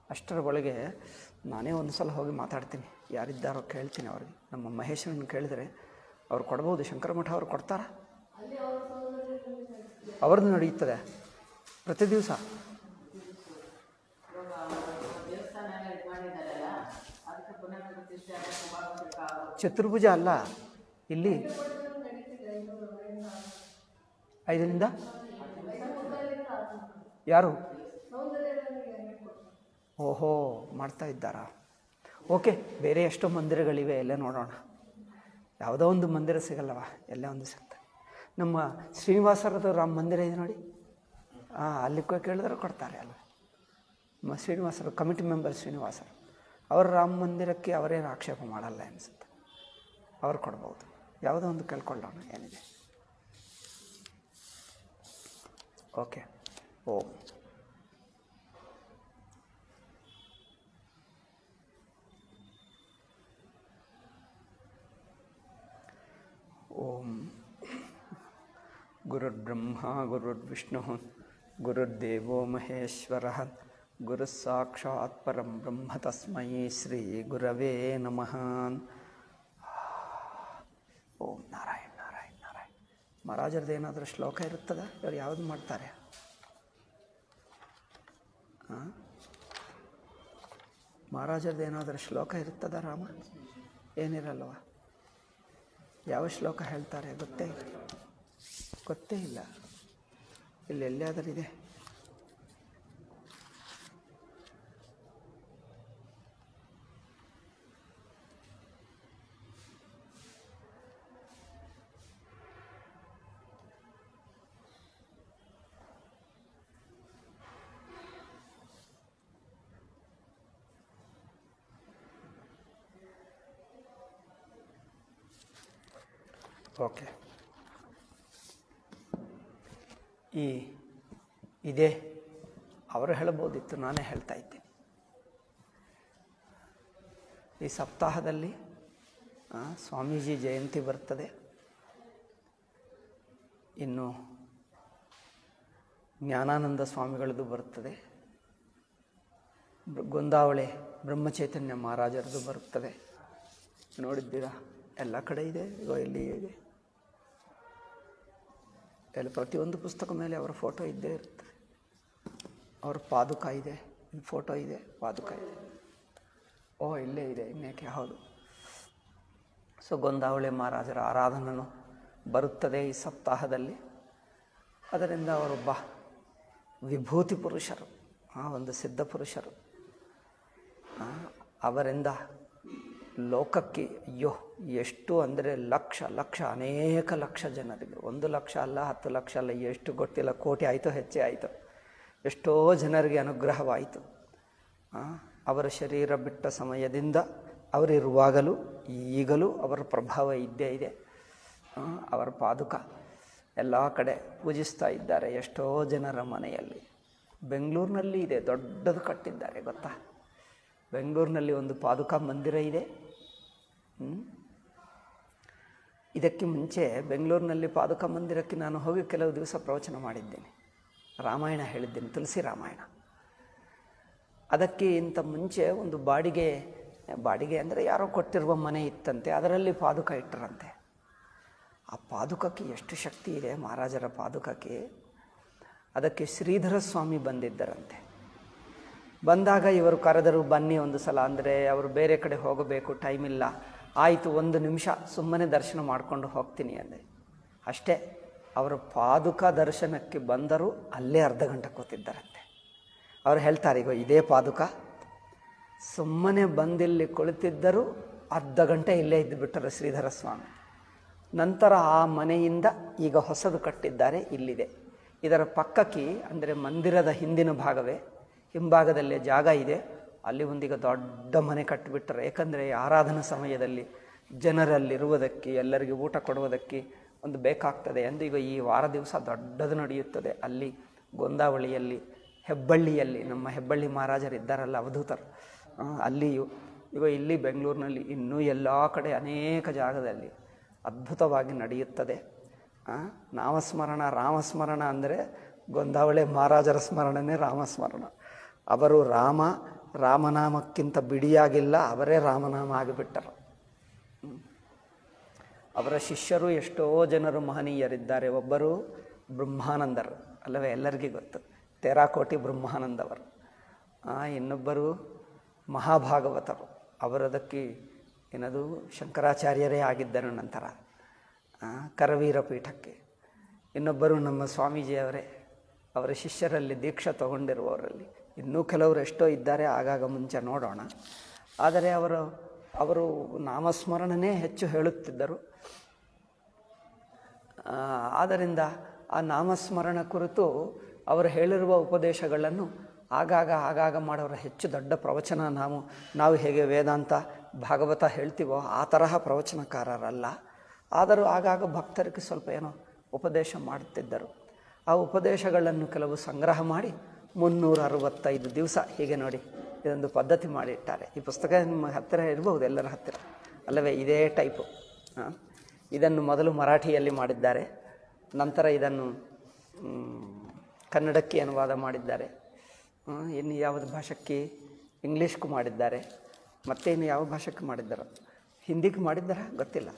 ಅಷ್ಟರ ಒಳಗೆ ನಾನೇ ಒಂದು ಸಲ ಹೋಗಿ ಮಾತಾಡ್ತೀನಿ ಯಾರಿದ್ದಾರೋ ಕೇಳ್ತೀನಿ ಅವ್ರಿಗೆ ನಮ್ಮ ಮಹೇಶನ ಕೇಳಿದರೆ ಅವ್ರು ಕೊಡ್ಬೋದು ಶಂಕರ ಮಠ ಅವ್ರು ಕೊಡ್ತಾರಾ ಅವ್ರದ್ದು ನಡೆಯುತ್ತದೆ ಪ್ರತಿ ದಿವಸ ಚತುರ್ಭುಜ ಅಲ್ಲ ಇಲ್ಲಿ ಐದರಿಂದ ಯಾರು ಓಹೋ ಮಾಡ್ತಾ ಇದ್ದಾರಾ ಓಕೆ ಬೇರೆ ಎಷ್ಟೋ ಮಂದಿರಗಳಿವೆ ಎಲ್ಲೇ ನೋಡೋಣ ಯಾವುದೋ ಒಂದು ಮಂದಿರ ಸಿಗಲ್ಲವ ಎಲ್ಲೇ ಒಂದು ಸಿಗ್ತದೆ ನಮ್ಮ ಶ್ರೀನಿವಾಸರದ ರಾಮ ಮಂದಿರ ಇದೆ ನೋಡಿ ಹಾಂ ಅಲ್ಲಿ ಕೋ- ಕೇಳಿದ್ರೆ ಕೊಡ್ತಾರೆ ಅಲ್ಲ ಮ ಶ್ರೀನಿವಾಸರು ಕಮಿಟಿ ಮೆಂಬರ್ ಶ್ರೀನಿವಾಸರು ಅವರ ರಾಮ ಮಂದಿರಕ್ಕೆ ಅವರೇನು ಆಕ್ಷೇಪ ಮಾಡಲ್ಲ ಅನಿಸುತ್ತೆ ಅವ್ರು ಕೊಡ್ಬೋದು ಯಾವುದೋ ಒಂದು ಕೇಳ್ಕೊಳ್ಳೋಣ ಏನಿದೆ ಓಕೆ ಓಂ ಓಂ ಗುರುರ್ಬ್ರಹ್ಮ ಗುರುರ್ವಿಷ್ಣು ಗುರುರ್ದೇವೋ ಮಹೇಶ್ವರ ಗುರುಃ ಸಾಕ್ಷಾತ್ ಪರಂ ಬ್ರಹ್ಮ ತಸ್ಮೈ ಶ್ರೀ ಗುರವೇ ನಮಃ ಓಂ ನಾರಾಯಣ ನಾರಾಯಣ ನಾರಾಯಣ ಮಹಾರಾಜರದ್ದು ಏನಾದರೂ ಶ್ಲೋಕ ಇರುತ್ತದ ಇವ್ರು ಯಾವುದು ಮಾಡ್ತಾರೆ ಹಾಂ ಮಹಾರಾಜರದ್ದು ಏನಾದರೂ ಶ್ಲೋಕ ಇರುತ್ತದ ರಾಮ ಏನಿರಲ್ವ ಯಾವ ಶ್ಲೋಕ ಹೇಳ್ತಾರೆ ಗೊತ್ತೇ ಇಲ್ಲ ಗೊತ್ತೇ ಇಲ್ಲ ಇಲ್ಲಿ ಎಲ್ಲಿಯಾದರೂ ಇದೆ ಓಕೆ ಈ ಇದೆ ಅವರು ಹೇಳ್ಬೋದಿತ್ತು ನಾನೇ ಹೇಳ್ತಾ ಇದ್ದೀನಿ ಈ ಸಪ್ತಾಹದಲ್ಲಿ ಆ, ಸ್ವಾಮೀಜಿ ಜಯಂತಿ ಬರ್ತದೆ ಇನ್ನು ಜ್ಞಾನಾನಂದ ಸ್ವಾಮಿಗಳದ್ದು ಬರ್ತದೆ ಬೃ- ಗೊಂದಾವಳೆ ಬ್ರಹ್ಮಚೈತನ್ಯ ಮಹಾರಾಜರದು ಬರುತ್ತದೆ ನೋಡಿದ್ದೀರಾ ಎಲ್ಲ ಕಡೆ ಇದೆ ಇಗೋ ಇಲ್ಲಿ ಇದೆ ಎಲ್ಲ ಪ್ರತಿಯೊಂದು ಪುಸ್ತಕ ಮೇಲೆ ಅವರ ಫೋಟೋ ಇದ್ದೇ ಇರುತ್ತೆ ಅವ್ರ ಪಾದುಕ ಇದೆ ಇಲ್ಲಿ ಫೋಟೋ ಇದೆ ಪಾದುಕ ಇದೆ ಓ ಇಲ್ಲೇ ಇದೆ ಇನ್ನೇಕೆ ಹೌದು ಸೊ ಗೊಂದಾವಳೆ ಮಹಾರಾಜರ ಆರಾಧನನು ಬರುತ್ತದೆ ಈ ಸಪ್ತಾಹದಲ್ಲಿ ಅದರಿಂದ ಅವರೊಬ್ಬ ವಿಭೂತಿ ಪುರುಷರು ಆ ಒಂದು ಸಿದ್ಧ ಪುರುಷರು ಆ, ಅವರಿಂದ ಲೋಕಕ್ಕೆ ಅಯ್ಯೋ ಎಷ್ಟು ಅಂದರೆ ಲಕ್ಷ ಲಕ್ಷ ಅನೇಕ ಲಕ್ಷ ಜನರಿಗೆ ಒಂದು ಲಕ್ಷ ಅಲ್ಲ ಹತ್ತು ಲಕ್ಷ ಅಲ್ಲ ಎಷ್ಟು ಗೊತ್ತಿಲ್ಲ ಕೋಟಿ ಆಯಿತು ಹೆಚ್ಚೇ ಆಯಿತು ಎಷ್ಟೋ ಜನರಿಗೆ ಅನುಗ್ರಹವಾಯಿತು ಆ, ಅವರ ಶರೀರ ಬಿಟ್ಟ ಸಮಯದಿಂದ ಅವರಿರುವಾಗಲೂ ಈಗಲೂ ಅವರ ಪ್ರಭಾವ ಇದ್ದೇ ಇದೆ ಆ, ಅವರ ಪಾದುಕ ಎಲ್ಲ ಕಡೆ ಪೂಜಿಸ್ತಾ ಇದ್ದಾರೆ ಎಷ್ಟೋ ಜನರ ಮನೆಯಲ್ಲಿ ಬೆಂಗಳೂರಿನಲ್ಲಿ ಇದೆ ದೊಡ್ಡದು ಕಟ್ಟಿದ್ದಾರೆ ಗೊತ್ತಾ ಬೆಂಗಳೂರಿನಲ್ಲಿ ಒಂದು ಪಾದುಕಾ ಮಂದಿರ ಇದೆ ಹ್ಮ್? ಇದಕ್ಕೆ ಮುಂಚೆ ಬೆಂಗಳೂರಿನಲ್ಲಿ ಪಾದುಕಾ ಮಂದಿರಕ್ಕೆ ನಾನು ಹೋಗಿ ಕೆಲವು ದಿವಸ ಪ್ರವಚನ ಮಾಡಿದ್ದೇನೆ ರಾಮಾಯಣ ಹೇಳಿದ್ದೇನೆ ತುಳಸಿ ರಾಮಾಯಣ ಅದಕ್ಕೆ ಇಂಥ ಮುಂಚೆ ಒಂದು ಬಾಡಿಗೆ ಬಾಡಿಗೆ ಅಂದರೆ ಯಾರೋ ಕೊಟ್ಟಿರುವ ಮನೆ ಇತ್ತಂತೆ ಅದರಲ್ಲಿ ಪಾದುಕ ಇಟ್ಟರಂತೆ ಆ ಪಾದುಕಕ್ಕೆ ಎಷ್ಟು ಶಕ್ತಿ ಇದೆ ಮಹಾರಾಜರ ಪಾದುಕಕ್ಕೆ ಅದಕ್ಕೆ ಶ್ರೀಧರ ಸ್ವಾಮಿ ಬಂದಿದ್ದರಂತೆ ಬಂದಾಗ ಇವರು ಕರೆದರು ಬನ್ನಿ ಒಂದು ಸಲ ಅಂದರೆ ಅವರು ಬೇರೆ ಕಡೆ ಹೋಗಬೇಕು ಟೈಮ್ ಇಲ್ಲ ಆಯಿತು ಒಂದು ನಿಮಿಷ ಸುಮ್ಮನೆ ದರ್ಶನ ಮಾಡಿಕೊಂಡು ಹೋಗ್ತೀನಿ ಅಂದೆ ಅಷ್ಟೇ ಅವರು ಪಾದುಕ ದರ್ಶನಕ್ಕೆ ಬಂದರೂ ಅಲ್ಲೇ ಅರ್ಧ ಗಂಟೆ ಕೂತಿದ್ದಾರಂತೆ ಅವರು ಹೇಳ್ತಾರೆ ಈಗ ಇದೇ ಪಾದುಕ ಸುಮ್ಮನೆ ಬಂದಿಲ್ಲಿ ಕುಳಿತಿದ್ದರೂ ಅರ್ಧ ಗಂಟೆ ಇಲ್ಲೇ ಇದ್ದು ಬಿಟ್ಟರು ಶ್ರೀಧರ ಸ್ವಾಮಿ ನಂತರ ಆ ಮನೆಯಿಂದ ಈಗ ಹೊಸದು ಕಟ್ಟಿದ್ದಾರೆ ಇಲ್ಲಿದೆ ಇದರ ಪಕ್ಕಕ್ಕೆ ಅಂದರೆ ಮಂದಿರದ ಹಿಂದಿನ ಭಾಗವೇ ಹಿಂಭಾಗದಲ್ಲೇ ಜಾಗ ಇದೆ ಅಲ್ಲಿ ಒಂದೀಗ ದೊಡ್ಡ ಮನೆ ಕಟ್ಟಿಬಿಟ್ಟರೆ ಏಕೆಂದರೆ ಆರಾಧನಾ ಸಮಯದಲ್ಲಿ ಜನರಲ್ಲಿರುವುದಕ್ಕೆ ಎಲ್ಲರಿಗೆ ಊಟ ಕೊಡುವುದಕ್ಕೆ ಒಂದು ಬೇಕಾಗ್ತದೆ ಎಂದು ಈಗ ಈ ವಾರ ದಿವಸ ದೊಡ್ಡದು ನಡೆಯುತ್ತದೆ ಅಲ್ಲಿ ಗೊಂದಾವಳಿಯಲ್ಲಿ ಹೆಬ್ಬಳ್ಳಿಯಲ್ಲಿ ನಮ್ಮ ಹೆಬ್ಬಳ್ಳಿ ಮಹಾರಾಜರಿದ್ದಾರಲ್ಲ ಅವಧೂತರು ಆ, ಅಲ್ಲಿಯೂ ಈಗ ಇಲ್ಲಿ ಬೆಂಗಳೂರಿನಲ್ಲಿ ಇನ್ನೂ ಎಲ್ಲ ಕಡೆ ಅನೇಕ ಜಾಗದಲ್ಲಿ ಅದ್ಭುತವಾಗಿ ನಡೆಯುತ್ತದೆ ಆ, ನಾಮಸ್ಮರಣ ರಾಮಸ್ಮರಣ ಅಂದರೆ ಗೊಂದಾವಳೆ ಮಹಾರಾಜರ ಸ್ಮರಣನೇ ರಾಮಸ್ಮರಣ ಅವರು ರಾಮ ರಾಮನಾಮಕ್ಕಿಂತ ಬಿಡಿಯಾಗಿಲ್ಲ ಅವರೇ ರಾಮನಾಮ ಆಗಿಬಿಟ್ಟರು ಹ್ಮ್. ಅವರ ಶಿಷ್ಯರು ಎಷ್ಟೋ ಜನರು ಮಹನೀಯರಿದ್ದಾರೆ ಒಬ್ಬರು ಬ್ರಹ್ಮಾನಂದರು ಅಲ್ಲವೇ ಎಲ್ಲರಿಗೂ ಗೊತ್ತು ತೆರಾಕೋಟಿ ಬ್ರಹ್ಮಾನಂದವರು ಆ, ಇನ್ನೊಬ್ಬರು ಮಹಾಭಾಗವತರು ಅವರದಕ್ಕೆ ಏನದು ಶಂಕರಾಚಾರ್ಯರೇ ಆಗಿದ್ದರು ನಂತರ ಆ, ಕರವೀರ ಪೀಠಕ್ಕೆ ಇನ್ನೊಬ್ಬರು ನಮ್ಮ ಸ್ವಾಮೀಜಿಯವರೇ ಅವರ ಶಿಷ್ಯರಲ್ಲಿ ದೀಕ್ಷಾ ತಗೊಂಡಿರುವವರಲ್ಲಿ ಇನ್ನೂ ಕೆಲವರು ಎಷ್ಟೋ ಇದ್ದಾರೆ ಆಗಾಗ ಮುಂಚೆ ನೋಡೋಣ ಆದರೆ ಅವರು ಅವರು ನಾಮಸ್ಮರಣನೇ ಹೆಚ್ಚು ಹೇಳುತ್ತಿದ್ದರು ಆ, ಆದ್ದರಿಂದ ಆ ನಾಮಸ್ಮರಣ ಕುರಿತು ಅವರು ಹೇಳಿರುವ ಉಪದೇಶಗಳನ್ನು ಆಗಾಗ ಆಗಾಗ ಮಾಡೋರ ಹೆಚ್ಚು ದೊಡ್ಡ ಪ್ರವಚನ ನಾವು ನಾವು ಹೇಗೆ ವೇದಾಂತ ಭಾಗವತ ಹೇಳ್ತೀವೋ ಆ ತರಹ ಪ್ರವಚನಕಾರರಲ್ಲ ಆದರೂ ಆಗಾಗ ಭಕ್ತರಿಗೆ ಸ್ವಲ್ಪ ಏನೋ ಉಪದೇಶ ಮಾಡುತ್ತಿದ್ದರು ಆ ಉಪದೇಶಗಳನ್ನು ಕೆಲವು ಸಂಗ್ರಹ ಮಾಡಿ ಮುನ್ನೂರ ಅರವತ್ತೈದು ದಿವಸ ಹೀಗೆ ನೋಡಿ ಇದೊಂದು ಪದ್ಧತಿ ಮಾಡಿಟ್ಟಾರೆ ಈ ಪುಸ್ತಕ ನಿಮ್ಮ ಹತ್ತಿರ ಇರಬಹುದು ಎಲ್ಲರ ಹತ್ತಿರ ಅಲ್ಲವೇ ಇದೇ ಟೈಪು ಹಾಂ ಇದನ್ನು ಮೊದಲು ಮರಾಠಿಯಲ್ಲಿ ಮಾಡಿದ್ದಾರೆ ನಂತರ ಇದನ್ನು ಮ್, ಕನ್ನಡಕ್ಕೆ ಅನುವಾದ ಮಾಡಿದ್ದಾರೆ ಹ್ಮ್, ಇನ್ನು ಯಾವುದು ಭಾಷೆಗೆ ಇಂಗ್ಲೀಷ್ಗೂ ಮಾಡಿದ್ದಾರೆ ಮತ್ತೆ ಇನ್ನು ಯಾವ ಭಾಷೆಗೆ ಮಾಡಿದ್ದಾರೆ ಹಿಂದಿಗೆ ಮಾಡಿದ್ದಾರಾ ಗೊತ್ತಿಲ್ಲ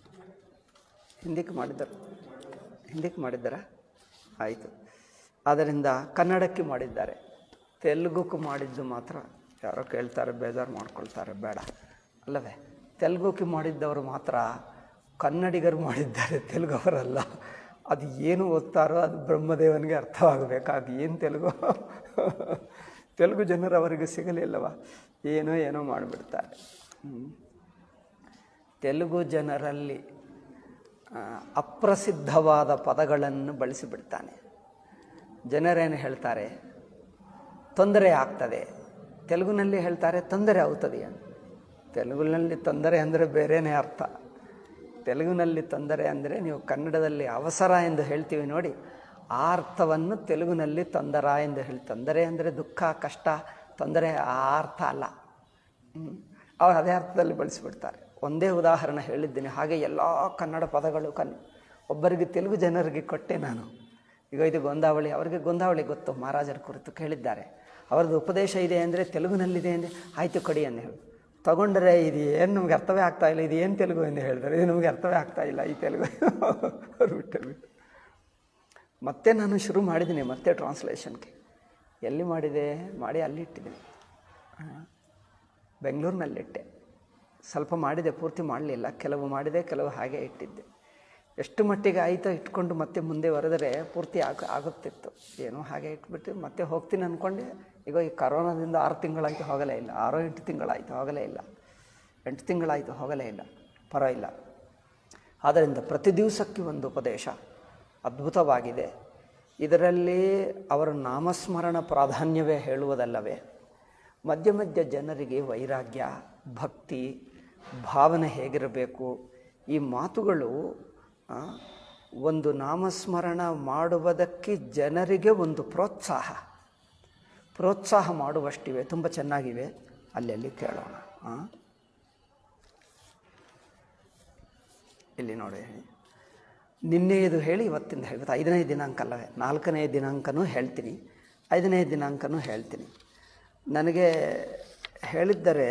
ಹಿಂದಿಗೆ ಮಾಡಿದ್ದಾರೆ ಹಿಂದಿಗೆ ಮಾಡಿದ್ದಾರಾ ಆಯಿತು ಆದ್ದರಿಂದ ಕನ್ನಡಕ್ಕೆ ಮಾಡಿದ್ದಾರೆ ತೆಲುಗುಕ್ಕೆ ಮಾಡಿದ್ದು ಮಾತ್ರ ಯಾರೋ ಕೇಳ್ತಾರೆ ಬೇಜಾರು ಮಾಡ್ಕೊಳ್ತಾರೆ ಬೇಡ ಅಲ್ಲವೇ ತೆಲುಗುಕ್ಕೆ ಮಾಡಿದ್ದವರು ಮಾತ್ರ ಕನ್ನಡಿಗರು ಮಾಡಿದ್ದಾರೆ ತೆಲುಗವರಲ್ಲ ಅದು ಏನು ಓದ್ತಾರೋ ಅದು ಬ್ರಹ್ಮದೇವನಿಗೆ ಅರ್ಥವಾಗಬೇಕಾಗಿ ಏನು ತೆಲುಗು ತೆಲುಗು ಜನರು ಅವರಿಗೆ ಸಿಗಲಿಲ್ಲವ ಏನೋ ಏನೋ ಮಾಡಿಬಿಡ್ತಾರೆ ಹ್ಮ್. ತೆಲುಗು ಜನರಲ್ಲಿ ಆ, ಅಪ್ರಸಿದ್ಧವಾದ ಪದಗಳನ್ನು ಬಳಸಿಬಿಡ್ತಾನೆ ಜನರೇನು ಹೇಳ್ತಾರೆ ತೊಂದರೆ ಆಗ್ತದೆ ತೆಲುಗಿನಲ್ಲಿ ಹೇಳ್ತಾರೆ ತೊಂದರೆ ಆಗುತ್ತದೆ ಅಂತ ತೆಲುಗಿನಲ್ಲಿ ತೊಂದರೆ ಅಂದರೆ ಬೇರೆಯೇ ಅರ್ಥ ತೆಲುಗಿನಲ್ಲಿ ತೊಂದರೆ ಅಂದರೆ ನೀವು ಕನ್ನಡದಲ್ಲಿ ಅವಸರ ಎಂದು ಹೇಳ್ತೀವಿ ನೋಡಿ ಆ ಅರ್ಥವನ್ನು ತೆಲುಗಿನಲ್ಲಿ ತೊಂದರ ಎಂದು ಹೇಳಿ ತೊಂದರೆ ಅಂದರೆ ದುಃಖ ಕಷ್ಟ ತೊಂದರೆ ಆ ಅರ್ಥ ಅಲ್ಲ ಹ್ಮ್. ಅವ್ರು ಅದೇ ಅರ್ಥದಲ್ಲಿ ಬಳಸಿಬಿಡ್ತಾರೆ ಒಂದೇ ಉದಾಹರಣೆ ಹೇಳಿದ್ದೀನಿ ಹಾಗೆ ಎಲ್ಲ ಕನ್ನಡ ಪದಗಳು ಕನ್ ಒಬ್ಬರಿಗೆ ತೆಲುಗು ಜನರಿಗೆ ಕೊಟ್ಟೆ ನಾನು ಈಗ ಇದು ಗೊಂದಾವಳಿ ಅವರಿಗೆ ಗೊಂದಾವಳಿ ಗೊತ್ತು ಮಹಾರಾಜರ ಕುರಿತು ಕೇಳಿದ್ದಾರೆ ಅವರದ್ದು ಉಪದೇಶ ಇದೆ ಅಂದರೆ ತೆಲುಗಿನಲ್ಲಿದೆ ಅಂದರೆ ಆಯಿತು ಕೊಡಿ ಎಂದು ಹೇಳಿ ತಗೊಂಡ್ರೆ ಇದು ಏನು ನಮ್ಗೆ ಅರ್ಥವೇ ಆಗ್ತಾ ಇಲ್ಲ ಇದು ಏನು ತೆಲುಗು ಎಂದು ಹೇಳಿದ್ದಾರೆ ಇದು ನಮಗೆ ಅರ್ಥವೇ ಆಗ್ತಾ ಇಲ್ಲ ಈ ತೆಲುಗು ಅವ್ರು ಬಿಟ್ಟರು ಬಿಟ್ಟು ಮತ್ತೆ ನಾನು ಶುರು ಮಾಡಿದ್ದೀನಿ ಮತ್ತೆ ಟ್ರಾನ್ಸ್ಲೇಷನ್ಗೆ ಎಲ್ಲಿ ಮಾಡಿದೆ ಮಾಡಿ ಅಲ್ಲಿ ಇಟ್ಟಿದ್ದೀನಿ ಬೆಂಗಳೂರಿನಲ್ಲಿಟ್ಟೆ ಸ್ವಲ್ಪ ಮಾಡಿದೆ ಪೂರ್ತಿ ಮಾಡಲಿಲ್ಲ ಕೆಲವು ಮಾಡಿದೆ ಕೆಲವು ಹಾಗೆ ಇಟ್ಟಿದ್ದೆ ಎಷ್ಟು ಮಟ್ಟಿಗೆ ಆಯಿತೋ ಇಟ್ಕೊಂಡು ಮತ್ತೆ ಮುಂದೆ ಬರೆದರೆ ಪೂರ್ತಿ ಆಗ ಆಗುತ್ತಿತ್ತು ಏನೋ ಹಾಗೆ ಇಟ್ಬಿಟ್ಟು ಮತ್ತೆ ಹೋಗ್ತೀನಿ ಅಂದ್ಕೊಂಡೆ ಈಗ ಈ ಕರೋನಾದಿಂದ ಆರು ತಿಂಗಳಾಯಿತು ಹೋಗಲೇ ಇಲ್ಲ ಆರೋ ಎಂಟು ತಿಂಗಳಾಯಿತು ಹೋಗಲೇ ಇಲ್ಲ ಎಂಟು ತಿಂಗಳಾಯಿತು ಹೋಗಲೇ ಇಲ್ಲ ಪರವಾಗಿಲ್ಲ ಆದ್ದರಿಂದ ಪ್ರತಿ ದಿವಸಕ್ಕೆ ಒಂದು ಉಪದೇಶ ಅದ್ಭುತವಾಗಿದೆ ಇದರಲ್ಲಿ ಅವರ ನಾಮಸ್ಮರಣ ಪ್ರಾಧಾನ್ಯವೇ ಹೇಳುವುದಲ್ಲವೇ ಮಧ್ಯ ಮಧ್ಯ ಜನರಿಗೆ ವೈರಾಗ್ಯ ಭಕ್ತಿ ಭಾವನೆ ಹೇಗಿರಬೇಕು ಈ ಮಾತುಗಳು ಆ, ಒಂದು ನಾಮಸ್ಮರಣ ಮಾಡುವುದಕ್ಕೆ ಜನರಿಗೆ ಒಂದು ಪ್ರೋತ್ಸಾಹ ಪ್ರೋತ್ಸಾಹ ಮಾಡುವಷ್ಟಿವೆ ತುಂಬ ಚೆನ್ನಾಗಿವೆ ಅಲ್ಲಲ್ಲಿ ಕೇಳೋಣ ಆ? ಇಲ್ಲಿ ನೋಡಿ ನಿನ್ನೆ ಇದು ಹೇಳಿ ಇವತ್ತಿಂದ ಹೇಳಿ ಇವತ್ತು ಐದನೇ ದಿನಾಂಕ ಅಲ್ಲವೇ ನಾಲ್ಕನೇ ದಿನಾಂಕನೂ ಹೇಳ್ತೀನಿ ಐದನೇ ದಿನಾಂಕನೂ ಹೇಳ್ತೀನಿ ನನಗೆ ಹೇಳಿದ್ದರೆ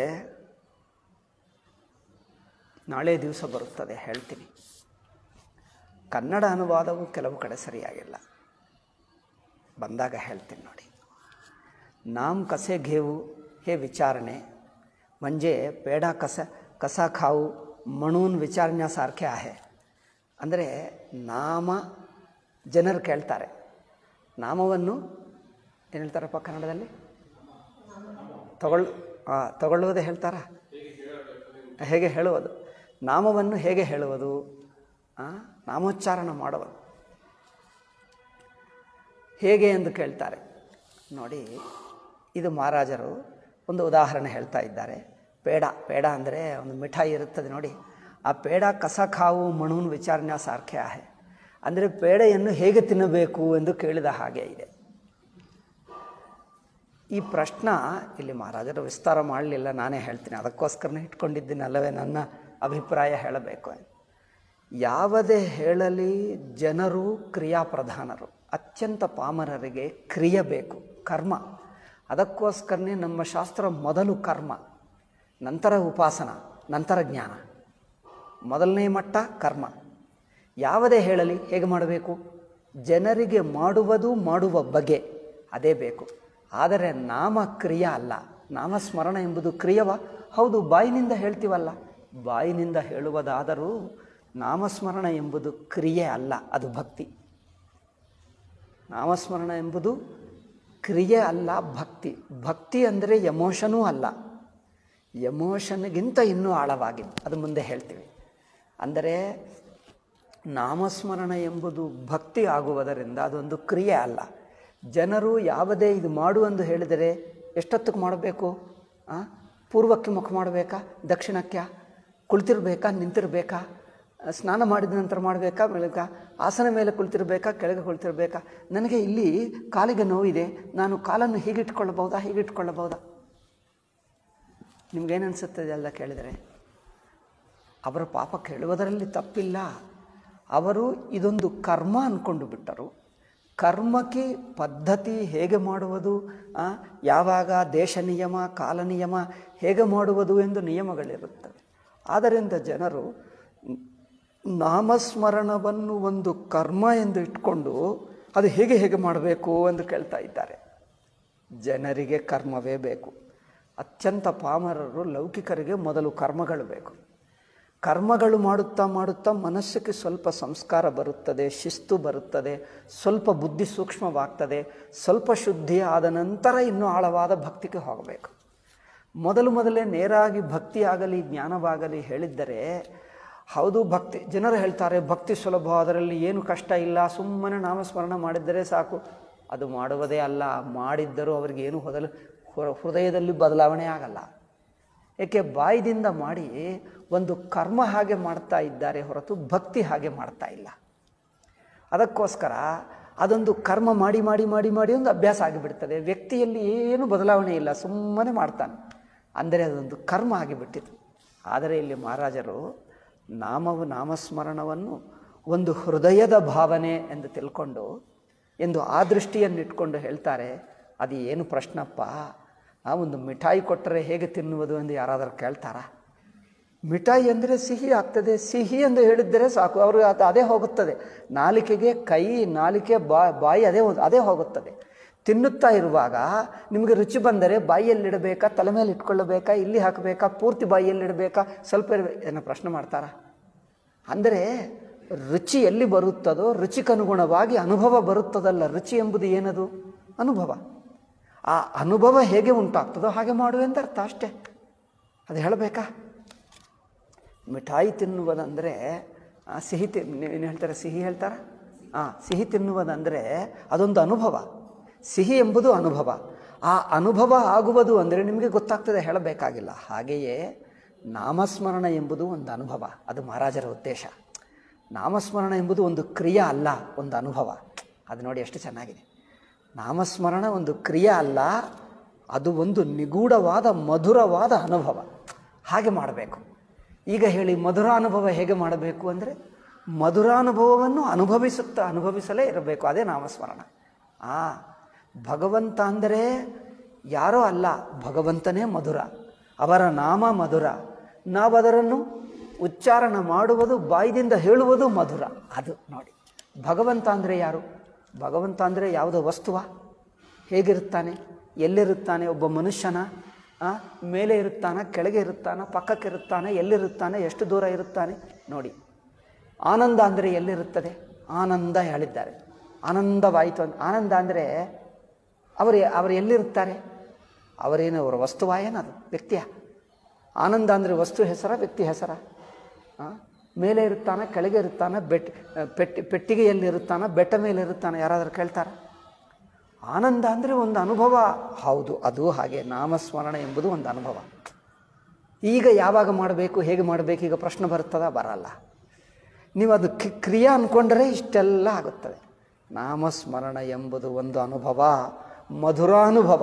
ನಾಳೆ ದಿವಸ ಬರುತ್ತದೆ ಹೇಳ್ತೀನಿ ಕನ್ನಡ ಅನುವಾದವು ಕೆಲವು ಕಡೆ ಸರಿಯಾಗಿಲ್ಲ ಬಂದಾಗ ಹೇಳ್ತೀನಿ ನೋಡಿ ನಾಮ್ ಕಸೆ ಘೇವು ಹೇ ವಿಚಾರಣೆ म्हणजे ಪೇಡ ಕಸ ಕಸ ಖಾವು ಮಣೂನ್ ವಿಚಾರಣೆಸಾರ್ಕೆ ಆಹೆ ಅಂದರೆ ನಾಮ ಜನರು ಕೇಳ್ತಾರೆ ನಾಮವನ್ನು ಏನು ಹೇಳ್ತಾರಪ್ಪ ಕನ್ನಡದಲ್ಲಿ ತಗೊಳ್ ಹಾಂ ತಗೊಳ್ಳುವುದೇ ಹೇಳ್ತಾರಾ ಹೇಗೆ ಹೇಳುವುದು ನಾಮವನ್ನು ಹೇಗೆ ಹೇಳುವುದು ಆ, ನಾಮೋಚ್ಚಾರಣ ಮಾಡುವುದು ಹೇಗೆ ಎಂದು ಕೇಳ್ತಾರೆ ನೋಡಿ ಇದು ಮಹಾರಾಜರು ಒಂದು ಉದಾಹರಣೆ ಹೇಳ್ತಾ ಇದ್ದಾರೆ ಪೇಡ ಪೇಡ ಅಂದರೆ ಒಂದು ಮಿಠಾಯಿ ಇರುತ್ತದೆ ನೋಡಿ ಆ ಪೇಡ ಕಸ ಖಾವು ಮಣೂನ್ ವಿಚಾರಣೆ ಸಾರ್ಕೆ ಆಹೆ ಅಂದರೆ ಪೇಡೆಯನ್ನು ಹೇಗೆ ತಿನ್ನಬೇಕು ಎಂದು ಕೇಳಿದ ಹಾಗೆ ಇದೆ ಈ ಪ್ರಶ್ನ ಇಲ್ಲಿ ಮಹಾರಾಜರು ವಿಸ್ತಾರ ಮಾಡಲಿಲ್ಲ ನಾನೇ ಹೇಳ್ತೀನಿ ಅದಕ್ಕೋಸ್ಕರನೇ ಇಟ್ಕೊಂಡಿದ್ದೀನಿ ಅಲ್ಲವೇ ನನ್ನ ಅಭಿಪ್ರಾಯ ಹೇಳಬೇಕು ಯಾವುದೇ ಹೇಳಲಿ ಜನರು ಕ್ರಿಯಾಪ್ರಧಾನರು ಅತ್ಯಂತ ಪಾಮರರಿಗೆ ಕ್ರಿಯೆ ಬೇಕು ಕರ್ಮ ಅದಕ್ಕೋಸ್ಕರನೇ ನಮ್ಮ ಶಾಸ್ತ್ರ ಮೊದಲು ಕರ್ಮ ನಂತರ ಉಪಾಸನ ನಂತರ ಜ್ಞಾನ ಮೊದಲನೇ ಮಟ್ಟ ಕರ್ಮ ಯಾವುದೇ ಹೇಳಲಿ ಹೇಗೆ ಮಾಡಬೇಕು ಜನರಿಗೆ ಮಾಡುವುದು ಮಾಡುವ ಬಗೆ ಅದೇ ಬೇಕು ಆದರೆ ನಾಮ ಕ್ರಿಯ ಅಲ್ಲ ನಾಮಸ್ಮರಣ ಎಂಬುದು ಕ್ರಿಯವ ಹೌದು ಬಾಯಿನಿಂದ ಹೇಳ್ತೀವಲ್ಲ ಬಾಯಿನಿಂದ ಹೇಳುವುದಾದರೂ ನಾಮಸ್ಮರಣ ಎಂಬುದು ಕ್ರಿಯೆ ಅಲ್ಲ ಅದು ಭಕ್ತಿ ನಾಮಸ್ಮರಣ ಎಂಬುದು ಕ್ರಿಯೆ ಅಲ್ಲ ಭಕ್ತಿ ಭಕ್ತಿ ಅಂದರೆ ಎಮೋಷನೂ ಅಲ್ಲ ಎಮೋಷನ್ಗಿಂತ ಇನ್ನೂ ಆಳವಾಗಿದೆ ಅದು ಮುಂದೆ ಹೇಳ್ತೀವಿ ಅಂದರೆ ನಾಮಸ್ಮರಣ ಎಂಬುದು ಭಕ್ತಿ ಆಗುವುದರಿಂದ ಅದೊಂದು ಕ್ರಿಯೆ ಅಲ್ಲ ಜನರು ಯಾವುದೇ ಇದು ಮಾಡು ಎಂದು ಹೇಳಿದರೆ ಎಷ್ಟೊತ್ತಿಗೆ ಮಾಡಬೇಕು ಆ? ಪೂರ್ವಕ್ಕೆ ಮುಖ ಮಾಡಬೇಕಾ ದಕ್ಷಿಣಕ್ಕೆ ಕುಳಿತಿರ್ಬೇಕಾ ನಿಂತಿರಬೇಕಾ ಸ್ನಾನ ಮಾಡಿದ ನಂತರ ಮಾಡಬೇಕಾ ಬೆಳಕ ಆಸನ ಮೇಲೆ ಕುಳಿತಿರ್ಬೇಕಾ ಕೆಳಗೆ ಕುಳಿತಿರ್ಬೇಕಾ ನನಗೆ ಇಲ್ಲಿ ಕಾಲಿಗೆ ನೋವಿದೆ ನಾನು ಕಾಲನ್ನು ಹೀಗಿಟ್ಕೊಳ್ಳಬಹುದಾ ಹೀಗಿಟ್ಕೊಳ್ಳಬಹುದಾ ನಿಮ್ಗೇನು ಅನಿಸುತ್ತದೆ ಎಲ್ಲ ಕೇಳಿದರೆ ಅವರ ಪಾಪ ಕೇಳುವುದರಲ್ಲಿ ತಪ್ಪಿಲ್ಲ ಅವರು ಇದೊಂದು ಕರ್ಮ ಅಂದ್ಕೊಂಡು ಬಿಟ್ಟರು ಕರ್ಮಕ್ಕೆ ಪದ್ಧತಿ ಹೇಗೆ ಮಾಡುವುದು ಆ, ಯಾವಾಗ ದೇಶ ನಿಯಮ ಕಾಲ ನಿಯಮ ಹೇಗೆ ಮಾಡುವುದು ಎಂದು ನಿಯಮಗಳಿರುತ್ತವೆ ಆದ್ದರಿಂದ ಜನರು ನಾಮಸ್ಮರಣವನ್ನು ಒಂದು ಕರ್ಮ ಎಂದು ಇಟ್ಕೊಂಡು ಅದು ಹೇಗೆ ಹೇಗೆ ಮಾಡಬೇಕು ಎಂದು ಕೇಳ್ತಾ ಇದ್ದಾರೆ ಜನರಿಗೆ ಕರ್ಮವೇ ಬೇಕು ಅತ್ಯಂತ ಪಾಮರರು ಲೌಕಿಕರಿಗೆ ಮೊದಲು ಕರ್ಮಗಳು ಬೇಕು ಕರ್ಮಗಳು ಮಾಡುತ್ತಾ ಮಾಡುತ್ತಾ ಮನಸ್ಸಿಗೆ ಸ್ವಲ್ಪ ಸಂಸ್ಕಾರ ಬರುತ್ತದೆ ಶಿಸ್ತು ಬರುತ್ತದೆ ಸ್ವಲ್ಪ ಬುದ್ಧಿ ಸೂಕ್ಷ್ಮವಾಗ್ತದೆ ಸ್ವಲ್ಪ ಶುದ್ಧಿ ಆದ ನಂತರ ಇನ್ನೂ ಆಳವಾದ ಭಕ್ತಿಗೆ ಹೋಗಬೇಕು ಮೊದಲು ಮೊದಲೇ ನೇರಾಗಿ ಭಕ್ತಿ ಆಗಲಿ ಜ್ಞಾನವಾಗಲಿ ಹೇಳಿದ್ದರೆ ಹೌದು ಭಕ್ತಿ ಜನರು ಹೇಳ್ತಾರೆ ಭಕ್ತಿ ಸುಲಭ ಅದರಲ್ಲಿ ಏನು ಕಷ್ಟ ಇಲ್ಲ ಸುಮ್ಮನೆ ನಾಮಸ್ಮರಣ ಮಾಡಿದ್ದರೆ ಸಾಕು ಅದು ಮಾಡುವುದೇ ಅಲ್ಲ ಮಾಡಿದ್ದರೂ ಅವರಿಗೆ ಏನು ಹೊದಲು ಹೃ- ಹೃದಯದಲ್ಲಿ ಬದಲಾವಣೆ ಆಗಲ್ಲ ಏಕೆ ಬಾಯಿದಿಂದ ಮಾಡಿ ಒಂದು ಕರ್ಮ ಹಾಗೆ ಮಾಡ್ತಾ ಇದ್ದಾರೆ ಹೊರತು ಭಕ್ತಿ ಹಾಗೆ ಮಾಡ್ತಾ ಇಲ್ಲ ಅದಕ್ಕೋಸ್ಕರ ಅದೊಂದು ಕರ್ಮ ಮಾಡಿ ಮಾಡಿ ಮಾಡಿ ಮಾಡಿ ಒಂದು ಅಭ್ಯಾಸ ಆಗಿಬಿಡ್ತದೆ ವ್ಯಕ್ತಿಯಲ್ಲಿ ಏನು ಬದಲಾವಣೆ ಇಲ್ಲ ಸುಮ್ಮನೆ ಮಾಡ್ತಾನೆ ಅಂದರೆ ಅದೊಂದು ಕರ್ಮ ಆಗಿಬಿಟ್ಟಿತು ಆದರೆ ಇಲ್ಲಿ ಮಹಾರಾಜರು ನಾಮವು ನಾಮಸ್ಮರಣವನ್ನು ಒಂದು ಹೃದಯದ ಭಾವನೆ ಎಂದು ತಿಳ್ಕೊಂಡು ಎಂದು ಆ ದೃಷ್ಟಿಯನ್ನಿಟ್ಕೊಂಡು ಹೇಳ್ತಾರೆ ಅದು ಏನು ಪ್ರಶ್ನಪ್ಪ ಆ ಒಂದು ಮಿಠಾಯಿ ಕೊಟ್ಟರೆ ಹೇಗೆ ತಿನ್ನುವುದು ಎಂದು ಯಾರಾದರೂ ಕೇಳ್ತಾರಾ ಮಿಠಾಯಿ ಅಂದರೆ ಸಿಹಿ ಆಗ್ತದೆ ಸಿಹಿ ಎಂದು ಹೇಳಿದ್ದರೆ ಸಾಕು ಅವರು ಅದು ಅದೇ ಹೋಗುತ್ತದೆ ನಾಲಿಕೆಗೆ ಕೈ ನಾಲಿಕೆ ಬಾ ಬಾಯಿ ಅದೇ ಹೋದ್- ಅದೇ ಹೋಗುತ್ತದೆ ತಿನ್ನುತ್ತಾ ಇರುವಾಗ ನಿಮಗೆ ರುಚಿ ಬಂದರೆ ಬಾಯಿಯಲ್ಲಿಡಬೇಕಾ ತಲೆ ಮೇಲೆ ಇಟ್ಕೊಳ್ಳಬೇಕಾ ಇಲ್ಲಿ ಹಾಕಬೇಕಾ ಪೂರ್ತಿ ಬಾಯಿಯಲ್ಲಿಡಬೇಕಾ ಸ್ವಲ್ಪ ಇರಬೇಕು ಏನೋ ಪ್ರಶ್ನೆ ಮಾಡ್ತಾರಾ ಅಂದರೆ ರುಚಿ ಎಲ್ಲಿ ಬರುತ್ತದೋ ರುಚಿಗನುಗುಣವಾಗಿ ಅನುಭವ ಬರುತ್ತದಲ್ಲ ರುಚಿ ಎಂಬುದು ಏನದು ಅನುಭವ ಆ ಅನುಭವ ಹೇಗೆ ಉಂಟಾಗ್ತದೋ ಹಾಗೆ ಮಾಡುವೆಂದರ್ಥ ಅಷ್ಟೇ ಅದು ಹೇಳಬೇಕಾ ಮಿಠಾಯಿ ತಿನ್ನುವುದಂದರೆ ಆ, ಸಿಹಿ ತಿ ಏನು ಹೇಳ್ತಾರೆ ಸಿಹಿ ಹೇಳ್ತಾರ ಹಾಂ ಸಿಹಿ ತಿನ್ನುವುದಂದರೆ ಅದೊಂದು ಅನುಭವ ಸಿಹಿ ಎಂಬುದು ಅನುಭವ ಆ ಅನುಭವ ಆಗುವುದು ಅಂದರೆ ನಿಮಗೆ ಗೊತ್ತಾಗ್ತದೆ ಹೇಳಬೇಕಾಗಿಲ್ಲ ಹಾಗೆಯೇ ನಾಮಸ್ಮರಣ ಎಂಬುದು ಒಂದು ಅನುಭವ ಅದು ಮಹಾರಾಜರ ಉದ್ದೇಶ ನಾಮಸ್ಮರಣ ಎಂಬುದು ಒಂದು ಕ್ರಿಯೆ ಅಲ್ಲ ಒಂದು ಅನುಭವ ಅದು ನೋಡಿ ಎಷ್ಟು ಚೆನ್ನಾಗಿದೆ ನಾಮಸ್ಮರಣ ಒಂದು ಕ್ರಿಯೆ ಅಲ್ಲ ಅದು ಒಂದು ನಿಗೂಢವಾದ ಮಧುರವಾದ ಅನುಭವ ಹಾಗೆ ಮಾಡಬೇಕು ಈಗ ಹೇಳಿ ಮಧುರಾನುಭವ ಹೇಗೆ ಮಾಡಬೇಕು ಅಂದರೆ ಮಧುರಾನುಭವವನ್ನು ಅನುಭವಿಸುತ್ತಾ ಅನುಭವಿಸಲೇ ಇರಬೇಕು ಅದೇ ನಾಮಸ್ಮರಣ ಆ ಭಗವಂತ ಅಂದರೆ ಯಾರೋ ಅಲ್ಲ ಭಗವಂತನೇ ಮಧುರ ಅವರ ನಾಮ ಮಧುರ ನಾವು ಅದರನ್ನು ಉಚ್ಚಾರಣ ಮಾಡುವುದು ಬಾಯಿದಿಂದ ಹೇಳುವುದು ಮಧುರ ಅದು ನೋಡಿ ಭಗವಂತ ಅಂದರೆ ಯಾರು ಭಗವಂತ ಅಂದರೆ ಯಾವುದೋ ವಸ್ತುವ ಹೇಗಿರುತ್ತಾನೆ ಎಲ್ಲಿರುತ್ತಾನೆ ಒಬ್ಬ ಮನುಷ್ಯನ ಆ, ಮೇಲೆ ಇರುತ್ತಾನ ಕೆಳಗೆ ಇರುತ್ತಾನ ಪಕ್ಕಕ್ಕೆ ಇರುತ್ತಾನೆ ಎಲ್ಲಿರುತ್ತಾನೆ ಎಷ್ಟು ದೂರ ಇರುತ್ತಾನೆ ನೋಡಿ ಆನಂದ ಅಂದರೆ ಎಲ್ಲಿರುತ್ತದೆ ಆನಂದ ಹೇಳಿದ್ದಾರೆ ಆನಂದವಾಯಿತು ಅಂತ ಆನಂದ ಅಂದರೆ ಅವರು ಅವರು ಎಲ್ಲಿರುತ್ತಾರೆ ಅವರೇನು ಅವರ ವಸ್ತುವ ಏನದು ವ್ಯಕ್ತಿಯ ಆನಂದ ಅಂದರೆ ವಸ್ತು ಹೆಸರ ವ್ಯಕ್ತಿ ಹೆಸರ ಆ? ಮೇಲೆ ಇರುತ್ತಾನ ಕೆಳಗೆ ಇರುತ್ತಾನ ಬೆಟ್ ಪೆಟ್ಟಿ ಪೆಟ್ಟಿಗೆಯಲ್ಲಿರುತ್ತಾನ ಬೆಟ್ಟ ಮೇಲೆ ಇರುತ್ತಾನೆ ಯಾರಾದರೂ ಕೇಳ್ತಾರ ಆನಂದ ಅಂದರೆ ಒಂದು ಅನುಭವ ಹೌದು ಅದು ಹಾಗೆ ನಾಮಸ್ಮರಣ ಎಂಬುದು ಒಂದು ಅನುಭವ ಈಗ ಯಾವಾಗ ಮಾಡಬೇಕು ಹೇಗೆ ಮಾಡಬೇಕು ಈಗ ಪ್ರಶ್ನೆ ಬರುತ್ತದ ಬರಲ್ಲ ನೀವು ಅದು ಕಿ- ಕ್ರಿಯೆ ಅಂದ್ಕೊಂಡರೆ ಇಷ್ಟೆಲ್ಲ ಆಗುತ್ತದೆ ನಾಮಸ್ಮರಣ ಎಂಬುದು ಒಂದು ಅನುಭವ ಮಧುರಾನುಭವ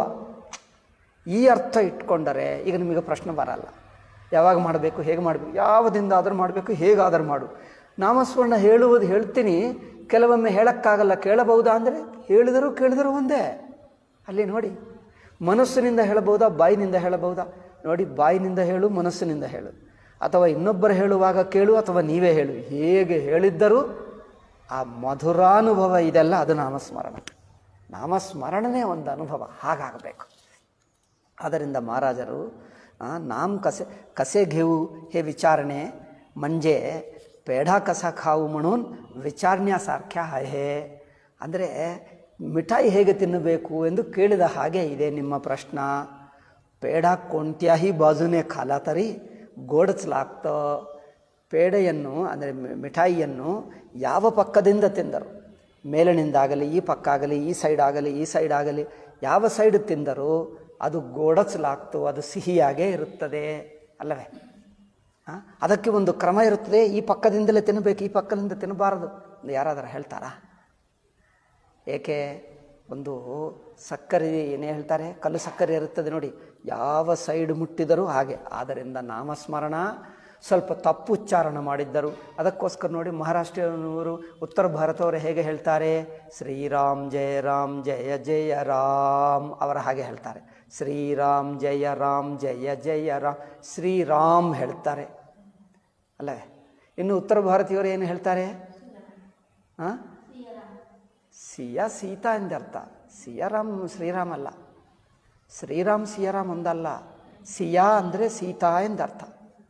ಈ ಅರ್ಥ ಇಟ್ಕೊಂಡರೆ ಈಗ ನಿಮಗೆ ಪ್ರಶ್ನೆ ಬರಲ್ಲ ಯಾವಾಗ ಮಾಡಬೇಕು ಹೇಗೆ ಮಾಡಬೇಕು ಯಾವುದಿಂದಾದರೂ ಮಾಡಬೇಕು ಹೇಗಾದರೂ ಮಾಡು ನಾಮಸ್ಮರಣ ಹೇಳುವುದು ಹೇಳ್ತೀನಿ ಕೆಲವೊಮ್ಮೆ ಹೇಳೋಕ್ಕಾಗಲ್ಲ ಕೇಳಬಹುದಾ ಅಂದರೆ ಹೇಳಿದರೂ ಕೇಳಿದರೂ ಒಂದೇ ಅಲ್ಲಿ ನೋಡಿ ಮನಸ್ಸಿನಿಂದ ಹೇಳಬಹುದಾ ಬಾಯಿನಿಂದ ಹೇಳಬಹುದಾ ನೋಡಿ ಬಾಯಿನಿಂದ ಹೇಳು ಮನಸ್ಸಿನಿಂದ ಹೇಳು ಅಥವಾ ಇನ್ನೊಬ್ಬರು ಹೇಳುವಾಗ ಕೇಳು ಅಥವಾ ನೀವೇ ಹೇಳು ಹೇಗೆ ಹೇಳಿದ್ದರೂ ಆ ಮಧುರಾನುಭವ ಇದೆಲ್ಲ ಅದು ನಾಮಸ್ಮರಣ ನಾಮಸ್ಮರಣನೇ ಒಂದು ಅನುಭವ ಹಾಗಾಗಬೇಕು ಆದ್ದರಿಂದ ಮಹಾರಾಜರು ಆ, ನಾಮ್ ಕಸೆ ಕಸೆ घेऊ हे विचारणे म्हणजे ಪೇಢ ಕಸ ಖಾವು म्हणून ವಿಚಾರಣ್ಯಾಸಾರ್ಖ್ಯ ಹೇ ಅಂದರೆ ಮಿಠಾಯಿ ಹೇಗೆ ತಿನ್ನಬೇಕು ಎಂದು ಕೇಳಿದ ಹಾಗೆ ಇದೆ ನಿಮ್ಮ ಪ್ರಶ್ನ ಪೇಢ कोणत्याही ಬಾಜುನೆ खाला तरी गोडच लागतं ಪೇಡೆಯನ್ನು ಅಂದರೆ ಮಿ- ಮಿಠಾಯಿಯನ್ನು ಯಾವ ಪಕ್ಕದಿಂದ ತಿಂದರು ಮೇಲಿನಿಂದಾಗಲಿ ಈ ಪಕ್ಕ ಆಗಲಿ ಈ ಸೈಡ್ ಆಗಲಿ ಈ ಸೈಡ್ ಆಗಲಿ ಯಾವ ಸೈಡ್ ತಿಂದರೂ ಅದು ಗೋಡಚಲಾಗ್ತು ಅದು ಸಿಹಿಯಾಗೇ ಇರುತ್ತದೆ ಅಲ್ಲವೇ ಆ? ಅದಕ್ಕೆ ಒಂದು ಕ್ರಮ ಇರುತ್ತದೆ ಈ ಪಕ್ಕದಿಂದಲೇ ತಿನ್ನಬೇಕು ಈ ಪಕ್ಕದಿಂದ ತಿನ್ನಬಾರದು ಅಂತ ಯಾರಾದರೂ ಹೇಳ್ತಾರಾ ಏಕೆ ಒಂದು ಸಕ್ಕರೆ ಏನೇ ಹೇಳ್ತಾರೆ ಕಲ್ಲು ಸಕ್ಕರೆ ಇರುತ್ತದೆ ನೋಡಿ ಯಾವ ಸೈಡ್ ಮುಟ್ಟಿದರೂ ಹಾಗೆ ಆದ್ದರಿಂದ ನಾಮಸ್ಮರಣ ಸ್ವಲ್ಪ ತಪ್ಪು ಉಚ್ಚಾರಣ ಮಾಡಿದ್ದರು ಅದಕ್ಕೋಸ್ಕರ ನೋಡಿ ಮಹಾರಾಷ್ಟ್ರನವರು ಉತ್ತರ ಭಾರತವರು ಹೇಗೆ ಹೇಳ್ತಾರೆ ಶ್ರೀರಾಮ್ ಜಯ ರಾಮ್ ಜಯ ಜಯ ರಾಮ್ ಅವರ ಹಾಗೆ ಹೇಳ್ತಾರೆ ಶ್ರೀರಾಮ್ ಜಯ ರಾಮ್ ಜಯ ಜಯ ರಾಮ್ ಶ್ರೀರಾಮ್ ಹೇಳ್ತಾರೆ ಅಲ್ಲವೇ ಇನ್ನು ಉತ್ತರ ಭಾರತೀಯರು ಏನು ಹೇಳ್ತಾರೆ ಹಾಂ ಸಿಯ ಸೀತಾ ಎಂದರ್ಥ ಸಿಯರಾಮ್ ಶ್ರೀರಾಮ್ ಅಲ್ಲ ಶ್ರೀರಾಮ್ ಸಿಯರಾಮ್ ಒಂದಲ್ಲ ಸಿಯಾ ಅಂದರೆ ಸೀತಾ ಎಂದರ್ಥ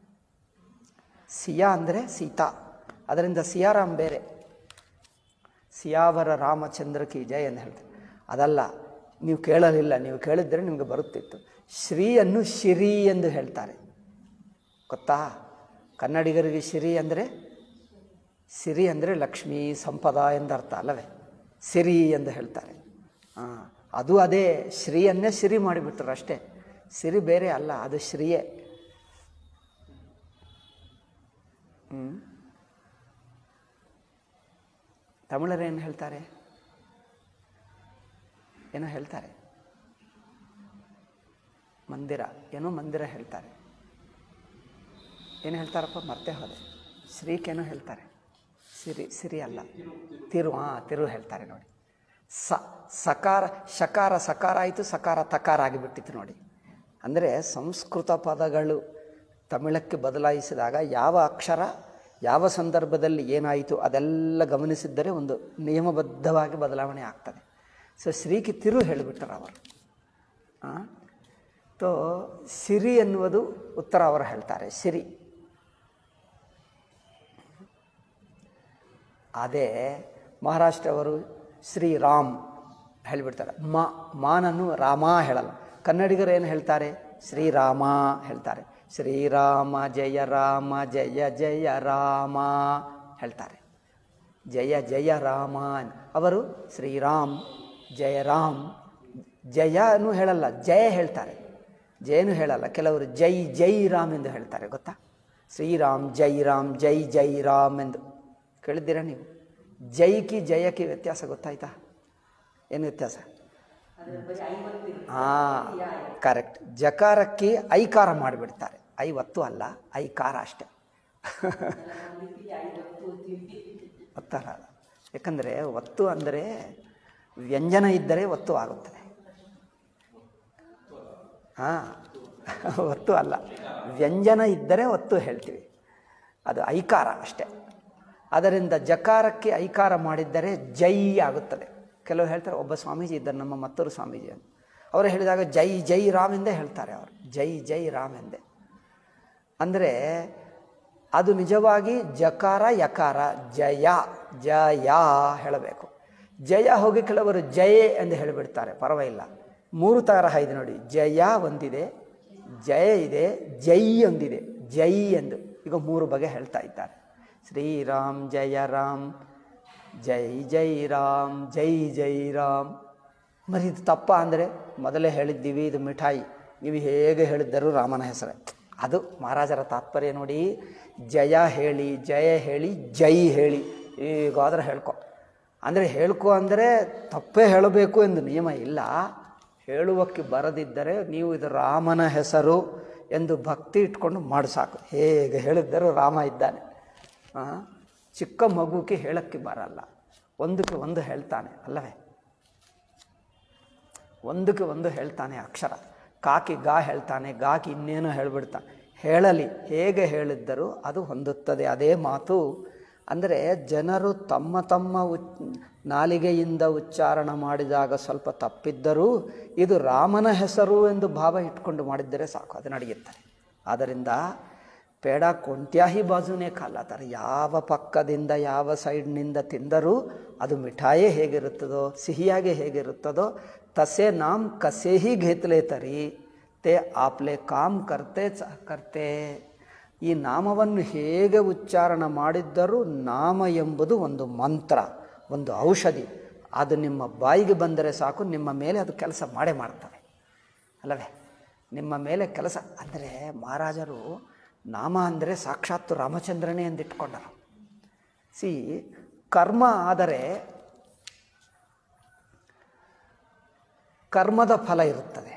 ಸಿಯಾ ಅಂದರೆ ಸೀತಾ ಅದರಿಂದ ಸಿಯಾರಾಮ್ ಬೇರೆ ಸಿಯಾವರ ರಾಮಚಂದ್ರ ಕಿ ಜಯ ಎಂದು ಹೇಳ್ತಾರೆ ಅದಲ್ಲ ನೀವು ಕೇಳಲಿಲ್ಲ ನೀವು ಕೇಳಿದ್ರೆ ನಿಮಗೆ ಬರುತ್ತಿತ್ತು ಶ್ರೀಯನ್ನು ಶಿರಿ ಎಂದು ಹೇಳ್ತಾರೆ ಗೊತ್ತಾ ಕನ್ನಡಿಗರಿಗೆ ಶಿರಿ ಅಂದರೆ ಸಿರಿ ಅಂದರೆ ಲಕ್ಷ್ಮೀ ಸಂಪದ ಎಂದರ್ಥ ಅಲ್ಲವೇ ಸಿರಿ ಎಂದು ಹೇಳ್ತಾರೆ ಹಾಂ ಅದು ಅದೇ ಶ್ರೀಯನ್ನೇ ಸಿರಿ ಮಾಡಿಬಿಟ್ರು ಅಷ್ಟೇ ಸಿರಿ ಬೇರೆ ಅಲ್ಲ ಅದು ಶ್ರೀಯೇ ಹ್ಞೂ ತಮಿಳರು ಏನು ಹೇಳ್ತಾರೆ ಏನೋ ಹೇಳ್ತಾರೆ ಮಂದಿರ ಏನೋ ಮಂದಿರ ಹೇಳ್ತಾರೆ ಏನು ಹೇಳ್ತಾರಪ್ಪ ಮತ್ತೆ ಹೋದೆ ಶ್ರೀಕೇನೋ ಹೇಳ್ತಾರೆ ಸಿರಿ ಸಿರಿ ಅಲ್ಲ ತಿರು ಹಾಂ ತಿರು ಹೇಳ್ತಾರೆ ನೋಡಿ ಸ ಸಕಾರ ಶಕಾರ ಸಕಾರ ಆಯಿತು ಸಕಾರ ತಕಾರ ಆಗಿಬಿಟ್ಟಿತ್ತು ನೋಡಿ ಅಂದರೆ ಸಂಸ್ಕೃತ ಪದಗಳು ತಮಿಳಕ್ಕೆ ಬದಲಾಯಿಸಿದಾಗ ಯಾವ ಅಕ್ಷರ ಯಾವ ಸಂದರ್ಭದಲ್ಲಿ ಏನಾಯಿತು ಅದೆಲ್ಲ ಗಮನಿಸಿದ್ದರೆ ಒಂದು ನಿಯಮಬದ್ಧವಾಗಿ ಬದಲಾವಣೆ ಆಗ್ತದೆ ಸೊ ಶ್ರೀಕಿ ತಿರು ಹೇಳಿಬಿಟ್ಟರು ಅವರು ಹಾಂ ತೋ ಸಿರಿ ಎನ್ನುವುದು ಉತ್ತರ ಅವರು ಹೇಳ್ತಾರೆ ಸಿರಿ ಅದೇ ಮಹಾರಾಷ್ಟ್ರವರು ಶ್ರೀರಾಮ್ ಹೇಳಿಬಿಡ್ತಾರೆ ಮಾ ಮಾನನ್ನು ರಾಮ ಹೇಳಲ್ಲ ಕನ್ನಡಿಗರು ಏನು ಹೇಳ್ತಾರೆ ಶ್ರೀರಾಮ ಹೇಳ್ತಾರೆ ಶ್ರೀರಾಮ ಜಯ ರಾಮ ಜಯ ಜಯ ರಾಮ ಹೇಳ್ತಾರೆ ಜಯ ಜಯ ರಾಮ ಅನ್- ಅವರು ಶ್ರೀರಾಮ್ ಜಯ ರಾಮ್ ಜಯನೂ ಹೇಳಲ್ಲ ಜಯ ಹೇಳ್ತಾರೆ ಜಯನೂ ಹೇಳಲ್ಲ ಕೆಲವರು ಜೈ ಜೈ ರಾಮ್ ಎಂದು ಹೇಳ್ತಾರೆ ಗೊತ್ತಾ ಶ್ರೀರಾಮ್ ಜೈ ರಾಮ್ ಜೈ ಜೈ ರಾಮ್ ಎಂದು ಕೇಳಿದ್ದೀರಾ ನೀವು ಜೈಕಿ ಜಯಕ್ಕೆ ವ್ಯತ್ಯಾಸ ಗೊತ್ತಾಯ್ತಾ ಏನು ವ್ಯತ್ಯಾಸ ಹಾಂ ಕರೆಕ್ಟ್ ಜಕಾರಕ್ಕೆ ಐಕಾರ ಮಾಡಿಬಿಡ್ತಾರೆ ಐವತ್ತು ಅಲ್ಲ ಐಕಾರ ಅಷ್ಟೆ ಒತ್ತರ ಯಾಕಂದರೆ ಒತ್ತು ಅಂದರೆ ವ್ಯಂಜನ ಇದ್ದರೆ ಒತ್ತು ಆಗುತ್ತದೆ ಹಾಂ ಒತ್ತು ಅಲ್ಲ ವ್ಯಂಜನ ಇದ್ದರೆ ಒತ್ತು ಹೇಳ್ತೀವಿ ಅದು ಐಕಾರ ಅಷ್ಟೆ ಅದರಿಂದ ಜಕಾರಕ್ಕೆ ಐಕಾರ ಮಾಡಿದ್ದರೆ ಜೈ ಆಗುತ್ತದೆ ಕೆಲವು ಹೇಳ್ತಾರೆ ಒಬ್ಬ ಸ್ವಾಮೀಜಿ ಇದ್ದಾರೆ ನಮ್ಮ ಮತ್ತೊರು ಸ್ವಾಮೀಜಿ ಅಂತ ಅವರು ಹೇಳಿದಾಗ ಜೈ ಜೈ ರಾಮ್ ಎಂದೇ ಹೇಳ್ತಾರೆ ಅವರು ಜೈ ಜೈ ರಾಮ್ ಎಂದೇ ಅಂದರೆ ಅದು ನಿಜವಾಗಿ ಜಕಾರ ಯಕಾರ ಜಯ ಜಯ ಹೇಳಬೇಕು ಜಯ ಹೋಗಿ ಕೆಲವರು ಜಯ ಎಂದು ಹೇಳಿಬಿಡ್ತಾರೆ ಪರವಾಗಿಲ್ಲ ಮೂರು ತರಹ ಇದೆ ನೋಡಿ ಜಯ ಒಂದಿದೆ ಜಯ ಇದೆ ಜೈ ಒಂದಿದೆ ಜೈ ಎಂದು ಈಗ ಮೂರು ಬಗೆ ಹೇಳ್ತಾ ಇದ್ದಾರೆ ಶ್ರೀರಾಮ್ ಜಯ ರಾಮ್ ಜೈ ಜೈ ರಾಮ್ ಜೈ ಜೈ ರಾಮ್ మరి ಇದು ತಪ್ಪ ಅಂದರೆ ಮೊದಲೇ ಹೇಳಿದ್ದೀವಿ ಇದು ಮಿಠಾಯಿ ನೀವು ಹೇಗೆ ಹೇಳಿದ್ದರೂ ರಾಮನ ಹೆಸರೇ ಅದು ಮಹಾರಾಜರ ತಾತ್ಪರ್ಯ ನೋಡಿ ಜಯ ಹೇಳಿ ಜಯ ಹೇಳಿ ಜೈ ಹೇಳಿ ಈಗಾದ್ರೆ ಹೇಳ್ಕೊ ಅಂದರೆ ಹೇಳ್ಕೊ ಅಂದರೆ ತಪ್ಪೇ ಹೇಳಬೇಕು ಎಂದು ನಿಯಮ ಇಲ್ಲ ಹೇಳುವಕ್ಕೆ ಬರದಿದ್ದರೆ ನೀವು ಇದು ರಾಮನ ಹೆಸರು ಎಂದು ಭಕ್ತಿ ಇಟ್ಕೊಂಡು ಮಾಡು ಸಾಕು ಹೇಗೆ ಹೇಳಿದ್ದರೂ ರಾಮ ಇದ್ದಾನೆ ಆ, ಚಿಕ್ಕ ಮಗುಕ್ಕೆ ಹೇಳಕ್ಕೆ ಬರಲ್ಲ ಒಂದಕ್ಕೆ ಒಂದು ಹೇಳ್ತಾನೆ ಅಲ್ಲವೇ ಒಂದಕ್ಕೆ ಒಂದು ಹೇಳ್ತಾನೆ ಅಕ್ಷರ ಕಾಕಿ ಗಾ ಹೇಳ್ತಾನೆ ಗಾಕಿ ಇನ್ನೇನೋ ಹೇಳ್ಬಿಡ್ತಾನೆ ಹೇಳಲಿ ಹೇಗೆ ಹೇಳಿದ್ದರೂ ಅದು ಹೊಂದುತ್ತದೆ ಅದೇ ಮಾತು ಅಂದರೆ ಜನರು ತಮ್ಮ ತಮ್ಮ ಉಚ್ ನಾಲಿಗೆಯಿಂದ ಉಚ್ಚಾರಣ ಮಾಡಿದಾಗ ಸ್ವಲ್ಪ ತಪ್ಪಿದ್ದರೂ ಇದು ರಾಮನ ಹೆಸರು ಎಂದು ಭಾವ ಇಟ್ಕೊಂಡು ಮಾಡಿದ್ದರೆ ಸಾಕು ಅದು ನಡೆಯುತ್ತದೆ ಆದ್ದರಿಂದ ಪೇಡ ಕೊಂಟ್ಯಾಹಿ ಬಾಜುನೇ ಕಾಲತ್ತಾರೆ ಯಾವ ಪಕ್ಕದಿಂದ ಯಾವ ಸೈಡ್ನಿಂದ ತಿಂದರೂ ಅದು ಮಿಠಾಯೇ ಹೇಗಿರುತ್ತದೋ ಸಿಹಿಯಾಗಿ ಹೇಗಿರುತ್ತದೋ ತಸೆ ನಾಮ್ ಕಸೆ ಹಿ ಘೇತ್ಲೆ ತರಿ ತೇ ಆಪ್ಲೆ ಕಾಮ್ ಕರ್ತೆ ಚ ಕರ್ತೆ ಈ ನಾಮವನ್ನು ಹೇಗೆ ಉಚ್ಚಾರಣ ಮಾಡಿದ್ದರೂ ನಾಮ ಎಂಬುದು ಒಂದು ಮಂತ್ರ ಒಂದು ಔಷಧಿ ಅದು ನಿಮ್ಮ ಬಾಯಿಗೆ ಬಂದರೆ ಸಾಕು ನಿಮ್ಮ ಮೇಲೆ ಅದು ಕೆಲಸ ಮಾಡೇ ಮಾಡ್ತವೆ ಅಲ್ಲವೇ ನಿಮ್ಮ ಮೇಲೆ ಕೆಲಸ ಅಂದರೆ ಮಹಾರಾಜರು ನಾಮ ಅಂದರೆ ಸಾಕ್ಷಾತ್ತು ರಾಮಚಂದ್ರನೇ ಎಂದಿಟ್ಕೊಂಡರು ಸಿ ಕರ್ಮ ಆದರೆ ಕರ್ಮದ ಫಲ ಇರುತ್ತದೆ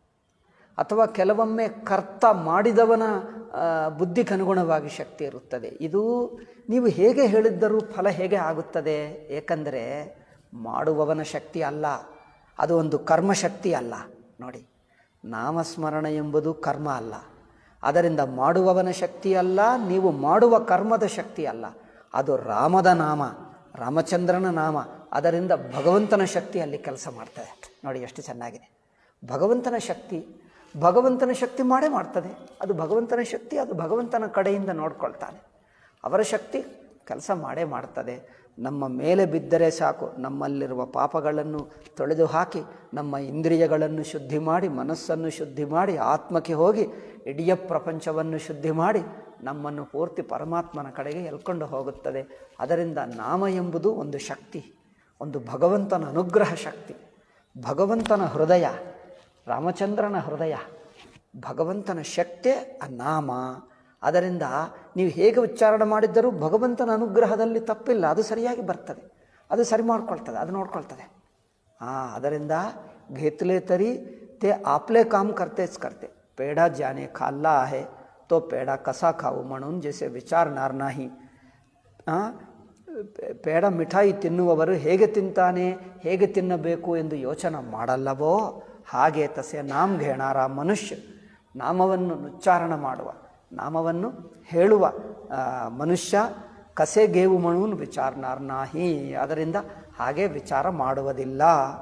ಅಥವಾ ಕೆಲವೊಮ್ಮೆ ಕರ್ತ ಮಾಡಿದವನ ಆ, ಬುದ್ಧಿಗನುಗುಣವಾಗಿ ಶಕ್ತಿ ಇರುತ್ತದೆ ಇದು ನೀವು ಹೇಗೆ ಹೇಳಿದ್ದರೂ ಫಲ ಹೇಗೆ ಆಗುತ್ತದೆ ಏಕೆಂದರೆ ಮಾಡುವವನ ಶಕ್ತಿ ಅಲ್ಲ ಅದು ಒಂದು ಕರ್ಮಶಕ್ತಿ ಅಲ್ಲ ನೋಡಿ ನಾಮಸ್ಮರಣ ಎಂಬುದು ಕರ್ಮ ಅಲ್ಲ ಅದರಿಂದ ಮಾಡುವವನ ಶಕ್ತಿ ಅಲ್ಲ ನೀವು ಮಾಡುವ ಕರ್ಮದ ಶಕ್ತಿ ಅಲ್ಲ ಅದು ರಾಮದ ನಾಮ ರಾಮಚಂದ್ರನ ನಾಮ ಅದರಿಂದ ಭಗವಂತನ ಶಕ್ತಿ ಅಲ್ಲಿ ಕೆಲಸ ಮಾಡ್ತದೆ ನೋಡಿ ಎಷ್ಟು ಚೆನ್ನಾಗಿದೆ ಭಗವಂತನ ಶಕ್ತಿ ಭಗವಂತನ ಶಕ್ತಿ ಮಾಡೇ ಮಾಡ್ತದೆ ಅದು ಭಗವಂತನ ಶಕ್ತಿ ಅದು ಭಗವಂತನ ಕಡೆಯಿಂದ ನೋಡ್ಕೊಳ್ತಾನೆ ಅವರ ಶಕ್ತಿ ಕೆಲಸ ಮಾಡೇ ಮಾಡ್ತದೆ ನಮ್ಮ ಮೇಲೆ ಬಿದ್ದರೆ ಸಾಕು ನಮ್ಮಲ್ಲಿರುವ ಪಾಪಗಳನ್ನು ತೊಳೆದು ಹಾಕಿ ನಮ್ಮ ಇಂದ್ರಿಯಗಳನ್ನು ಶುದ್ಧಿ ಮಾಡಿ ಮನಸ್ಸನ್ನು ಶುದ್ಧಿ ಮಾಡಿ ಆತ್ಮಕ್ಕೆ ಹೋಗಿ ಇಡೀ ಪ್ರಪಂಚವನ್ನು ಶುದ್ಧಿ ಮಾಡಿ ನಮ್ಮನ್ನು ಪೂರ್ತಿ ಪರಮಾತ್ಮನ ಕಡೆಗೆ ಎಳ್ಕೊಂಡು ಹೋಗುತ್ತದೆ ಅದರಿಂದ ನಾಮ ಎಂಬುದು ಒಂದು ಶಕ್ತಿ ಒಂದು ಭಗವಂತನ ಅನುಗ್ರಹ ಶಕ್ತಿ ಭಗವಂತನ ಹೃದಯ ರಾಮಚಂದ್ರನ ಹೃದಯ ಭಗವಂತನ ಶಕ್ತಿ ಆ ನಾಮ ಅದರಿಂದ ನೀವು ಹೇಗೆ ಉಚ್ಚಾರ ಮಾಡಿದ್ದರೂ ಭಗವಂತನ ಅನುಗ್ರಹದಲ್ಲಿ ತಪ್ಪಿಲ್ಲ ಅದು ಸರಿಯಾಗಿ ಬರ್ತದೆ ಅದು ಸರಿ ಮಾಡ್ಕೊಳ್ತದೆ ಅದು ನೋಡ್ಕೊಳ್ತದೆ ಹಾಂ ಅದರಿಂದ घेतले तरी ते आपले काम करतेच करते पेढा ज्याने खाल्ला आहे तो पेढा कसा खाऊ म्हणून जसे विचारणार नाही ಆ, ಪೇ- ಪೇಡ ಮಿಠಾಯಿ ತಿನ್ನುವವರು ಹೇಗೆ ತಿಂತಾನೆ ಹೇಗೆ ತಿನ್ನಬೇಕು ಎಂದು ಯೋಚನೆ ಮಾಡಲ್ಲವೋ ಹಾಗೆ ತಸೆ ನಾಮ್ ಘೇಣಾರ ಮನುಷ್ಯ ನಾಮವನ್ನು ಉಚ್ಚಾರಣ ಮಾಡುವ ನಾಮವನ್ನು ಹೇಳುವ ಆ, ಮನುಷ್ಯ ಕಸೆ ಗೇವು ಮಣೂನ್ ವಿಚಾರನಾರ್ ನಾಹಿ ಅದರಿಂದ ಹಾಗೆ ವಿಚಾರ ಮಾಡುವುದಿಲ್ಲ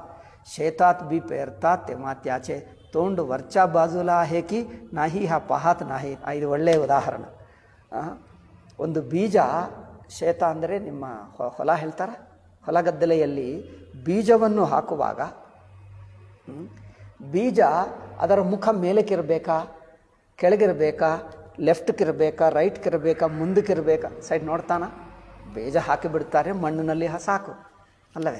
शेतात बी पेरतात तेव्हा त्याचे तोंड वरच्या बाजूला आहे की नाही हा पाहत नाही ಆ, ಇದು ಒಳ್ಳೆಯ ಉದಾಹರಣೆ ಆ, ಒಂದು ಬೀಜ ಶೇತ ಅಂದರೆ ನಿಮ್ಮ ಹೊ- ಹೊಲ ಹೇಳ್ತಾರ ಹೊಲ ಗದ್ದಲೆಯಲ್ಲಿ ಬೀಜವನ್ನು ಹಾಕುವಾಗ ಹ್ಮ್, ಬೀಜ ಅದರ ಮುಖ ಮೇಲಕ್ಕಿರಬೇಕಾ ಕೆಳಗಿರಬೇಕಾ ಲೆಫ್ಟ್ಗಿರಬೇಕಾ ರೈಟ್ಗಿರಬೇಕಾ ಮುಂದಕ್ಕಿರಬೇಕಾ ಸೈಡ್ ನೋಡ್ತಾನ ಬೀಜ ಹಾಕಿಬಿಡ್ತಾರೆ ಮಣ್ಣಿನಲ್ಲಿ ಹ- ಸಾಕು ಅಲ್ಲವೇ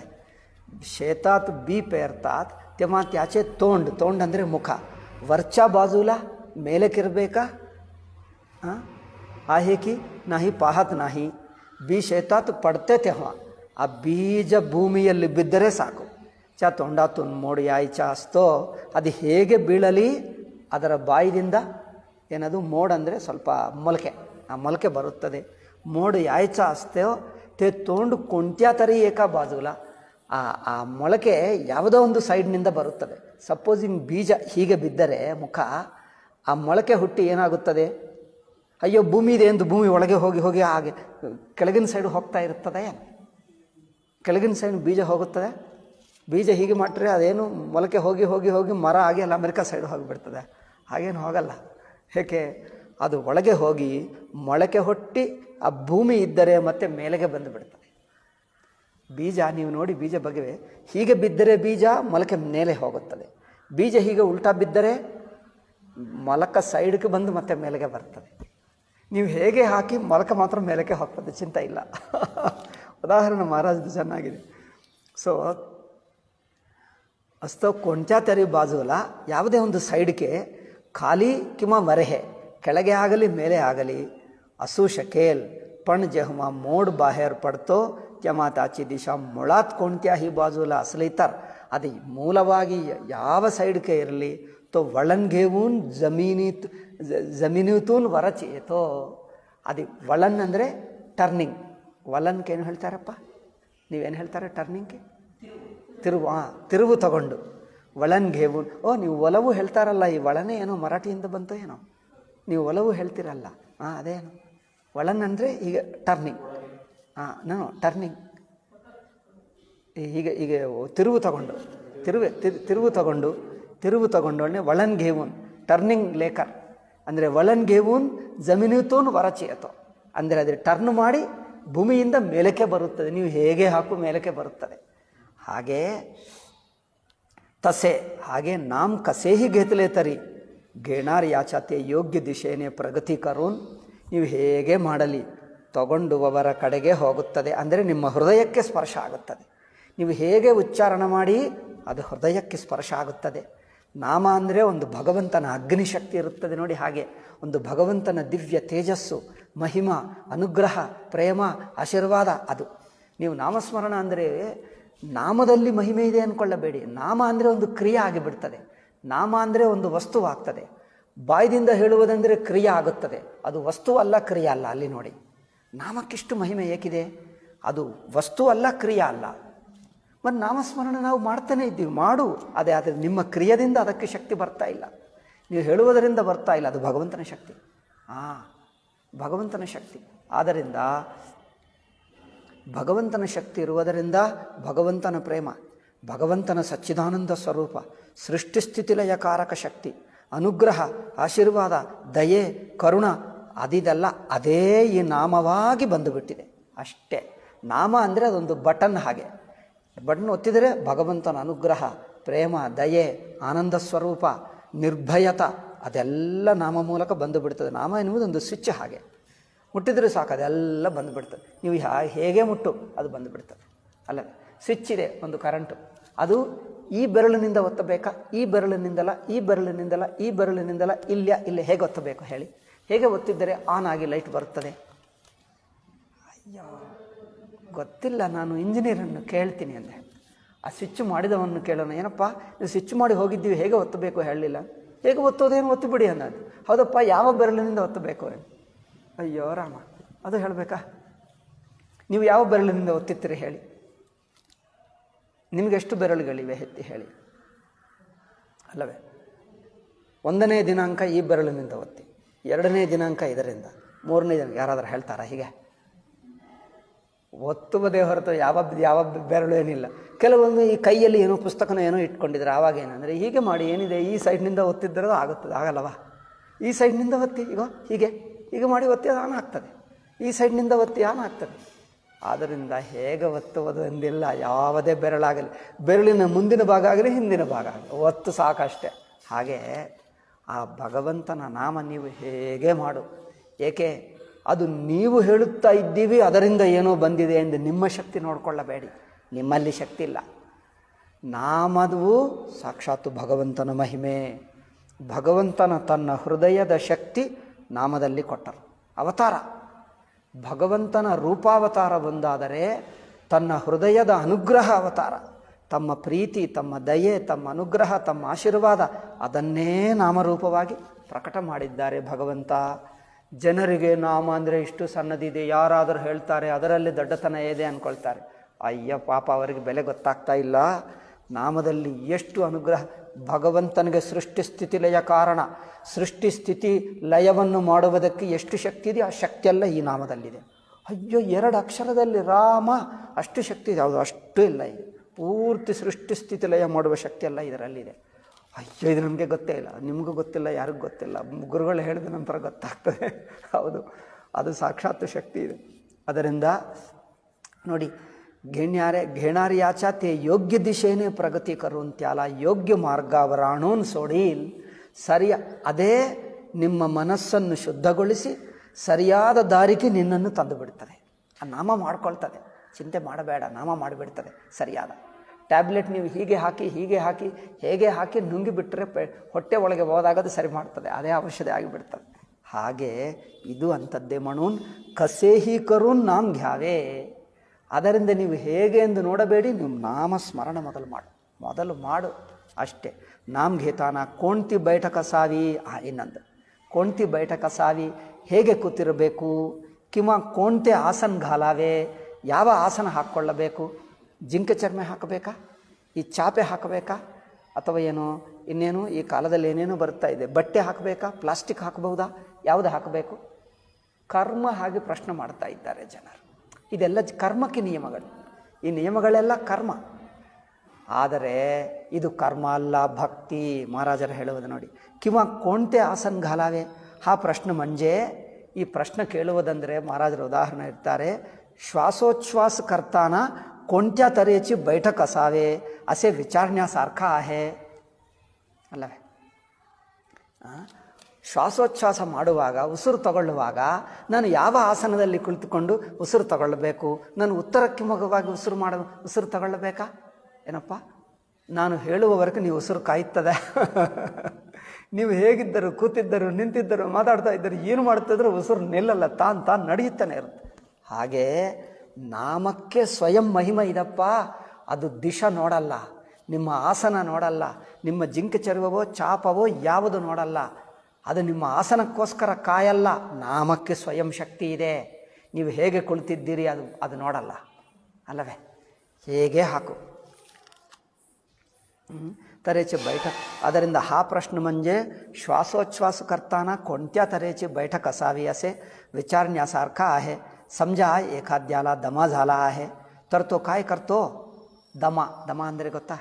शेतात बी पेरतात तेव्हा त्याचे तोंड तोंड ಅಂದರೆ ಮುಖ वरच्या बाजूला ಮೇಲಕ್ಕಿರಬೇಕಾ हां आहे की नाही पाहत नाही बी शेतात पडते तेव्हा ಆ ಬೀಜ ಭೂಮಿಯಲ್ಲಿ ಬಿದ್ದರೆ ಸಾಕು ಚ ತೋಂಡಾತುನ್ ಮೋಡ್ ಯಾಯ್ಚ ಅಸ್ತೋ ಅದು ಹೇಗೆ ಬೀಳಲಿ ಅದರ ಬಾಯಿದಿಂದ ಏನದು ಮೋಡ್ ಅಂದರೆ ಸ್ವಲ್ಪ ಮೊಲಕೆ ಆ ಮೊಲಕೆ ಬರುತ್ತದೆ ಮೋಡ್ ಯಾಯ್ಚ ಅಸ್ತೋ ते तोंड कोणत्या तरी एका बाजूला ಆ ಆ ಮೊಳಕೆ ಯಾವುದೋ ಒಂದು ಸೈಡ್ನಿಂದ ಬರುತ್ತದೆ ಸಪೋಸಿಂಗ್ ಬೀಜ ಹೀಗೆ ಬಿದ್ದರೆ ಮುಖ ಆ ಮೊಳಕೆ ಹುಟ್ಟಿ ಏನಾಗುತ್ತದೆ ಅಯ್ಯೋ ಭೂಮಿ ಇದೆ ಎಂದು ಭೂಮಿ ಒಳಗೆ ಹೋಗಿ ಹೋಗಿ ಹಾಗೆ ಕೆಳಗಿನ ಸೈಡ್ ಹೋಗ್ತಾ ಇರ್ತದೆ ಕೆಳಗಿನ ಸೈಡ್ ಬೀಜ ಹೋಗುತ್ತದೆ ಬೀಜ ಹೀಗೆ ಮಾಡಿದ್ರೆ ಅದೇನು ಮೊಳಕೆ ಹೋಗಿ ಹೋಗಿ ಹೋಗಿ ಮರ ಆಗಿ ಅಲ್ಲಿ ಅಮೆರಿಕ ಸೈಡ್ ಹೋಗಿಬಿಡ್ತದೆ ಹಾಗೇನು ಹೋಗಲ್ಲ ಏಕೆ ಅದು ಒಳಗೆ ಹೋಗಿ ಮೊಳಕೆ ಹೊಟ್ಟಿ ಆ ಭೂಮಿ ಇದ್ದರೆ ಮತ್ತೆ ಮೇಲೆಗೆ ಬಂದು ಬಿಡ್ತದೆ ಬೀಜ ನೀವು ನೋಡಿ ಬೀಜ ಬಗ್ಗೆ ಹೀಗೆ ಬಿದ್ದರೆ ಬೀಜ ಮೊಳಕೆ ಮೇಲೆ ಹೋಗುತ್ತದೆ ಬೀಜ ಹೀಗೆ ಉಲ್ಟಾ ಬಿದ್ದರೆ ಮೊಲಕ ಸೈಡ್ಗೆ ಬಂದು ಮತ್ತೆ ಮೇಲೆಗೆ ಬರ್ತದೆ ನೀವು ಹೇಗೆ ಹಾಕಿ ಮೊಲಕ ಮಾತ್ರ ಮೇಲಕ್ಕೆ ಹೋಗ್ತದೆ ಚಿಂತೆ ಇಲ್ಲ ಉದಾಹರಣೆ ಮಹಾರಾಜದು ಚೆನ್ನಾಗಿದೆ ಸೊ असतो कोणत्या तरी बाजूला ಯಾವುದೇ ಒಂದು ಸೈಡ್ಗೆ ಖಾಲಿ ಕಿಂवा वरहे ಕೆಳಗೆ ಆಗಲಿ ಮೇಲೆ ಆಗಲಿ असू शकेल पण जेव्हा मोड बाहेर पडतो तेव्हा त्याची दिशा मुळात कोणत्याही बाजूला असली तर ಅದು ಮೂಲವಾಗಿ ಯಾವ ಸೈಡ್ಗೆ ಇರಲಿ तो वळण घेऊन जमिनीत ज- जमिनीतून वरच येतो ಅದು ವಳನ್ ಅಂದರೆ ಟರ್ನಿಂಗ್ ವಲನ್ಗೆ ಏನು ಹೇಳ್ತಾರಪ್ಪ ನೀವೇನು ಹೇಳ್ತಾರೆ ಟರ್ನಿಂಗ್ಗೆ ತಿರುವು ಹಾಂ ತಿರುವು ತಗೊಂಡು ಒಳನ್ ಘೇವುನ್ ಓ ನೀವು ಒಲವು ಹೇಳ್ತಾರಲ್ಲ ಈ ಒಳನೇ ಏನೋ ಮರಾಠಿಯಿಂದ ಬಂತು ಏನೋ ನೀವು ಒಲವು ಹೇಳ್ತೀರಲ್ಲ ಹಾಂ ಅದೇನು ಒಳನ್ ಅಂದರೆ ಈಗ ಟರ್ನಿಂಗ್ ಹಾಂ ನಾನು ಟರ್ನಿಂಗ್ ಹೀಗೆ ಹೀಗೆ ತಿರುವು ತಗೊಂಡು ತಿರುವೆ ತಿರು ತಿರುವು ತಗೊಂಡು ತಿರುವು ತಗೊಂಡೊಡನೆ ಒಳನ್ ಘೇವುನ್ ಟರ್ನಿಂಗ್ ಲೇಕರ್ ಅಂದರೆ ಒಳನ್ ಘೇವುನ್ ಜಮೀನಿತೋನ್ ವರಚಿಯತೋ ಅಂದರೆ ಅದು ಟರ್ನ್ ಮಾಡಿ ಭೂಮಿಯಿಂದ ಮೇಲಕ್ಕೆ ಬರುತ್ತದೆ ನೀವು ಹೇಗೆ ಹಾಕು ಮೇಲಕ್ಕೆ ಬರುತ್ತದೆ ಹಾಗೆ ತಸೆ ಹಾಗೆ ನಾಮ್ ಕಸೇಹಿ ಘೇತಲೆ ತರಿ ಗೇಣಾರ್ ಯಾಚಾತೆ ಯೋಗ್ಯ ದಿಶೆಯೇ ಪ್ರಗತಿ ಕರೋನ್ ನೀವು ಹೇಗೆ ಮಾಡಲಿ ತಗೊಂಡುವವರ ಕಡೆಗೆ ಹೋಗುತ್ತದೆ ಅಂದರೆ ನಿಮ್ಮ ಹೃದಯಕ್ಕೆ ಸ್ಪರ್ಶ ಆಗುತ್ತದೆ ನೀವು ಹೇಗೆ ಉಚ್ಚಾರಣ ಮಾಡಿ ಅದು ಹೃದಯಕ್ಕೆ ಸ್ಪರ್ಶ ಆಗುತ್ತದೆ ನಾಮ ಅಂದರೆ ಒಂದು ಭಗವಂತನ ಅಗ್ನಿಶಕ್ತಿ ಇರುತ್ತದೆ ನೋಡಿ ಹಾಗೆ ಒಂದು ಭಗವಂತನ ದಿವ್ಯ ತೇಜಸ್ಸು ಮಹಿಮ ಅನುಗ್ರಹ ಪ್ರೇಮ ಆಶೀರ್ವಾದ ಅದು ನೀವು ನಾಮಸ್ಮರಣ ಅಂದರೆ ನಾಮದಲ್ಲಿ ಮಹಿಮೆ ಇದೆ ಅಂದ್ಕೊಳ್ಳಬೇಡಿ ನಾಮ ಅಂದರೆ ಒಂದು ಕ್ರಿಯೆ ಆಗಿಬಿಡ್ತದೆ ನಾಮ ಅಂದರೆ ಒಂದು ವಸ್ತುವಾಗ್ತದೆ ಬಾಯ್ದಿಂದ ಹೇಳುವುದಂದರೆ ಕ್ರಿಯೆ ಆಗುತ್ತದೆ ಅದು ವಸ್ತು ಅಲ್ಲ ಕ್ರಿಯೆ ಅಲ್ಲ ಅಲ್ಲಿ ನೋಡಿ ನಾಮಕ್ಕಿಷ್ಟು ಮಹಿಮೆ ಏಕಿದೆ ಅದು ವಸ್ತು ಅಲ್ಲ ಕ್ರಿಯೆ ಅಲ್ಲ ಮತ್ತು ನಾಮಸ್ಮರಣ ನಾವು ಮಾಡ್ತಾನೆ ಇದ್ದೀವಿ ಮಾಡು ಅದೇ ಆದರೆ ನಿಮ್ಮ ಕ್ರಿಯೆಯಿಂದ ಅದಕ್ಕೆ ಶಕ್ತಿ ಬರ್ತಾ ಇಲ್ಲ ನೀವು ಹೇಳುವುದರಿಂದ ಬರ್ತಾ ಇಲ್ಲ ಅದು ಭಗವಂತನ ಶಕ್ತಿ ಹಾಂ ಭಗವಂತನ ಶಕ್ತಿ ಆದ್ದರಿಂದ ಭಗವಂತನ ಶಕ್ತಿ ಇರುವುದರಿಂದ ಭಗವಂತನ ಪ್ರೇಮ ಭಗವಂತನ ಸಚ್ಚಿದಾನಂದ ಸ್ವರೂಪ ಸೃಷ್ಟಿಸ್ಥಿತಿಲಯಕಾರಕ ಶಕ್ತಿ ಅನುಗ್ರಹ ಆಶೀರ್ವಾದ ದಯೆ ಕರುಣ ಅದಿದೆಲ್ಲ ಅದೇ ಈ ನಾಮವಾಗಿ ಬಂದುಬಿಟ್ಟಿದೆ ಅಷ್ಟೇ ನಾಮ ಅಂದರೆ ಅದೊಂದು ಬಟನ್ ಹಾಗೆ ಬಟನ್ ಒತ್ತಿದರೆ ಭಗವಂತನ ಅನುಗ್ರಹ ಪ್ರೇಮ ದಯೆ ಆನಂದ ಸ್ವರೂಪ ನಿರ್ಭಯತ ಅದೆಲ್ಲ ನಾಮ ಮೂಲಕ ಬಂದು ಬಿಡ್ತದೆ ನಾಮ ಎನ್ನುವುದು ಒಂದು ಸ್ವಿಚ್ ಹಾಗೆ ಮುಟ್ಟಿದ್ರೆ ಸಾಕು ಅದೆಲ್ಲ ಬಂದುಬಿಡ್ತದೆ ನೀವು ಹಾ- ಹೇಗೆ ಮುಟ್ಟು ಅದು ಬಂದುಬಿಡ್ತದೆ ಅಲ್ಲ ಸ್ವಿಚ್ ಇದೆ ಒಂದು ಕರೆಂಟು ಅದು ಈ ಬೆರಳಿನಿಂದ ಒತ್ತಬೇಕಾ ಈ ಬೆರಳಿನಿಂದಲ ಈ ಬೆರಳಿನಿಂದಲ ಈ ಬೆರಳಿನಿಂದಲ ಇಲ್ಲ ಇಲ್ಲಿ ಹೇಗೆ ಒತ್ತಬೇಕು ಹೇಳಿ ಹೇಗೆ ಒತ್ತಿದ್ದರೆ ಆನ್ ಆಗಿ ಲೈಟ್ ಬರುತ್ತದೆ ಅಯ್ಯೋ ಗೊತ್ತಿಲ್ಲ ನಾನು ಇಂಜಿನಿಯರನ್ನು ಕೇಳ್ತೀನಿ ಅಂದೆ ಆ ಸ್ವಿಚ್ ಮಾಡಿದವನು ಕೇಳೋಣ ಏನಪ್ಪ ನೀವು ಸ್ವಿಚ್ ಮಾಡಿ ಹೋಗಿದ್ದೀವಿ ಹೇಗೆ ಒತ್ತಬೇಕು ಹೇಳಲಿಲ್ಲ ಹೇಗೆ ಒತ್ತೋದೇನು ಒತ್ತಿಬಿಡಿ ಅನ್ನೋದು ಹೌದಪ್ಪ ಯಾವ ಬೆರಳಿನಿಂದ ಒತ್ತಬೇಕು ಅಯ್ಯೋ ರಾಮ ಅದು ಹೇಳಬೇಕಾ ನೀವು ಯಾವ ಬೆರಳಿನಿಂದ ಒತ್ತಿತ್ತೀರಿ ಹೇಳಿ ನಿಮಗೆ ಎಷ್ಟು ಬೆರಳುಗಳಿವೆ ಎತ್ತಿ ಹೇಳಿ ಅಲ್ಲವೇ ಒಂದನೇ ದಿನಾಂಕ ಈ ಬೆರಳಿನಿಂದ ಒತ್ತಿ ಎರಡನೇ ದಿನಾಂಕ ಇದರಿಂದ ಮೂರನೇ ದಿನ ಯಾರಾದರೂ ಹೇಳ್ತಾರಾ ಹೀಗೆ ಒತ್ತುವುದೇ ಹೊರತು ಯಾವ ಯಾವ ಬೆರಳು ಏನಿಲ್ಲ ಕೆಲವೊಂದು ಈ ಕೈಯಲ್ಲಿ ಏನೋ ಪುಸ್ತಕನ ಏನೋ ಇಟ್ಕೊಂಡಿದ್ದಾರೆ ಆವಾಗ ಏನಂದರೆ ಹೀಗೆ ಮಾಡಿ ಏನಿದೆ ಈ ಸೈಡ್ನಿಂದ ಒತ್ತಿದ್ದರೆ ಆಗುತ್ತದೆ ಆಗಲ್ಲವಾ ಈ ಸೈಡ್ನಿಂದ ಒತ್ತಿ ಈಗ ಹೀಗೆ ಹೀಗೆ ಮಾಡಿ ಒತ್ತಿ ಅದು ಆನ್ ಆಗ್ತದೆ ಈ ಸೈಡ್ನಿಂದ ಒತ್ತಿ ಆನ್ ಆಗ್ತದೆ ಆದ್ದರಿಂದ ಹೇಗೆ ಒತ್ತುವುದು ಎಂದಿಲ್ಲ ಯಾವುದೇ ಬೆರಳಾಗಲಿ ಬೆರಳಿನ ಮುಂದಿನ ಭಾಗ ಆಗಲಿ ಹಿಂದಿನ ಭಾಗ ಆಗಲಿ ಒತ್ತು ಸಾಕಷ್ಟೆ ಹಾಗೆ ಆ ಭಗವಂತನ ನಾಮ ನೀವು ಹೇಗೆ ಮಾಡು ಏಕೆ ಅದು ನೀವು ಹೇಳುತ್ತಾ ಇದ್ದೀವಿ ಅದರಿಂದ ಏನೋ ಬಂದಿದೆ ಎಂದು ನಿಮ್ಮ ಶಕ್ತಿ ನೋಡಿಕೊಳ್ಳಬೇಡಿ ನಿಮ್ಮಲ್ಲಿ ಶಕ್ತಿ ಇಲ್ಲ ನಾಮದು ಸಾಕ್ಷಾತ್ತು ಭಗವಂತನ ಮಹಿಮೆ ಭಗವಂತನ ತನ್ನ ಹೃದಯದ ಶಕ್ತಿ ನಾಮದಲ್ಲಿ ಕೊಟ್ಟರು ಅವತಾರ ಭಗವಂತನ ರೂಪಾವತಾರ ಒಂದಾದರೆ ತನ್ನ ಹೃದಯದ ಅನುಗ್ರಹ ಅವತಾರ ತಮ್ಮ ಪ್ರೀತಿ ತಮ್ಮ ದಯೆ ತಮ್ಮ ಅನುಗ್ರಹ ತಮ್ಮ ಆಶೀರ್ವಾದ ಅದನ್ನೇ ನಾಮರೂಪವಾಗಿ ಪ್ರಕಟ ಮಾಡಿದ್ದಾರೆ ಭಗವಂತ ಜನರಿಗೆ ನಾಮ ಅಂದರೆ ಇಷ್ಟು ಸಣ್ಣದಿದೆ ಯಾರಾದರೂ ಹೇಳ್ತಾರೆ ಅದರಲ್ಲಿ ದೊಡ್ಡತನ ಇದೆ ಅಂದ್ಕೊಳ್ತಾರೆ ಅಯ್ಯ ಪಾಪ ಅವರಿಗೆ ಬೆಲೆ ಗೊತ್ತಾಗ್ತಾ ಇಲ್ಲ ನಾಮದಲ್ಲಿ ಎಷ್ಟು ಅನುಗ್ರಹ ಭಗವಂತನಿಗೆ ಸೃಷ್ಟಿ ಸ್ಥಿತಿ ಲಯ ಕಾರಣ ಸೃಷ್ಟಿ ಸ್ಥಿತಿ ಲಯವನ್ನು ಮಾಡುವುದಕ್ಕೆ ಎಷ್ಟು ಶಕ್ತಿ ಇದೆ ಆ ಶಕ್ತಿಯೆಲ್ಲ ಈ ನಾಮದಲ್ಲಿದೆ ಅಯ್ಯೋ ಎರಡು ಅಕ್ಷರದಲ್ಲಿ ರಾಮ ಅಷ್ಟು ಶಕ್ತಿ ಇದೆ ಹೌದು ಅಷ್ಟು ಇಲ್ಲ ಇದೆ ಪೂರ್ತಿ ಸೃಷ್ಟಿ ಸ್ಥಿತಿ ಲಯ ಮಾಡುವ ಶಕ್ತಿ ಎಲ್ಲ ಇದರಲ್ಲಿದೆ ಅಯ್ಯೋ ಇದು ನಮಗೆ ಗೊತ್ತೇ ಇಲ್ಲ ನಿಮಗೂ ಗೊತ್ತಿಲ್ಲ ಯಾರಿಗೂ ಗೊತ್ತಿಲ್ಲ ಗುರುಗಳು ಹೇಳಿದ ನಂತರ ಗೊತ್ತಾಗ್ತದೆ ಹೌದು ಅದು ಸಾಕ್ಷಾತ್ ಶಕ್ತಿ ಇದೆ ಅದರಿಂದ ನೋಡಿ ಘೇಣ್ಯಾರೆ ಘೇಣಾರ್ಯಾಚ ತೇ ಯೋಗ್ಯ ದಿಶೇನೆ ಪ್ರಗತಿ ಕರುಂತ್ಯಾಲ ಯೋಗ್ಯ ಮಾರ್ಗಾವರಾಣೋನ್ ಸೋಡೀಲ್ ಸರಿಯ ಅದೇ ನಿಮ್ಮ ಮನಸ್ಸನ್ನು ಶುದ್ಧಗೊಳಿಸಿ ಸರಿಯಾದ ದಾರಿಗೆ ನಿನ್ನನ್ನು ತಂದು ಬಿಡ್ತದೆ ಆ ನಾಮ ಮಾಡ್ಕೊಳ್ತದೆ ಚಿಂತೆ ಮಾಡಬೇಡ ನಾಮ ಮಾಡಿಬಿಡ್ತದೆ ಸರಿಯಾದ ಟ್ಯಾಬ್ಲೆಟ್ ನೀವು ಹೀಗೆ ಹಾಕಿ ಹೀಗೆ ಹಾಕಿ ಹೇಗೆ ಹಾಕಿ ನುಂಗಿ ಬಿಟ್ಟರೆ ಪೆ ಹೊಟ್ಟೆ ಒಳಗೆ ಹೋದಾಗದು ಸರಿ ಮಾಡ್ತದೆ ಅದೇ ಔಷಧಿ ಆಗಿಬಿಡ್ತದೆ ಹಾಗೆ ಇದು ಅಂಥದ್ದೇ ಮಣೂನ್ ಕಸೇಹಿ ಕರೂನ್ ನಾಮ್ ಘ್ಯಾವೇ ಅದರಿಂದ ನೀವು ಹೇಗೆ ಎಂದು ನೋಡಬೇಡಿ ನೀವು ನಾಮ ಸ್ಮರಣ ಮೊದಲು ಮಾಡು ಮೊದಲು ಮಾಡು ಅಷ್ಟೇ ನಾಮ್ ಘೇತಾನ ಕೋಣ್ತಿ ಬೈಠಕ ಸಾವಿ ಆ ಇನ್ನೊಂದು ಕೋಣ್ತಿ ಬೈಠಕ ಸಾವಿ ಹೇಗೆ ಕೂತಿರಬೇಕು ಕಿಮ ಕೋಣ್ತೆ ಆಸನ್ ಘಾಲಾವೆ ಯಾವ ಆಸನ ಹಾಕ್ಕೊಳ್ಳಬೇಕು ಜಿಂಕೆ ಚರ್ಮೆ ಹಾಕಬೇಕಾ ಈ ಚಾಪೆ ಹಾಕಬೇಕಾ ಅಥವಾ ಏನು ಇನ್ನೇನು ಈ ಕಾಲದಲ್ಲಿ ಏನೇನೋ ಬರ್ತಾ ಇದೆ ಬಟ್ಟೆ ಹಾಕಬೇಕಾ ಪ್ಲಾಸ್ಟಿಕ್ ಹಾಕಬಹುದಾ ಯಾವುದು ಹಾಕಬೇಕು ಕರ್ಮ ಹಾಗೆ ಪ್ರಶ್ನೆ ಮಾಡ್ತಾ ಇದ್ದಾರೆ ಜನರು ಇದೆಲ್ಲ ಜ- ಕರ್ಮಕ್ಕೆ ನಿಯಮಗಳು ಈ ನಿಯಮಗಳೆಲ್ಲ ಕರ್ಮ ಆದರೆ ಇದು ಕರ್ಮ ಅಲ್ಲ ಭಕ್ತಿ ಮಹಾರಾಜರು ಹೇಳುವುದು ನೋಡಿ ಕಿವ ಕೋಣ್ತೆ ಆಸನ್ ಘಾಲಾವೆ ಹಾ ಪ್ರಶ್ನೆ ಮಂಜೆ ಈ ಪ್ರಶ್ನೆ ಕೇಳುವುದಂದರೆ ಮಹಾರಾಜರು ಉದಾಹರಣೆ ಇರ್ತಾರೆ ಶ್ವಾಸೋಚ್ಛ್ವಾಸ ಕರ್ತಾನ कोणत्या तऱ्हेची बैठक असावे असे विचारण्यासारखं आहे ಅಲ್ಲವೇ ಆ? ಶ್ವಾಸೋಚ್ಛ್ವಾಸ ಮಾಡುವಾಗ ಉಸಿರು ತಗೊಳ್ಳುವಾಗ ನಾನು ಯಾವ ಆಸನದಲ್ಲಿ ಕುಳಿತುಕೊಂಡು ಉಸಿರು ತಗೊಳ್ಳಬೇಕು ನಾನು ಉತ್ತರಕ್ಕೆ ಮುಖವಾಗಿ ಉಸಿರು ಮಾಡ ಉಸಿರು ತಗೊಳ್ಳಬೇಕಾ ಏನಪ್ಪ ನಾನು ಹೇಳುವವರೆಗೂ ನೀವು ಉಸಿರು ಕಾಯುತ್ತದೆ ನೀವು ಹೇಗಿದ್ದರು ಕೂತಿದ್ದರು ನಿಂತಿದ್ದರು ಮಾತಾಡ್ತಾ ಇದ್ದರು ಏನು ಮಾಡ್ತಿದ್ರು ಉಸಿರು ನಿಲ್ಲಲ್ಲ ತಾನು ತಾನು ನಡೆಯುತ್ತಾನೆ ಇರುತ್ತೆ ಹಾಗೆ ನಾಮಕ್ಕೆ ಸ್ವಯಂ ಮಹಿಮ ಇದಪ್ಪ ಅದು ದಿಶ ನೋಡಲ್ಲ ನಿಮ್ಮ ಆಸನ ನೋಡಲ್ಲ ನಿಮ್ಮ ಜಿಂಕ ಚರ್ವವೋ ಚಾಪವೋ ಯಾವುದು ನೋಡಲ್ಲ ಅದು ನಿಮ್ಮ ಆಸನಕ್ಕೋಸ್ಕರ ಕಾಯಲ್ಲ ನಾಮಕ್ಕೆ ಸ್ವಯಂ ಶಕ್ತಿ ಇದೆ ನೀವು ಹೇಗೆ ಕುಳಿತಿದ್ದೀರಿ ಅದು ಅದು ನೋಡಲ್ಲ ಅಲ್ಲವೇ ಹೇಗೆ ಹಾಕು हं? तऱ्हेची बैठक ಅದರಿಂದ हा प्रश्न म्हणजे श्वासोच्छ्वास करताना कोणत्या तऱ्हेची बैठक असावी असे विचारण्यासारखा आहे समजा एखाद्याला दमा झाला आहे तर तो काय करतो ದಮ ದಮ ಅಂದರೆ ಗೊತ್ತಾ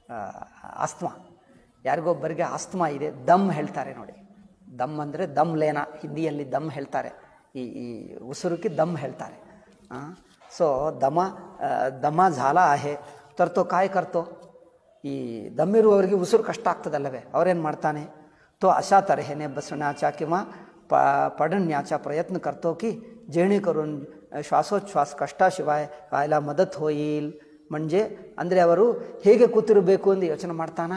ಆಸ್ತಮಾ ಯಾರಿಗೊಬ್ಬರಿಗೆ ಆಸ್ತಮಾ ಇದೆ ದಮ್ ಹೇಳ್ತಾರೆ ನೋಡಿ ದಮ್ ಅಂದರೆ ದಮ್ ಲೇನ ಹಿಂದಿಯಲ್ಲಿ ದಮ್ ಹೇಳ್ತಾರೆ ಈ ಈ ಉಸಿರುಕ್ಕೆ ದಮ್ ಹೇಳ್ತಾರೆ ಸೊ ದಮ ಆ, ದಮ ಝಾಲ आहे तर तो काय करतो ಈ ದಮ್ಮಿರುವವರಿಗೆ ಉಸಿರು ಕಷ್ಟ ಆಗ್ತದಲ್ಲವೇ ಅವರೇನು ಮಾಡ್ತಾನೆ तो अशा तऱ्हेने बसण्याचा किंवा प पडण्याचा प्रयत्न करतो की जेणेकरून श्वासोच्छ्वास कष्टाशिवाय व्हायला मदत होईल म्हणजे ಅಂದರೆ ಅವರು ಹೇಗೆ ಕೂತಿರಬೇಕು ಎಂದು ಯೋಚನೆ ಮಾಡ್ತಾನಾ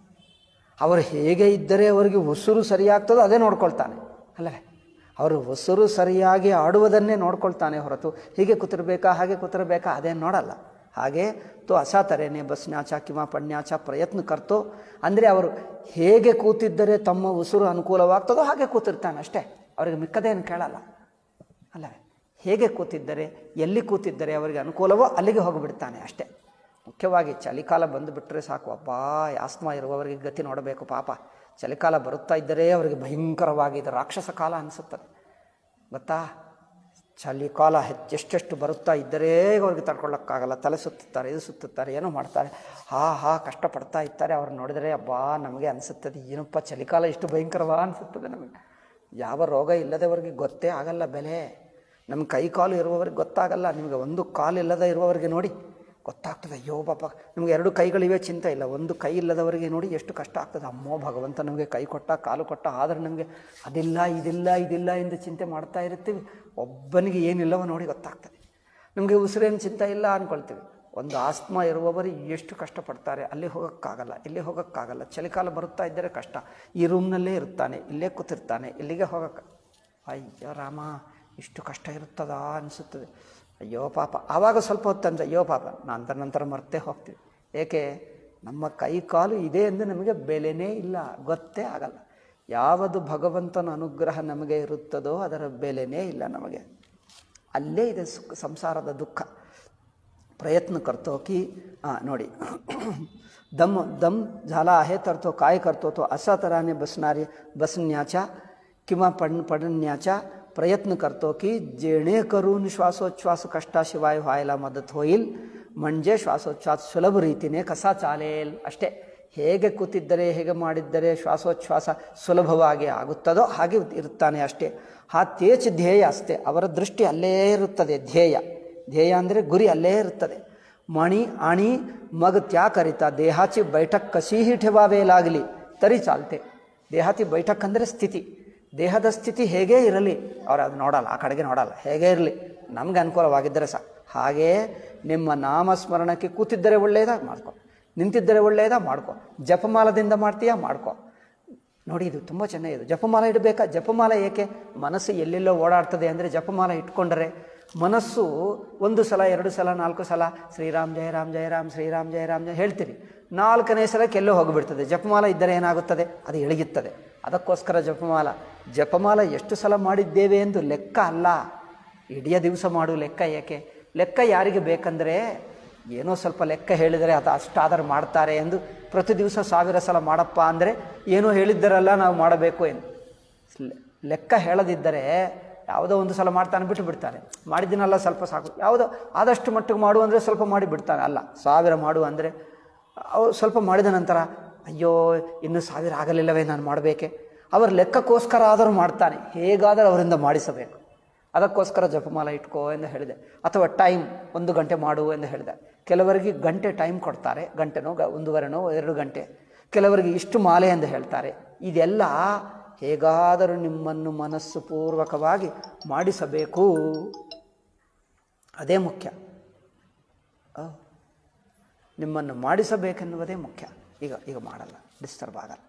ಅವರು ಹೇಗೆ ಇದ್ದರೆ ಅವರಿಗೆ ಉಸಿರು ಸರಿಯಾಗ್ತದೋ ಅದೇ ನೋಡ್ಕೊಳ್ತಾನೆ ಅಲ್ಲವೇ ಅವರು ಉಸಿರು ಸರಿಯಾಗಿ ಆಡುವುದನ್ನೇ ನೋಡ್ಕೊಳ್ತಾನೆ ಹೊರತು ಹೀಗೆ ಕೂತಿರ್ಬೇಕಾ ಹಾಗೆ ಕೂತಿರ್ಬೇಕಾ ಅದೇನು ನೋಡಲ್ಲ ಹಾಗೆ ತೋ ಅಸಾ ತರೇನೆ ಬಸ್ನ್ಯಾಚ ಕಿಂವಾ ಪಣ್ಯಾಚ ಪ್ರಯತ್ನ ಕರ್ತೋ ಅಂದರೆ ಅವರು ಹೇಗೆ ಕೂತಿದ್ದರೆ ತಮ್ಮ ಉಸಿರು ಅನುಕೂಲವಾಗ್ತದೋ ಹಾಗೆ ಕೂತಿರ್ತಾನೆ ಅಷ್ಟೇ ಅವರಿಗೆ ಮಿಕ್ಕದೇನು ಕೇಳಲ್ಲ ಅಲ್ಲವೇ ಹೇಗೆ ಕೂತಿದ್ದರೆ ಎಲ್ಲಿ ಕೂತಿದ್ದರೆ ಅವರಿಗೆ ಅನುಕೂಲವೋ ಅಲ್ಲಿಗೆ ಹೋಗಿಬಿಡ್ತಾನೆ ಅಷ್ಟೇ ಮುಖ್ಯವಾಗಿ ಚಳಿಕಾಲ ಬಂದುಬಿಟ್ರೆ ಸಾಕು ಅಬ್ಬಾ ಆಸ್ಮಾ ಇರುವವರಿಗೆ ಗತಿ ನೋಡಬೇಕು ಪಾಪ ಚಳಿಕಾಲ ಬರುತ್ತಾ ಇದ್ದರೆ ಅವರಿಗೆ ಭಯಂಕರವಾಗಿ ಇದು ರಾಕ್ಷಸ ಕಾಲ ಅನಿಸುತ್ತದೆ ಗೊತ್ತಾ ಚಳಿಕಾಲ ಹೆಚ್ಚೆಷ್ಟೆಷ್ಟು ಬರುತ್ತಾ ಇದ್ದರೆ ಅವ್ರಿಗೆ ತಡ್ಕೊಳ್ಳೋಕ್ಕಾಗಲ್ಲ ತಲೆ ಸುತ್ತುತ್ತಾರೆ ಇದು ಸುತ್ತುತ್ತಾರೆ ಏನೋ ಮಾಡ್ತಾರೆ ಹಾ ಹಾ ಕಷ್ಟಪಡ್ತಾ ಇರ್ತಾರೆ ಅವ್ರು ನೋಡಿದರೆ ಅಬ್ಬಾ ನಮಗೆ ಅನಿಸುತ್ತದೆ ಏನಪ್ಪ ಚಳಿಕಾಲ ಇಷ್ಟು ಭಯಂಕರವಾ ಅನಿಸುತ್ತದೆ ನಮಗೆ ಯಾವ ರೋಗ ಇಲ್ಲದವರಿಗೆ ಗೊತ್ತೇ ಆಗಲ್ಲ ಬೆಲೆ ನಮ್ಮ ಕೈ ಕಾಲು ಇರುವವರಿಗೆ ಗೊತ್ತಾಗಲ್ಲ ನಿಮಗೆ ಒಂದು ಕಾಲು ಇಲ್ಲದ ಇರುವವರಿಗೆ ನೋಡಿ ಗೊತ್ತಾಗ್ತದೆ ಅಯ್ಯೋ ಪಾಪ ನಿಮಗೆ ಎರಡು ಕೈಗಳಿವೆ ಚಿಂತೆ ಇಲ್ಲ ಒಂದು ಕೈ ಇಲ್ಲದವರಿಗೆ ನೋಡಿ ಎಷ್ಟು ಕಷ್ಟ ಆಗ್ತದೆ ಅಮ್ಮೋ ಭಗವಂತ ನಮಗೆ ಕೈ ಕೊಟ್ಟ ಕಾಲು ಕೊಟ್ಟ ಆದರೆ ನಮಗೆ ಅದಿಲ್ಲ ಇದಿಲ್ಲ ಇದಿಲ್ಲ ಎಂದು ಚಿಂತೆ ಮಾಡ್ತಾ ಇರ್ತೀವಿ ಒಬ್ಬನಿಗೆ ಏನಿಲ್ಲವೋ ನೋಡಿ ಗೊತ್ತಾಗ್ತದೆ ನಮಗೆ ಉಸಿರೇನು ಚಿಂತೆ ಇಲ್ಲ ಅಂದ್ಕೊಳ್ತೀವಿ ಒಂದು ಆಸ್ಮಾ ಇರುವವರು ಎಷ್ಟು ಕಷ್ಟಪಡ್ತಾರೆ ಅಲ್ಲಿ ಹೋಗೋಕ್ಕಾಗಲ್ಲ ಇಲ್ಲಿ ಹೋಗೋಕ್ಕಾಗಲ್ಲ ಚಳಿಕಾಲ ಬರುತ್ತಾ ಇದ್ದರೆ ಕಷ್ಟ ಈ ರೂಮ್ನಲ್ಲೇ ಇರುತ್ತಾನೆ ಇಲ್ಲೇ ಕೂತಿರ್ತಾನೆ ಇಲ್ಲಿಗೆ ಹೋಗೋಕ್ಕೆ ಅಯ್ಯೋ ರಾಮ ಇಷ್ಟು ಕಷ್ಟ ಇರುತ್ತದಾ ಅನಿಸುತ್ತದೆ ಅಯ್ಯೋ ಪಾಪ ಆವಾಗ ಸ್ವಲ್ಪ ಹೊತ್ತಂದ್ರೆ ಅಯ್ಯೋ ಪಾಪ ನಂತರ ನಂತರ ಮರ್ತೇ ಹೋಗ್ತೀವಿ ಏಕೆ ನಮ್ಮ ಕೈ ಕಾಲು ಇದೆ ಎಂದು ನಮಗೆ ಬೆಲೆನೇ ಇಲ್ಲ ಗೊತ್ತೇ ಆಗಲ್ಲ ಯಾವುದು ಭಗವಂತನ ಅನುಗ್ರಹ ನಮಗೆ ಇರುತ್ತದೋ ಅದರ ಬೆಲೆನೇ ಇಲ್ಲ ನಮಗೆ ಅಲ್ಲೇ ಇದೆ ಸುಖ ಸಂಸಾರದ ದುಃಖ प्रयत्न करतो की हां ನೋಡಿ दम दम झाला आहे तर तो काय करतो तो अशा तऱ्हाने बसणारे बसण्याच्या किंवा पड पडण्याचा प्रयत्न करतो की जेणेकरून श्वासोच्छ्वास कष्टाशिवाय व्हायला मदत होईल म्हणजे श्वासोच्छ्वास सुलभ ರೀತಿನೇ ಕಸ ಚಾಲೇಲ್ ಅಷ್ಟೇ ಹೇಗೆ ಕೂತಿದ್ದರೆ ಹೇಗೆ ಮಾಡಿದ್ದರೆ ಶ್ವಾಸೋಚ್ಛ್ವಾಸ ಸುಲಭವಾಗಿ ಆಗುತ್ತದೋ ಹಾಗೆ ಇರುತ್ತಾನೆ ಅಷ್ಟೇ ಆ ತೇಜ್ ಧ್ಯೇಯ ಅಷ್ಟೇ ಅವರ ದೃಷ್ಟಿ ಅಲ್ಲೇ ಇರುತ್ತದೆ ಧ್ಯೇಯ ಧ್ಯೇಯ ಅಂದರೆ ಗುರಿ ಅಲ್ಲೇ ಇರುತ್ತದೆ मणी आणि मग त्याकरिता देहाची बैठक कशीही ठेवावे लागली तरी चालते ದೇಹಾತಿ बैठक ಅಂದರೆ ಸ್ಥಿತಿ ದೇಹದ ಸ್ಥಿತಿ ಹೇಗೇ ಇರಲಿ ಅವ್ರು ಅದು ನೋಡಲ್ಲ ಆ ಕಡೆಗೆ ನೋಡಲ್ಲ ಹೇಗೇ ಇರಲಿ ನಮ್ಗೆ ಅನುಕೂಲವಾಗಿದ್ದರೆ ಸಾಕು ಹಾಗೆಯೇ ನಿಮ್ಮ ನಾಮಸ್ಮರಣಕ್ಕೆ ಕೂತಿದ್ದರೆ ಒಳ್ಳೆಯದಾ ಮಾಡ್ಕೊ ನಿಂತಿದ್ದರೆ ಒಳ್ಳೆಯದಾ ಮಾಡ್ಕೊ ಜಪಮಾಲದಿಂದ ಮಾಡ್ತೀಯಾ ಮಾಡ್ಕೊ ನೋಡಿ ಇದು ತುಂಬ ಚೆನ್ನಾಗಿದೆ ಜಪಮಾಲ ಇಡಬೇಕಾ ಜಪಮಾಲ ಏಕೆ ಮನಸ್ಸು ಎಲ್ಲೆಲ್ಲೋ ಓಡಾಡ್ತದೆ ಅಂದರೆ ಜಪಮಾಲ ಇಟ್ಕೊಂಡರೆ ಮನಸ್ಸು ಒಂದು ಸಲ ಎರಡು ಸಲ ನಾಲ್ಕು ಸಲ ಶ್ರೀರಾಮ್ ಜಯ ರಾಮ್ ಜಯ ರಾಮ್ ಶ್ರೀರಾಮ್ ಜಯ ರಾಮ್ ಜಯ ಹೇಳ್ತೀರಿ ನಾಲ್ಕನೇ ಸಲಕ್ಕೆ ಎಲ್ಲೋ ಹೋಗಿಬಿಡ್ತದೆ ಜಪಮಾಲ ಇದ್ದರೆ ಏನಾಗುತ್ತದೆ ಅದು ಇಳಗುತ್ತದೆ ಅದಕ್ಕೋಸ್ಕರ ಜಪಮಾಲ ಜಪಮಾಲ ಎಷ್ಟು ಸಲ ಮಾಡಿದ್ದೇವೆ ಎಂದು ಲೆಕ್ಕ ಅಲ್ಲ ಇಡೀ ದಿವಸ ಮಾಡು ಲೆಕ್ಕ ಏಕೆ ಲೆಕ್ಕ ಯಾರಿಗೆ ಬೇಕಂದರೆ ಏನೋ ಸ್ವಲ್ಪ ಲೆಕ್ಕ ಹೇಳಿದರೆ ಅದು ಅಷ್ಟಾದರೂ ಮಾಡ್ತಾರೆ ಎಂದು ಪ್ರತಿ ದಿವಸ ಸಾವಿರ ಸಲ ಮಾಡಪ್ಪ ಅಂದರೆ ಏನೋ ಹೇಳಿದ್ದರಲ್ಲ ನಾವು ಮಾಡಬೇಕು ಎಂದು ಲೆ- ಲೆಕ್ಕ ಹೇಳದಿದ್ದರೆ ಯಾವುದೋ ಒಂದು ಸಲ ಮಾಡ್ತಾನೆ ಬಿಟ್ಟು ಬಿಡ್ತಾನೆ ಮಾಡಿದ್ದೀನಲ್ಲ ಸ್ವಲ್ಪ ಸಾಕು ಯಾವುದೋ ಆದಷ್ಟು ಮಟ್ಟಿಗೆ ಮಾಡು ಅಂದರೆ ಸ್ವಲ್ಪ ಮಾಡಿ ಬಿಡ್ತಾನೆ ಅಲ್ಲ ಸಾವಿರ ಮಾಡು ಅಂದರೆ ಅವು ಸ್ವಲ್ಪ ಮಾಡಿದ ನಂತರ ಅಯ್ಯೋ ಇನ್ನೂ ಸಾವಿರ ಆಗಲಿಲ್ಲವೇ ನಾನು ಮಾಡಬೇಕೆ ಅವರ ಲೆಕ್ಕಕ್ಕೋಸ್ಕರ ಆದರೂ ಮಾಡ್ತಾನೆ ಹೇಗಾದರೂ ಅವರಿಂದ ಮಾಡಿಸಬೇಕು ಅದಕ್ಕೋಸ್ಕರ ಜಪಮಾಲ ಇಟ್ಕೋ ಎಂದು ಹೇಳಿದೆ ಅಥವಾ ಟೈಮ್ ಒಂದು ಗಂಟೆ ಮಾಡು ಎಂದು ಹೇಳಿದೆ ಕೆಲವರಿಗೆ ಗಂಟೆ ಟೈಮ್ ಕೊಡ್ತಾರೆ ಗಂಟೆನೋ ಗ ಒಂದೂವರೆನೋ ಎರಡು ಗಂಟೆ ಕೆಲವರಿಗೆ ಇಷ್ಟು ಮಾಲೆ ಎಂದು ಹೇಳ್ತಾರೆ ಇದೆಲ್ಲ ಹೇಗಾದರೂ ನಿಮ್ಮನ್ನು ಮನಸ್ಸು ಪೂರ್ವಕವಾಗಿ ಮಾಡಿಸಬೇಕು ಅದೇ ಮುಖ್ಯ ಆ, ನಿಮ್ಮನ್ನು ಮಾಡಿಸಬೇಕೆನ್ನುವುದೇ ಮುಖ್ಯ ಈಗ ಈಗ ಮಾಡಲ್ಲ ಡಿಸ್ಟರ್ಬ್ ಆಗಲ್ಲ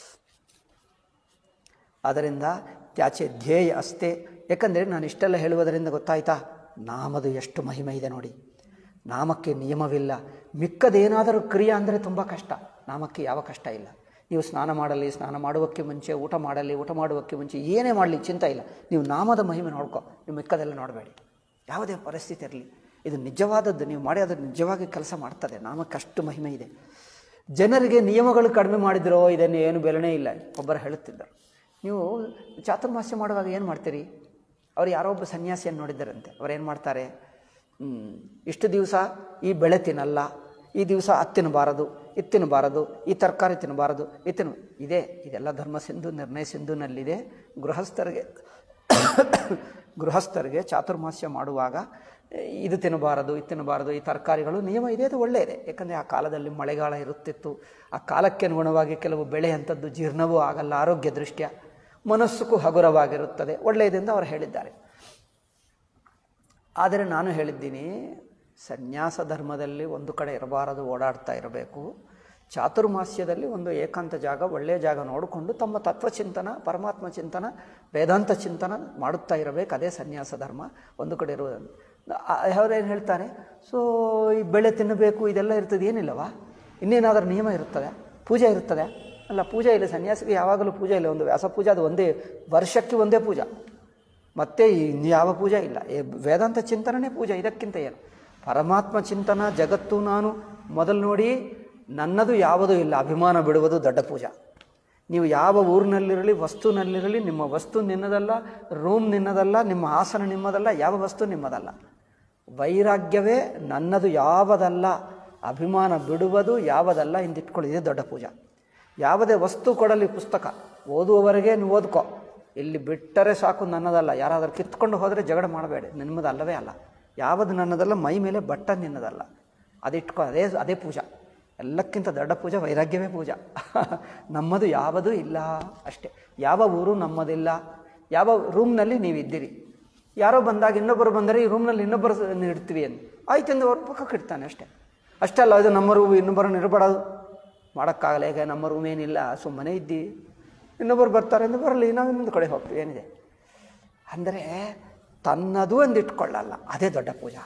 ಆದ್ದರಿಂದ ತ್ಯಾಚೆ ಧ್ಯೇಯ ಅಷ್ಟೇ ಯಾಕಂದರೆ ನಾನು ಇಷ್ಟೆಲ್ಲ ಹೇಳುವುದರಿಂದ ಗೊತ್ತಾಯ್ತಾ ನಾಮದು ಎಷ್ಟು ಮಹಿಮೆ ಇದೆ ನೋಡಿ ನಾಮಕ್ಕೆ ನಿಯಮವಿಲ್ಲ ಮಿಕ್ಕದೇನಾದರೂ ಕ್ರಿಯೆ ಅಂದರೆ ತುಂಬ ಕಷ್ಟ ನಾಮಕ್ಕೆ ಯಾವ ಕಷ್ಟ ಇಲ್ಲ ನೀವು ಸ್ನಾನ ಮಾಡಲಿ ಸ್ನಾನ ಮಾಡುವಕ್ಕೆ ಮುಂಚೆ ಊಟ ಮಾಡಲಿ ಊಟ ಮಾಡುವಕ್ಕೆ ಮುಂಚೆ ಏನೇ ಮಾಡಲಿ ಚಿಂತೆ ಇಲ್ಲ ನೀವು ನಾಮದ ಮಹಿಮೆ ನೋಡ್ಕೊ ನೀವು ಮಿಕ್ಕದೆಲ್ಲ ನೋಡಬೇಡಿ ಯಾವುದೇ ಪರಿಸ್ಥಿತಿ ಇರಲಿ ಇದು ನಿಜವಾದದ್ದು ನೀವು ಮಾಡಿ ಅದು ನಿಜವಾಗಿ ಕೆಲಸ ಮಾಡ್ತದೆ ನಾಮಕ್ಕೆ ಅಷ್ಟು ಮಹಿಮೆ ಇದೆ ಜನರಿಗೆ ನಿಯಮಗಳು ಕಡಿಮೆ ಮಾಡಿದ್ರೋ ಇದನ್ನು ಏನು ಬೆಲೆನೇ ಇಲ್ಲ ಒಬ್ಬರು ಹೇಳುತ್ತಿದ್ದರು ನೀವು ಚಾತುರ್ಮಾಸ್ಯ ಮಾಡುವಾಗ ಏನು ಮಾಡ್ತೀರಿ ಅವ್ರು ಯಾರೋ ಒಬ್ಬ ಸನ್ಯಾಸಿಯನ್ನು ನೋಡಿದ್ದರಂತೆ ಅವ್ರು ಏನು ಮಾಡ್ತಾರೆ ಹ್ಮ್, ಇಷ್ಟು ದಿವಸ ಈ ಬೆಳೆ ತಿನ್ನಲ್ಲ ಈ ದಿವಸ ಅದು ತಿನ್ನಬಾರದು ಇದು ತಿನ್ನಬಾರದು ಈ ತರಕಾರಿ ತಿನ್ನಬಾರದು ಇದು ತಿನ್ನ ಇದೆ ಇದೆಲ್ಲ ಧರ್ಮ ಸಿಂಧು ನಿರ್ಣಯ ಸಿಂಧುನಲ್ಲಿದೆ ಗೃಹಸ್ಥರಿಗೆ ಗೃಹಸ್ಥರಿಗೆ ಚಾತುರ್ಮಾಸ್ಯ ಮಾಡುವಾಗ ಇದು ತಿನ್ನಬಾರದು ಇದು ತಿನ್ನಬಾರದು ಈ ತರಕಾರಿಗಳು ನಿಯಮ ಇದೆ ಅದು ಒಳ್ಳೆಯದೇ ಯಾಕಂದರೆ ಆ ಕಾಲದಲ್ಲಿ ಮಳೆಗಾಲ ಇರುತ್ತಿತ್ತು ಆ ಕಾಲಕ್ಕೆ ಅನುಗುಣವಾಗಿ ಕೆಲವು ಬೆಳೆ ಅಂಥದ್ದು ಜೀರ್ಣವೂ ಆಗಲ್ಲ ಆರೋಗ್ಯ ದೃಷ್ಟ್ಯ ಮನಸ್ಸುಗೂ ಹಗುರವಾಗಿರುತ್ತದೆ ಒಳ್ಳೆಯದೆಂದು ಅವರು ಹೇಳಿದ್ದಾರೆ ಆದರೆ ನಾನು ಹೇಳಿದ್ದೀನಿ ಸನ್ಯಾಸ ಧರ್ಮದಲ್ಲಿ ಒಂದು ಕಡೆ ಇರಬಾರದು ಓಡಾಡ್ತಾ ಇರಬೇಕು ಚಾತುರ್ಮಾಸ್ಯದಲ್ಲಿ ಒಂದು ಏಕಾಂತ ಜಾಗ ಒಳ್ಳೆಯ ಜಾಗ ನೋಡಿಕೊಂಡು ತಮ್ಮ ತತ್ವಚಿಂತನ ಪರಮಾತ್ಮ ಚಿಂತನ ವೇದಾಂತ ಚಿಂತನ ಮಾಡುತ್ತಾ ಇರಬೇಕು ಅದೇ ಸನ್ಯಾಸ ಧರ್ಮ ಒಂದು ಕಡೆ ಇರುವುದನ್ನು ಅವರೇನು ಹೇಳ್ತಾರೆ ಸೊ ಈ ಬೆಳೆ ತಿನ್ನಬೇಕು ಇದೆಲ್ಲ ಇರ್ತದೆ ಏನಿಲ್ಲವಾ ಇನ್ನೇನಾದರೂ ನಿಯಮ ಇರುತ್ತದೆ ಪೂಜೆ ಇರುತ್ತದೆ ಅಲ್ಲ ಪೂಜೆ ಇಲ್ಲ ಸನ್ಯಾಸಿಗೆ ಯಾವಾಗಲೂ ಪೂಜೆ ಇಲ್ಲ ಒಂದು ವ್ಯಾಸ ಪೂಜೆ ಅದು ಒಂದೇ ವರ್ಷಕ್ಕೆ ಒಂದೇ ಪೂಜಾ ಮತ್ತೆ ಇನ್ನು ಯಾವ ಪೂಜೆ ಇಲ್ಲ ಏ ವೇದಾಂತ ಚಿಂತನನೇ ಪೂಜೆ ಇದಕ್ಕಿಂತ ಏನು ಪರಮಾತ್ಮ ಚಿಂತನ ಜಗತ್ತು ನಾನು ಮೊದಲು ನೋಡಿ ನನ್ನದು ಯಾವುದೂ ಇಲ್ಲ ಅಭಿಮಾನ ಬಿಡುವುದು ದೊಡ್ಡ ಪೂಜಾ ನೀವು ಯಾವ ಊರಿನಲ್ಲಿರಲಿ ವಸ್ತುನಲ್ಲಿರಲಿ ನಿಮ್ಮ ವಸ್ತು ನಿನ್ನದಲ್ಲ ರೂಮ್ ನಿನ್ನದಲ್ಲ ನಿಮ್ಮ ಆಸನ ನಿಮ್ಮದಲ್ಲ ಯಾವ ವಸ್ತು ನಿಮ್ಮದಲ್ಲ ವೈರಾಗ್ಯವೇ ನನ್ನದು ಯಾವದಲ್ಲ ಅಭಿಮಾನ ಬಿಡುವುದು ಯಾವದಲ್ಲ ಇಂದಿಟ್ಕೊಳ್ಳಿ ಇದೇ ದೊಡ್ಡ ಪೂಜಾ ಯಾವುದೇ ವಸ್ತು ಕೊಡಲಿ ಪುಸ್ತಕ ಓದುವವರೆಗೆ ನೀವು ಓದ್ಕೋ ಇಲ್ಲಿ ಬಿಟ್ಟರೆ ಸಾಕು ನನ್ನದಲ್ಲ ಯಾರಾದರೂ ಕಿತ್ಕೊಂಡು ಹೋದರೆ ಜಗಳ ಮಾಡಬೇಡಿ ನಿಮ್ಮದಲ್ಲವೇ ಅಲ್ಲ ಯಾವುದು ನನ್ನದಲ್ಲ ಮೈ ಮೇಲೆ ಬಟ್ಟ ನಿನ್ನದಲ್ಲ ಅದಿಟ್ಕೊ ಅದೇ ಅದೇ ಪೂಜಾ ಎಲ್ಲಕ್ಕಿಂತ ದೊಡ್ಡ ಪೂಜೆ ವೈರಾಗ್ಯವೇ ಪೂಜಾ ನಮ್ಮದು ಯಾವುದೂ ಇಲ್ಲ ಅಷ್ಟೇ ಯಾವ ಊರು ನಮ್ಮದಿಲ್ಲ ಯಾವ ರೂಮ್ನಲ್ಲಿ ನೀವಿದ್ದೀರಿ ಯಾರೋ ಬಂದಾಗ ಇನ್ನೊಬ್ಬರು ಬಂದರೆ ಈ ರೂಮ್ನಲ್ಲಿ ಇನ್ನೊಬ್ಬರು ಸ- ಇಡ್ತೀವಿ ಎಂದು ಆಯ್ತೆಂದು ಅವ್ರ ಪಕ್ಕಕ್ಕೆ ಇಡ್ತಾನೆ ಅಷ್ಟೇ ಅಷ್ಟೇ ಅಲ್ಲ ಇದು ನಮ್ಮ ರೂಮ್ ಇನ್ನೊಬ್ಬರನ್ನು ಇರಬಾರ್ದು ಮಾಡೋಕ್ಕಾಗಲ್ಲ ಈಗ ನಮ್ಮ ರೂಮ್ ಏನಿಲ್ಲ ಸುಮ್ಮನೆ ಇದ್ದಿ ಇನ್ನೊಬ್ಬರು ಬರ್ತಾರೆ ಎಂದು ಬರಲಿ ನಾವು ಇನ್ನೊಂದು ಕಡೆ ಹೋಗ್ತೀವಿ ಏನಿದೆ ಅಂದರೆ ತನ್ನದು ಒಂದು ಇಟ್ಕೊಳ್ಳಲ್ಲ ಅದೇ ದೊಡ್ಡ ಪೂಜಾ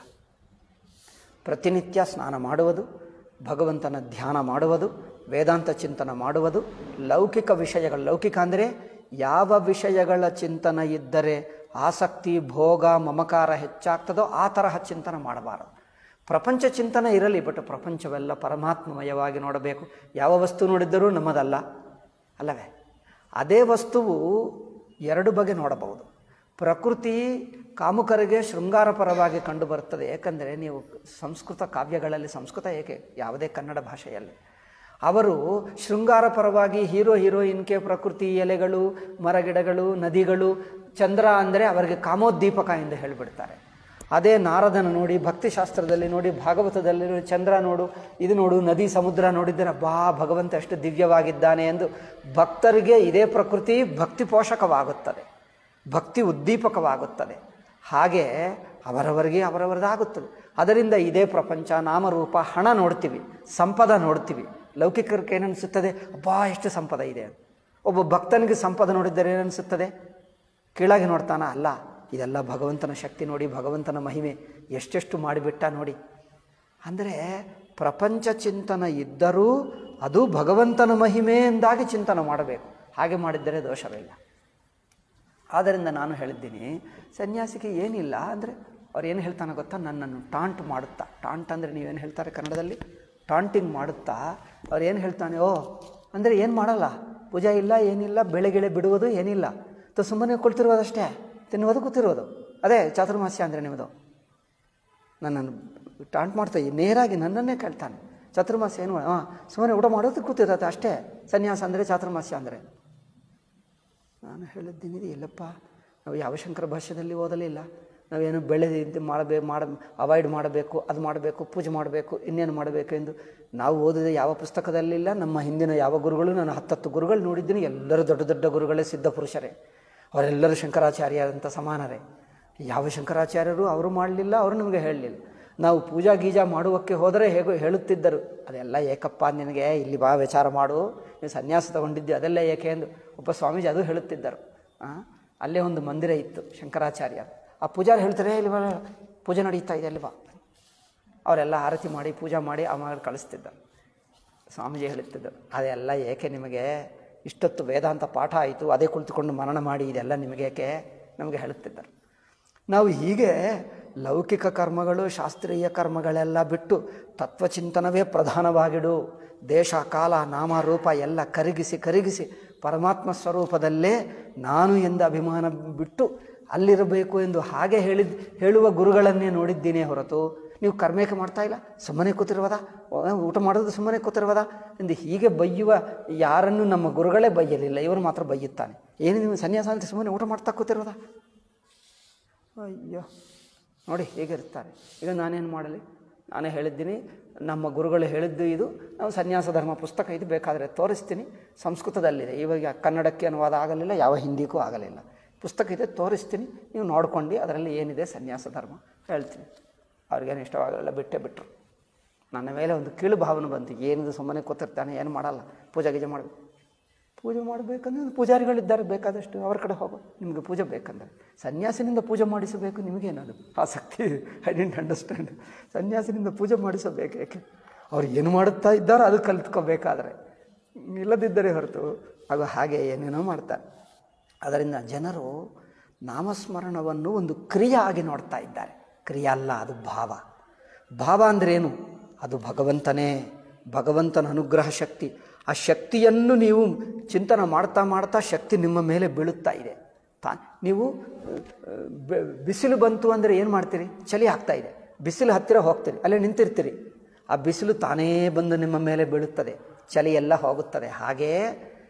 ಪ್ರತಿನಿತ್ಯ ಸ್ನಾನ ಮಾಡುವುದು ಭಗವಂತನ ಧ್ಯಾನ ಮಾಡುವುದು ವೇದಾಂತ ಚಿಂತನ ಮಾಡುವುದು ಲೌಕಿಕ ವಿಷಯಗಳು ಲೌಕಿಕ ಅಂದರೆ ಯಾವ ವಿಷಯಗಳ ಚಿಂತನ ಇದ್ದರೆ ಆಸಕ್ತಿ ಭೋಗ ಮಮಕಾರ ಹೆಚ್ಚಾಗ್ತದೋ ಆ ತರಹ ಚಿಂತನ ಮಾಡಬಾರದು ಪ್ರಪಂಚ ಚಿಂತನೆ ಇರಲಿ ಬಟ್ ಪ್ರಪಂಚವೆಲ್ಲ ಪರಮಾತ್ಮಮಯವಾಗಿ ನೋಡಬೇಕು ಯಾವ ವಸ್ತು ನೋಡಿದ್ದರೂ ನಮ್ಮದಲ್ಲ ಅಲ್ಲವೇ ಅದೇ ವಸ್ತುವು ಎರಡು ಬಗೆ ನೋಡಬಹುದು ಪ್ರಕೃತಿ ಕಾಮುಕರಿಗೆ ಶೃಂಗಾರಪರವಾಗಿ ಕಂಡುಬರುತ್ತದೆ ಏಕೆಂದರೆ ನೀವು ಸಂಸ್ಕೃತ ಕಾವ್ಯಗಳಲ್ಲಿ ಸಂಸ್ಕೃತ ಏಕೆ ಯಾವುದೇ ಕನ್ನಡ ಭಾಷೆಯಲ್ಲಿ ಅವರು ಶೃಂಗಾರಪರವಾಗಿ ಹೀರೋ ಹೀರೋಯಿನ್ಗೆ ಪ್ರಕೃತಿ ಎಲೆಗಳು ಮರಗಿಡಗಳು ನದಿಗಳು ಚಂದ್ರ ಅಂದರೆ ಅವರಿಗೆ ಕಾಮೋದ್ದೀಪಕ ಎಂದು ಹೇಳಿಬಿಡ್ತಾರೆ ಅದೇ ನಾರದನ ನೋಡಿ ಭಕ್ತಿಶಾಸ್ತ್ರದಲ್ಲಿ ನೋಡಿ ಭಾಗವತದಲ್ಲಿ ನೋಡಿ ಚಂದ್ರ ನೋಡು ಇದು ನೋಡು ನದಿ ಸಮುದ್ರ ನೋಡಿದರೆ ಬಾ ಭಗವಂತ ಎಷ್ಟು ದಿವ್ಯವಾಗಿದ್ದಾನೆ ಎಂದು ಭಕ್ತರಿಗೆ ಇದೇ ಪ್ರಕೃತಿ ಭಕ್ತಿ ಪೋಷಕವಾಗುತ್ತದೆ ಭಕ್ತಿ ಉದ್ದೀಪಕವಾಗುತ್ತದೆ ಹಾಗೆ ಅವರವರಿಗೆ ಅವರವರದಾಗುತ್ತದೆ ಅದರಿಂದ ಇದೇ ಪ್ರಪಂಚ ನಾಮರೂಪ ಹಣ ನೋಡ್ತೀವಿ ಸಂಪದ ನೋಡ್ತೀವಿ ಲೌಕಿಕರಿಗೆ ಏನನ್ನಿಸುತ್ತದೆ ಅಬ್ಬಾ ಎಷ್ಟು ಸಂಪದ ಇದೆ ಅಂತ. ಒಬ್ಬ ಭಕ್ತನಿಗೆ ಸಂಪದ ನೋಡಿದರೆ ಏನನ್ನಿಸುತ್ತದೆ ಕೀಳಾಗಿ ನೋಡ್ತಾನ ಅಲ್ಲ ಇದೆಲ್ಲ ಭಗವಂತನ ಶಕ್ತಿ ನೋಡಿ ಭಗವಂತನ ಮಹಿಮೆ ಎಷ್ಟೆಷ್ಟು ಮಾಡಿಬಿಟ್ಟ ನೋಡಿ ಅಂದರೆ ಪ್ರಪಂಚ ಚಿಂತನ ಇದ್ದರೂ ಅದು ಭಗವಂತನ ಮಹಿಮೆಯಿಂದಾಗಿ ಚಿಂತನೆ ಮಾಡಬೇಕು ಹಾಗೆ ಮಾಡಿದ್ದರೆ ದೋಷವಿಲ್ಲ ಆದ್ದರಿಂದ ನಾನು ಹೇಳಿದ್ದೀನಿ ಸನ್ಯಾಸಿಗೆ ಏನಿಲ್ಲ ಅಂದರೆ ಅವ್ರು ಏನು ಹೇಳ್ತಾನೆ ಗೊತ್ತಾ ನನ್ನನ್ನು ಟಾಂಟ್ ಮಾಡುತ್ತಾ ಟಾಂಟ್ ಅಂದರೆ ನೀವೇನು ಹೇಳ್ತಾರೆ ಕನ್ನಡದಲ್ಲಿ ಟಾಂಟಿಂಗ್ ಮಾಡುತ್ತಾ ಅವ್ರು ಏನು ಹೇಳ್ತಾನೆ ಓ ಅಂದರೆ ಏನು ಮಾಡಲ್ಲ ಪೂಜೆ ಇಲ್ಲ ಏನಿಲ್ಲ ಬೆಳೆ ಗಿಳೆ ಬಿಡುವುದು ಏನಿಲ್ಲ ತ ಸುಮ್ಮನೆ ಕೊಳ್ತಿರೋದಷ್ಟೇ ತಿನ್ನುವುದು ಕೂತಿರೋದು ಅದೇ ಚಾತುರ್ಮಾಸ್ಯ ಅಂದರೆ ನಿಮ್ಮದು ನನ್ನನ್ನು ಟಾಂಟ್ ಮಾಡ್ತಾ ನೇರಾಗಿ ನನ್ನನ್ನೇ ಕೇಳ್ತಾನೆ ಚಾತುರ್ಮಾಸ್ಯ ಏನು ಹಾಂ ಸುಮ್ಮನೆ ಊಟ ಮಾಡೋದು ಕೂತಿರತ್ತೆ ಅಷ್ಟೇ ಸನ್ಯಾಸ ಅಂದರೆ ಚಾತುರ್ಮಾಸ್ಯ ಅಂದರೆ ನಾನು ಹೇಳಿದ್ದೀನಿ ಇಲ್ಲಪ್ಪ ನಾವು ಯಾವ ಶಂಕರ ಭಾಷ್ಯದಲ್ಲಿ ಓದಲಿಲ್ಲ ನಾವೇನು ಬೆಳೆದು ಮಾಡಬೇಕು ಮಾಡ ಅವಾಯ್ಡ್ ಮಾಡಬೇಕು ಅದು ಮಾಡಬೇಕು ಪೂಜೆ ಮಾಡಬೇಕು ಇನ್ನೇನು ಮಾಡಬೇಕು ಎಂದು ನಾವು ಓದಿದ ಯಾವ ಪುಸ್ತಕದಲ್ಲಿಲ್ಲ ನಮ್ಮ ಹಿಂದಿನ ಯಾವ ಗುರುಗಳು ನಾನು ಹತ್ತತ್ತು ಗುರುಗಳು ನೋಡಿದ್ದೀನಿ ಎಲ್ಲರೂ ದೊಡ್ಡ ದೊಡ್ಡ ಗುರುಗಳೇ ಸಿದ್ಧ ಪುರುಷರೇ ಅವರೆಲ್ಲರೂ ಶಂಕರಾಚಾರ್ಯರಂಥ ಸಮಾನರೇ ಯಾವ ಶಂಕರಾಚಾರ್ಯರು ಅವರು ಮಾಡಲಿಲ್ಲ ಅವರು ನಮಗೆ ಹೇಳಲಿಲ್ಲ ನಾವು ಪೂಜಾ ಗೀಜಾ ಮಾಡುವಕ್ಕೆ ಹೋದರೆ ಹೇಗೋ ಹೇಳುತ್ತಿದ್ದರು ಅದೆಲ್ಲ ಏಕಪ್ಪ ನಿನಗೆ ಇಲ್ಲಿ ಬಾ ವಿಚಾರ ಮಾಡು ನೀವು ಸನ್ಯಾಸ ತಗೊಂಡಿದ್ದೆ ಅದೆಲ್ಲ ಏಕೆ ಎಂದು ಒಬ್ಬ ಸ್ವಾಮೀಜಿ ಅದು ಹೇಳುತ್ತಿದ್ದರು ಆ, ಅಲ್ಲೇ ಒಂದು ಮಂದಿರ ಇತ್ತು ಶಂಕರಾಚಾರ್ಯ ಆ ಪೂಜಾರಿ ಹೇಳ್ತಾರೆ ಇಲ್ಲಿ ಬಾ, ಪೂಜೆ ನಡೀತಾ ಇದೆ ಅಲ್ಲಿ ಬಾ ಅವರೆಲ್ಲ ಆರತಿ ಮಾಡಿ ಪೂಜೆ ಮಾಡಿ ಆಮೇಲೆ ಕಳಿಸ್ತಿದ್ದರು ಸ್ವಾಮೀಜಿ ಹೇಳುತ್ತಿದ್ದರು ಅದೆಲ್ಲ ಏಕೆ ನಿಮಗೆ ಇಷ್ಟೊತ್ತು ವೇದಾಂತ ಪಾಠ ಆಯಿತು ಅದೇ ಕುಳಿತುಕೊಂಡು ಮನನ ಮಾಡಿ ಇದೆಲ್ಲ ನಿಮಗೆ ಏಕೆ ನಮಗೆ ಹೇಳುತ್ತಿದ್ದರು ನಾವು ಹೀಗೆ ಲೌಕಿಕ ಕರ್ಮಗಳು ಶಾಸ್ತ್ರೀಯ ಕರ್ಮಗಳೆಲ್ಲ ಬಿಟ್ಟು ತತ್ವಚಿಂತನವೇ ಪ್ರಧಾನವಾಗಿಡು ದೇಶ ಕಾಲ ನಾಮ ರೂಪ ಎಲ್ಲ ಕರಗಿಸಿ ಕರಗಿಸಿ ಪರಮಾತ್ಮ ಸ್ವರೂಪದಲ್ಲೇ ನಾನು ಎಂದ ಅಭಿಮಾನ ಬಿಟ್ಟು ಅಲ್ಲಿರಬೇಕು ಎಂದು ಹಾಗೆ ಹೇಳಿದ ಹೇಳುವ ಗುರುಗಳನ್ನೇ ನೋಡಿದ್ದೀನಿ ಹೊರತು ನೀವು ಕರ್ಮೇಕ ಮಾಡ್ತಾ ಇಲ್ಲ ಸುಮ್ಮನೆ ಕೂತಿರುವದ ಊಟ ಮಾಡೋದು ಸುಮ್ಮನೆ ಕೂತಿರುವದ ಎಂದು ಹೀಗೆ ಬೈಯುವ ಯಾರನ್ನು ನಮ್ಮ ಗುರುಗಳೇ ಬೈಯಲಿಲ್ಲ ಇವರು ಮಾತ್ರ ಬೈಯುತ್ತಾನೆ ಏನು ನೀವು ಸನ್ಯಾಸ ಅಂತ ಸುಮ್ಮನೆ ಊಟ ಮಾಡ್ತಾ ಕೂತಿರೋದ ಅಯ್ಯೋ ನೋಡಿ ಹೇಗಿರ್ತಾರೆ ಈಗ ನಾನೇನು ಮಾಡಲಿ ನಾನೇ ಹೇಳಿದ್ದೀನಿ ನಮ್ಮ ಗುರುಗಳು ಹೇಳಿದ್ದು ಇದು ನಾವು ಸನ್ಯಾಸ ಧರ್ಮ ಪುಸ್ತಕ ಇದು ಬೇಕಾದರೆ ತೋರಿಸ್ತೀನಿ ಸಂಸ್ಕೃತದಲ್ಲಿದೆ ಇವಾಗ ಕನ್ನಡಕ್ಕೆ ಅನುವಾದ ಆಗಲಿಲ್ಲ ಯಾವ ಹಿಂದಿಗೂ ಆಗಲಿಲ್ಲ ಪುಸ್ತಕ ಇದೆ ತೋರಿಸ್ತೀನಿ ನೀವು ನೋಡ್ಕೊಂಡು ಅದರಲ್ಲಿ ಏನಿದೆ ಸನ್ಯಾಸ ಧರ್ಮ ಹೇಳ್ತೀನಿ ಅವ್ರಿಗೇನು ಇಷ್ಟವಾಗಲಿಲ್ಲ ಬಿಟ್ಟೇ ಬಿಟ್ಟರು ನನ್ನ ಮೇಲೆ ಒಂದು ಕೀಳು ಭಾವನೆ ಬಂತು ಏನಿದು ಸುಮ್ಮನೆ ಕೂತಿರ್ತಾನೆ ಏನು ಮಾಡಲ್ಲ ಪೂಜೆ ಗೀಜೆ ಮಾಡಬೇಕು ಪೂಜೆ ಮಾಡಬೇಕಂದ್ರೆ ಪೂಜಾರಿಗಳಿದ್ದಾರೆ ಬೇಕಾದಷ್ಟು ಅವ್ರ ಕಡೆ ಹೋಗೋ ನಿಮಗೆ ಪೂಜೆ ಬೇಕಂದರೆ ಸನ್ಯಾಸಿನಿಂದ ಪೂಜೆ ಮಾಡಿಸಬೇಕು ನಿಮಗೇನದು ಆಸಕ್ತಿ ಐ ಡೆಂಟ್ ಅಂಡರ್ಸ್ಟ್ಯಾಂಡ್ ಸನ್ಯಾಸಿನಿಂದ ಪೂಜೆ ಮಾಡಿಸಬೇಕು ಯಾಕೆ ಅವ್ರು ಏನು ಮಾಡುತ್ತಾ ಇದ್ದಾರೋ ಅದು ಕಲಿತ್ಕೋಬೇಕಾದ್ರೆ ಇಲ್ಲದಿದ್ದರೆ ಹೊರತು ಆಗ ಹಾಗೆ ಏನೇನೋ ಮಾಡ್ತಾರೆ ಅದರಿಂದ ಜನರು ನಾಮಸ್ಮರಣವನ್ನು ಒಂದು ಕ್ರಿಯೆ ಆಗಿ ನೋಡ್ತಾ ಇದ್ದಾರೆ ಕ್ರಿಯೆ ಅಲ್ಲ ಅದು ಭಾವ ಭಾವ ಅಂದ್ರೇನು ಅದು ಭಗವಂತನೇ ಭಗವಂತನ ಅನುಗ್ರಹ ಶಕ್ತಿ ಆ ಶಕ್ತಿಯನ್ನು ನೀವು ಚಿಂತನೆ ಮಾಡ್ತಾ ಮಾಡ್ತಾ ಶಕ್ತಿ ನಿಮ್ಮ ಮೇಲೆ ಬೀಳುತ್ತಾ ಇದೆ ತಾ ನೀವು ಆ, ಬೆ- ಬಿಸಿಲು ಬಂತು ಅಂದರೆ ಏನು ಮಾಡ್ತೀರಿ ಚಳಿ ಆಗ್ತಾ ಇದೆ ಬಿಸಿಲು ಹತ್ತಿರ ಹೋಗ್ತೀರಿ ಅಲ್ಲೇ ನಿಂತಿರ್ತೀರಿ ಆ ಬಿಸಿಲು ತಾನೇ ಬಂದು ನಿಮ್ಮ ಮೇಲೆ ಬೀಳುತ್ತದೆ ಚಳಿ ಎಲ್ಲ ಹೋಗುತ್ತದೆ ಹಾಗೆಯೇ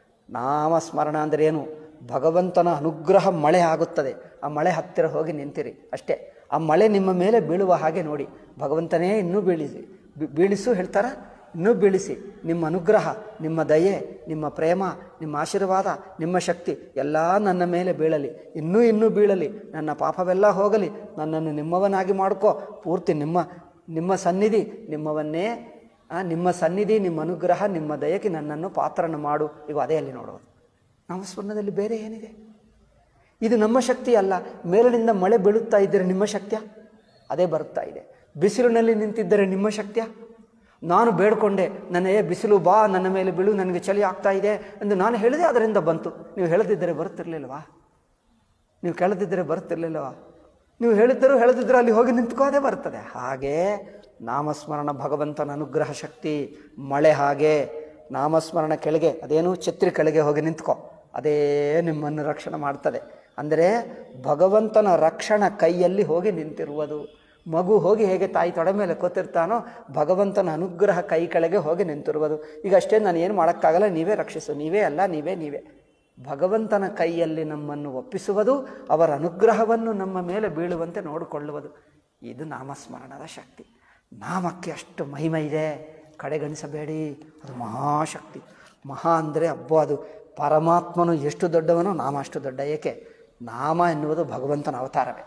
ನಾಮಸ್ಮರಣ ಅಂದರೆ ಏನು ಭಗವಂತನ ಅನುಗ್ರಹ ಮಳೆ ಆಗುತ್ತದೆ ಆ ಮಳೆ ಹತ್ತಿರ ಹೋಗಿ ನಿಂತಿರಿ ಅಷ್ಟೇ ಆ ಮಳೆ ನಿಮ್ಮ ಮೇಲೆ ಬೀಳುವ ಹಾಗೆ ನೋಡಿ ಭಗವಂತನೇ ಇನ್ನೂ ಬೀಳಿಸಿ ಬಿ- ಬೀಳಿಸು ಹೇಳ್ತಾರ ಇನ್ನೂ ಬೀಳಿಸಿ ನಿಮ್ಮ ಅನುಗ್ರಹ ನಿಮ್ಮ ದಯೆ ನಿಮ್ಮ ಪ್ರೇಮ ನಿಮ್ಮ ಆಶೀರ್ವಾದ ನಿಮ್ಮ ಶಕ್ತಿ ಎಲ್ಲ ನನ್ನ ಮೇಲೆ ಬೀಳಲಿ ಇನ್ನೂ ಇನ್ನೂ ಬೀಳಲಿ ನನ್ನ ಪಾಪವೆಲ್ಲ ಹೋಗಲಿ ನನ್ನನ್ನು ನಿಮ್ಮವನಾಗಿ ಮಾಡ್ಕೋ ಪೂರ್ತಿ ನಿಮ್ಮ ನಿಮ್ಮ ಸನ್ನಿಧಿ ನಿಮ್ಮವನ್ನೇ ಆ, ನಿಮ್ಮ ಸನ್ನಿಧಿ ನಿಮ್ಮ ಅನುಗ್ರಹ ನಿಮ್ಮ ದಯಕ್ಕೆ ನನ್ನನ್ನು ಪಾತ್ರನ ಮಾಡು ಈಗ ಅದೇ ಅಲ್ಲಿ ನೋಡೋದು ನಾಮಸ್ಮರಣದಲ್ಲಿ ಬೇರೆ ಏನಿದೆ ಇದು ನಮ್ಮ ಶಕ್ತಿ ಅಲ್ಲ ಮೇಲಿನಿಂದ ಮಳೆ ಬೀಳುತ್ತಾ ಇದ್ದರೆ ನಿಮ್ಮ ಶಕ್ತಿಯ ಅದೇ ಬರುತ್ತಾ ಇದೆ ಬಿಸಿಲಿನಲ್ಲಿ ನಿಂತಿದ್ದರೆ ನಿಮ್ಮ ಶಕ್ತಿಯ ನಾನು ಬೇಡ್ಕೊಂಡೆ ನನ್ನ ಏ ಬಿಸಿಲು ಬಾ ನನ್ನ ಮೇಲೆ ಬೀಳು ನನಗೆ ಚಳಿ ಆಗ್ತಾ ಇದೆ ಎಂದು ನಾನು ಹೇಳಿದೆ ಅದರಿಂದ ಬಂತು ನೀವು ಹೇಳದಿದ್ದರೆ ಬರುತ್ತಿರಲಿಲ್ವಾ ನೀವು ಕೇಳದಿದ್ದರೆ ಬರುತ್ತಿರಲಿಲ್ಲವಾ ನೀವು ಹೇಳಿದ್ದರೂ ಹೇಳದಿದ್ದರೆ ಅಲ್ಲಿ ಹೋಗಿ ನಿಂತ್ಕೋದೇ ಬರ್ತದೆ ಹಾಗೆ ನಾಮಸ್ಮರಣ ಭಗವಂತನ ಅನುಗ್ರಹ ಶಕ್ತಿ ಮಳೆ ಹಾಗೆ ನಾಮಸ್ಮರಣ ಕೆಳಗೆ ಅದೇನು ಛತ್ರಿ ಕೆಳಗೆ ಹೋಗಿ ನಿಂತ್ಕೋ ಅದೇ ನಿಮ್ಮನ್ನು ರಕ್ಷಣೆ ಮಾಡ್ತದೆ ಅಂದರೆ ಭಗವಂತನ ರಕ್ಷಣ ಕೈಯಲ್ಲಿ ಹೋಗಿ ನಿಂತಿರುವುದು ಮಗು ಹೋಗಿ ಹೇಗೆ ತಾಯಿ ತೊಡೆ ಮೇಲೆ ಕೂತಿರ್ತಾನೋ ಭಗವಂತನ ಅನುಗ್ರಹ ಕೈ ಕೆಳಗೆ ಹೋಗಿ ನಿಂತಿರುವುದು ಈಗ ಅಷ್ಟೇ ನಾನು ಏನು ಮಾಡೋಕ್ಕಾಗಲ್ಲ ನೀವೇ ರಕ್ಷಿಸು ನೀವೇ ಅಲ್ಲ ನೀವೇ ನೀವೇ ಭಗವಂತನ ಕೈಯಲ್ಲಿ ನಮ್ಮನ್ನು ಒಪ್ಪಿಸುವುದು ಅವರ ಅನುಗ್ರಹವನ್ನು ನಮ್ಮ ಮೇಲೆ ಬೀಳುವಂತೆ ನೋಡಿಕೊಳ್ಳುವುದು ಇದು ನಾಮಸ್ಮರಣದ ಶಕ್ತಿ ನಾಮಕ್ಕೆ ಅಷ್ಟು ಮಹಿಮೆ ಇದೆ ಕಡೆಗಣಿಸಬೇಡಿ ಅದು ಮಹಾಶಕ್ತಿ ಮಹಾ ಅಂದರೆ ಅಬ್ಬೋ ಅದು ಪರಮಾತ್ಮನು ಎಷ್ಟು ದೊಡ್ಡವನೋ ನಾಮ ಅಷ್ಟು ದೊಡ್ಡ ಏಕೆ ನಾಮ ಎನ್ನುವುದು ಭಗವಂತನ ಅವತಾರವೇ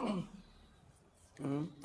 हम्म।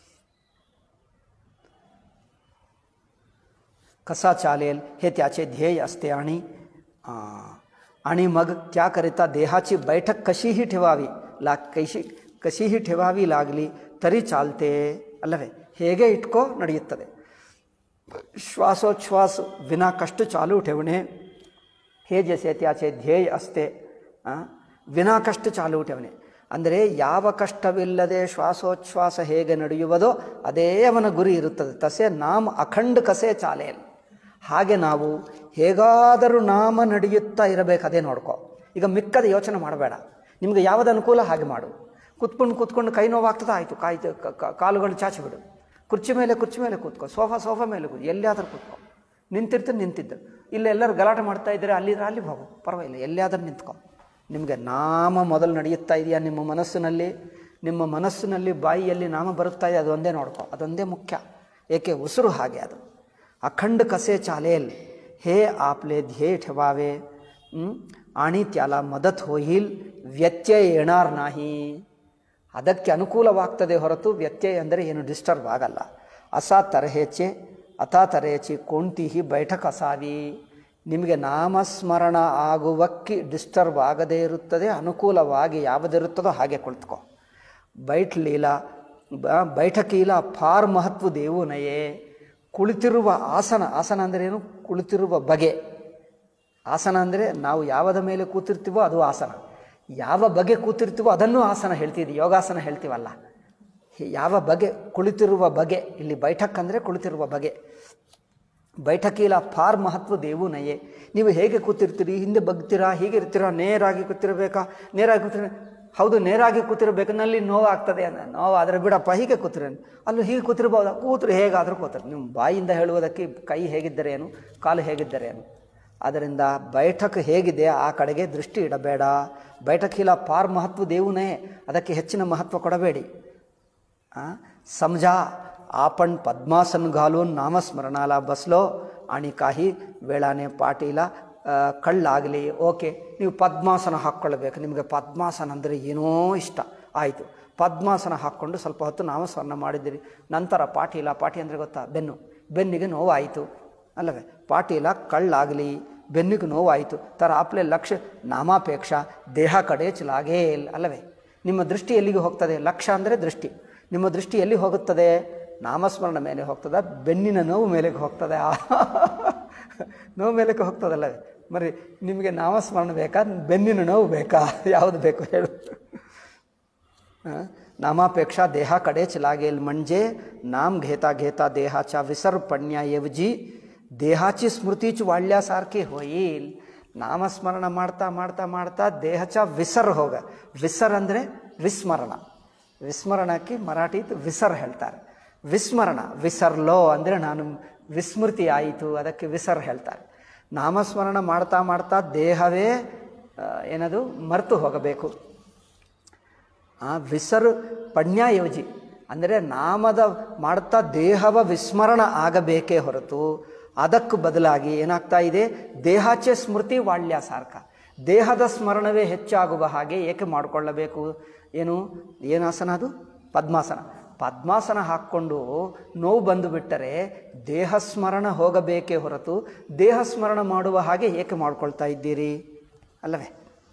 कसा चालेल हे त्याचे ध्येय असते आणि आ, आणि मग त्याकरिता देहाची बैठक कशीही ठेवावी ला कशी कशीही ठेवावी लागली तरी चालते ಅಲ್ಲವೇ ಹೇಗೆ ಇಟ್ಕೋ ನಡೆಯುತ್ತದೆ श्वासोच्छ्वास विना कष्ट चालू ठेवणे हे जसे त्याचे ಧ್ಯೇಯ असते ಆ, ವಿನಾ ಕಷ್ಟ ಚಾಲು ठेवणे ಅಂದರೆ ಯಾವ ಕಷ್ಟವಿಲ್ಲದೆ ಶ್ವಾಸೋಚ್ಛ್ವಾಸ ಹೇಗೆ ನಡೆಯುವುದೋ ಅದೇ ಅವನ ಗುರಿ ಇರುತ್ತದೆ ತಸೆ ನಾಮ ಅಖಂಡ ಕಸೆ ಚಾಲೇಲ್ ಹಾಗೆ ನಾವು ಹೇಗಾದರೂ ನಾಮ ನಡೆಯುತ್ತಾ ಇರಬೇಕು ಅದೇ ನೋಡ್ಕೋ ಈಗ ಮಿಕ್ಕದ ಯೋಚನೆ ಮಾಡಬೇಡ ನಿಮಗೆ ಯಾವುದು ಅನುಕೂಲ ಹಾಗೆ ಮಾಡು ಕೂತ್ಕೊಂಡು ಕೂತ್ಕೊಂಡು ಕೈ ನೋವಾಗ್ತದೆ ಆಯಿತು ಕಾಯ್ತು ಕ- ಕ- ಕಾಲುಗಳು ಚಾಚಿ ಬಿಡು ಕುರ್ಚಿ ಮೇಲೆ ಕುರ್ಚಿ ಮೇಲೆ ಕೂತ್ಕೋ ಸೋಫಾ ಸೋಫಾ ಮೇಲೆ ಕೂತು ಎಲ್ಲಿಯಾದರೂ ಕೂತ್ಕೋ ನಿಂತಿರ್ತೀನಿ ನಿಂತಿದ್ದು ಇಲ್ಲಿ ಎಲ್ಲರೂ ಗಲಾಟೆ ಮಾಡ್ತಾ ಇದ್ದಾರೆ ಅಲ್ಲಿದ್ರೆ ಅಲ್ಲಿ ಹೋಗು ಪರವಾಗಿಲ್ಲ ಎಲ್ಲಿಯಾದರೂ ನಿಂತ್ಕೋ ನಿಮಗೆ ನಾಮ ಮೊದಲು ನಡೆಯುತ್ತಾ ಇದೆಯಾ ನಿಮ್ಮ ಮನಸ್ಸಿನಲ್ಲಿ ನಿಮ್ಮ ಮನಸ್ಸಿನಲ್ಲಿ ಬಾಯಿಯಲ್ಲಿ ನಾಮ ಬರುತ್ತಾ ಇದೆ ಅದೊಂದೇ ನೋಡ್ಕೋ ಅದೊಂದೇ ಮುಖ್ಯ ಏಕೆ ಉಸಿರು ಹಾಗೆ ಅದು अखंड कसे चालेल हे आपले ध्येय ठेवावे हं? आणि त्याला मदत होईल ವ್ಯತ್ಯಯ येणार नाही ಅದಕ್ಕೆ ಅನುಕೂಲವಾಗ್ತದೆ ಹೊರತು ವ್ಯತ್ಯಯ ಅಂದರೆ ಏನು ಡಿಸ್ಟರ್ಬ್ ಆಗಲ್ಲ ಅಸಾ ತರಹೇಚೆ ಅತಾ ತರಹೇಚಿ ಕೋಣ್ತಿಹಿ ಬೈಠಕ್ ಅಸಾವಿ ನಿಮಗೆ ನಾಮಸ್ಮರಣ ಆಗುವಕ್ಕೆ ಡಿಸ್ಟರ್ಬ್ ಆಗದೇ ಇರುತ್ತದೆ ಅನುಕೂಲವಾಗಿ ಯಾವುದಿರುತ್ತದೋ ಹಾಗೆ ಕುಳಿತುಕೋ ಬೈಟ್ಲೀಲ ಬ- ಬೈಠಕೀಲ ಫಾರ್ ಮಹತ್ವ ದೇವುನಯೇ ಕುಳಿತಿರುವ ಆಸನ ಆಸನ ಅಂದರೆ ಏನು ಕುಳಿತಿರುವ ಬಗೆ ಆಸನ ಅಂದರೆ ನಾವು ಯಾವದ ಮೇಲೆ ಕೂತಿರ್ತೀವೋ ಅದು ಆಸನ ಯಾವ ಬಗೆ ಕೂತಿರ್ತೀವೋ ಅದನ್ನು ಆಸನ ಹೇಳ್ತಿದ್ವಿ ಯೋಗಾಸನ ಹೇಳ್ತೀವಲ್ಲ ಹಿ- ಯಾವ ಬಗೆ ಕುಳಿತಿರುವ ಬಗೆ ಇಲ್ಲಿ ಬೈಠಕ್ ಅಂದರೆ ಕುಳಿತಿರುವ ಬಗೆ ಬೈಠಕಿಲ ಫಾರ್ ಮಹತ್ವ ದೇವು ನಯೆ ನೀವು ಹೇಗೆ ಕೂತಿರ್ತೀರಿ ಹಿಂದೆ ಬಗ್ತೀರಾ ಹೀಗೆ ಇರ್ತೀರಾ ನೇರಾಗಿ ಕೂತಿರಬೇಕಾ ನೇರಾಗಿ ಕೂತಿರ ಹೌದು ನೇರಾಗಿ ಕೂತಿರಬೇಕು ನಲ್ಲಿ ನೋವಾಗ್ತದೆ ಅಂದ ನೋವಾದರೆ ಬಿಡಪ್ಪ ಹೀಗೆ ಕೂತಿರ ಅಲ್ಲೂ ಹೀಗೆ ಕೂತಿರ್ಬೋದಾ ಕೂತ್ರು ಹೇಗಾದರೂ ಕೂತರು ನಿಮ್ಮ ಬಾಯಿಂದ ಹೇಳುವುದಕ್ಕೆ ಕೈ ಹೇಗಿದ್ದರೆ ಏನು ಕಾಲು ಹೇಗಿದ್ದರೆ ಏನು ಆದ್ದರಿಂದ ಬೈಠಕ್ ಹೇಗಿದೆ ಆ ಕಡೆಗೆ ದೃಷ್ಟಿ ಇಡಬೇಡ ಬೈಠಕಿಲ ಪಾರ್ ಮಹತ್ವ ದೇವುನೇ ಅದಕ್ಕೆ ಹೆಚ್ಚಿನ ಮಹತ್ವ ಕೊಡಬೇಡಿ आ? समजा आपण पद्मासन घालून नामस्मरणाला बसलो आणि काही वेळाने ಪಾಟೀಲ ಆ, ಕಳ್ಳಾಗಲಿ ಓಕೆ ನೀವು ಪದ್ಮಾಸನ ಹಾಕ್ಕೊಳ್ಬೇಕು ನಿಮಗೆ ಪದ್ಮಾಸನ ಅಂದರೆ ಏನೋ ಇಷ್ಟ ಆಯಿತು ಪದ್ಮಾಸನ ಹಾಕ್ಕೊಂಡು ಸ್ವಲ್ಪ ಹೊತ್ತು ನಾಮಸ್ಮರಣ ಮಾಡಿದ್ದೀರಿ ನಂತರ ಪಾಟೀಲ ಪಾಟಿ ಅಂದರೆ ಗೊತ್ತಾ ಬೆನ್ನು ಬೆನ್ನಿಗೆ ನೋವಾಯಿತು ಅಲ್ಲವೇ ಪಾಟೀಲ ಕಳ್ಳಾಗಲಿ ಬೆನ್ನಿಗೆ ನೋವಾಯಿತು ತರ ಆಪ್ಲೆ ಲಕ್ಷ್ಯ ನಾಮಾಪೇಕ್ಷ ದೇಹ ಕಡೆ ಚಲಾಗೇ ಇಲ್ಲ ಅಲ್ಲವೇ ನಿಮ್ಮ ದೃಷ್ಟಿ ಎಲ್ಲಿಗೆ ಹೋಗ್ತದೆ ಲಕ್ಷ್ಯ ಅಂದರೆ ದೃಷ್ಟಿ ನಿಮ್ಮ ದೃಷ್ಟಿ ಎಲ್ಲಿ ಹೋಗುತ್ತದೆ ನಾಮಸ್ಮರಣ ಮೇಲೆ ಹೋಗ್ತದ ಬೆನ್ನಿನ ನೋವು ಮೇಲೆಗೆ ಹೋಗ್ತದೆ ಆ ನೋವು ಮೇಲಕ್ಕೆ ಹೋಗ್ತದಲ್ಲವೇ ಮರಿ ನಿಮಗೆ ನಾಮಸ್ಮರಣ ಬೇಕಾ ಬೆನ್ನಿನ ನೋವು ಬೇಕಾ ಯಾವುದು ಬೇಕು ಹೇಳು हा? नामापेक्षा देहाकडेच लागेल म्हणजे नाम घेता घेता देहाच्या विसर पडण्याऐवजी देहाची स्मृतीच वाढल्यासारखी होईल ನಾಮಸ್ಮರಣ ಮಾಡ್ತಾ ಮಾಡ್ತಾ ಮಾಡ್ತಾ ದೇಹಚ ವಿಸರ್ ಹೋಗ ವಿಸರ್ ಅಂದರೆ ವಿಸ್ಮರಣ ವಿಸ್ಮರಣಕ್ಕೆ ಮರಾಠಿತ್ ವಿಸರ್ ಹೇಳ್ತಾರೆ ವಿಸ್ಮರಣ ವಿಸರ್ಲೋ ಅಂದರೆ ನಾನು ವಿಸ್ಮೃತಿ ಆಯಿತು ಅದಕ್ಕೆ ವಿಸರ್ ಹೇಳ್ತಾರೆ ನಾಮಸ್ಮರಣ ಮಾಡ್ತಾ ಮಾಡ್ತಾ ದೇಹವೇ ಆ, ಏನದು ಮರೆತು ಹೋಗಬೇಕು ಆ ವಿಸರ್ ಪಣ್ಯಾಯೋಜಿ ಅಂದರೆ ನಾಮದ ಮಾಡ್ತಾ ದೇಹವ ವಿಸ್ಮರಣ ಆಗಬೇಕೇ ಹೊರತು ಅದಕ್ಕೆ ಬದಲಾಗಿ ಏನಾಗ್ತಾ ಇದೆ ದೇಹಾಚೆ ಸ್ಮೃತಿ ವಾಳ್ಯ ಸಾರ್ಕ ದೇಹದ ಸ್ಮರಣವೇ ಹೆಚ್ಚಾಗುವ ಹಾಗೆ ಏಕೆ ಮಾಡಿಕೊಳ್ಳಬೇಕು ಏನು ಏನಾಸನ ಅದು ಪದ್ಮಾಸನ ಪದ್ಮಾಸನ ಹಾಕ್ಕೊಂಡು ನೋವು ಬಂದು ಬಿಟ್ಟರೆ ದೇಹ ಸ್ಮರಣ ಹೋಗಬೇಕೇ ಹೊರತು ದೇಹ ಸ್ಮರಣ ಮಾಡುವ ಹಾಗೆ ಏಕೆ ಮಾಡ್ಕೊಳ್ತಾ ಇದ್ದೀರಿ ಅಲ್ಲವೇ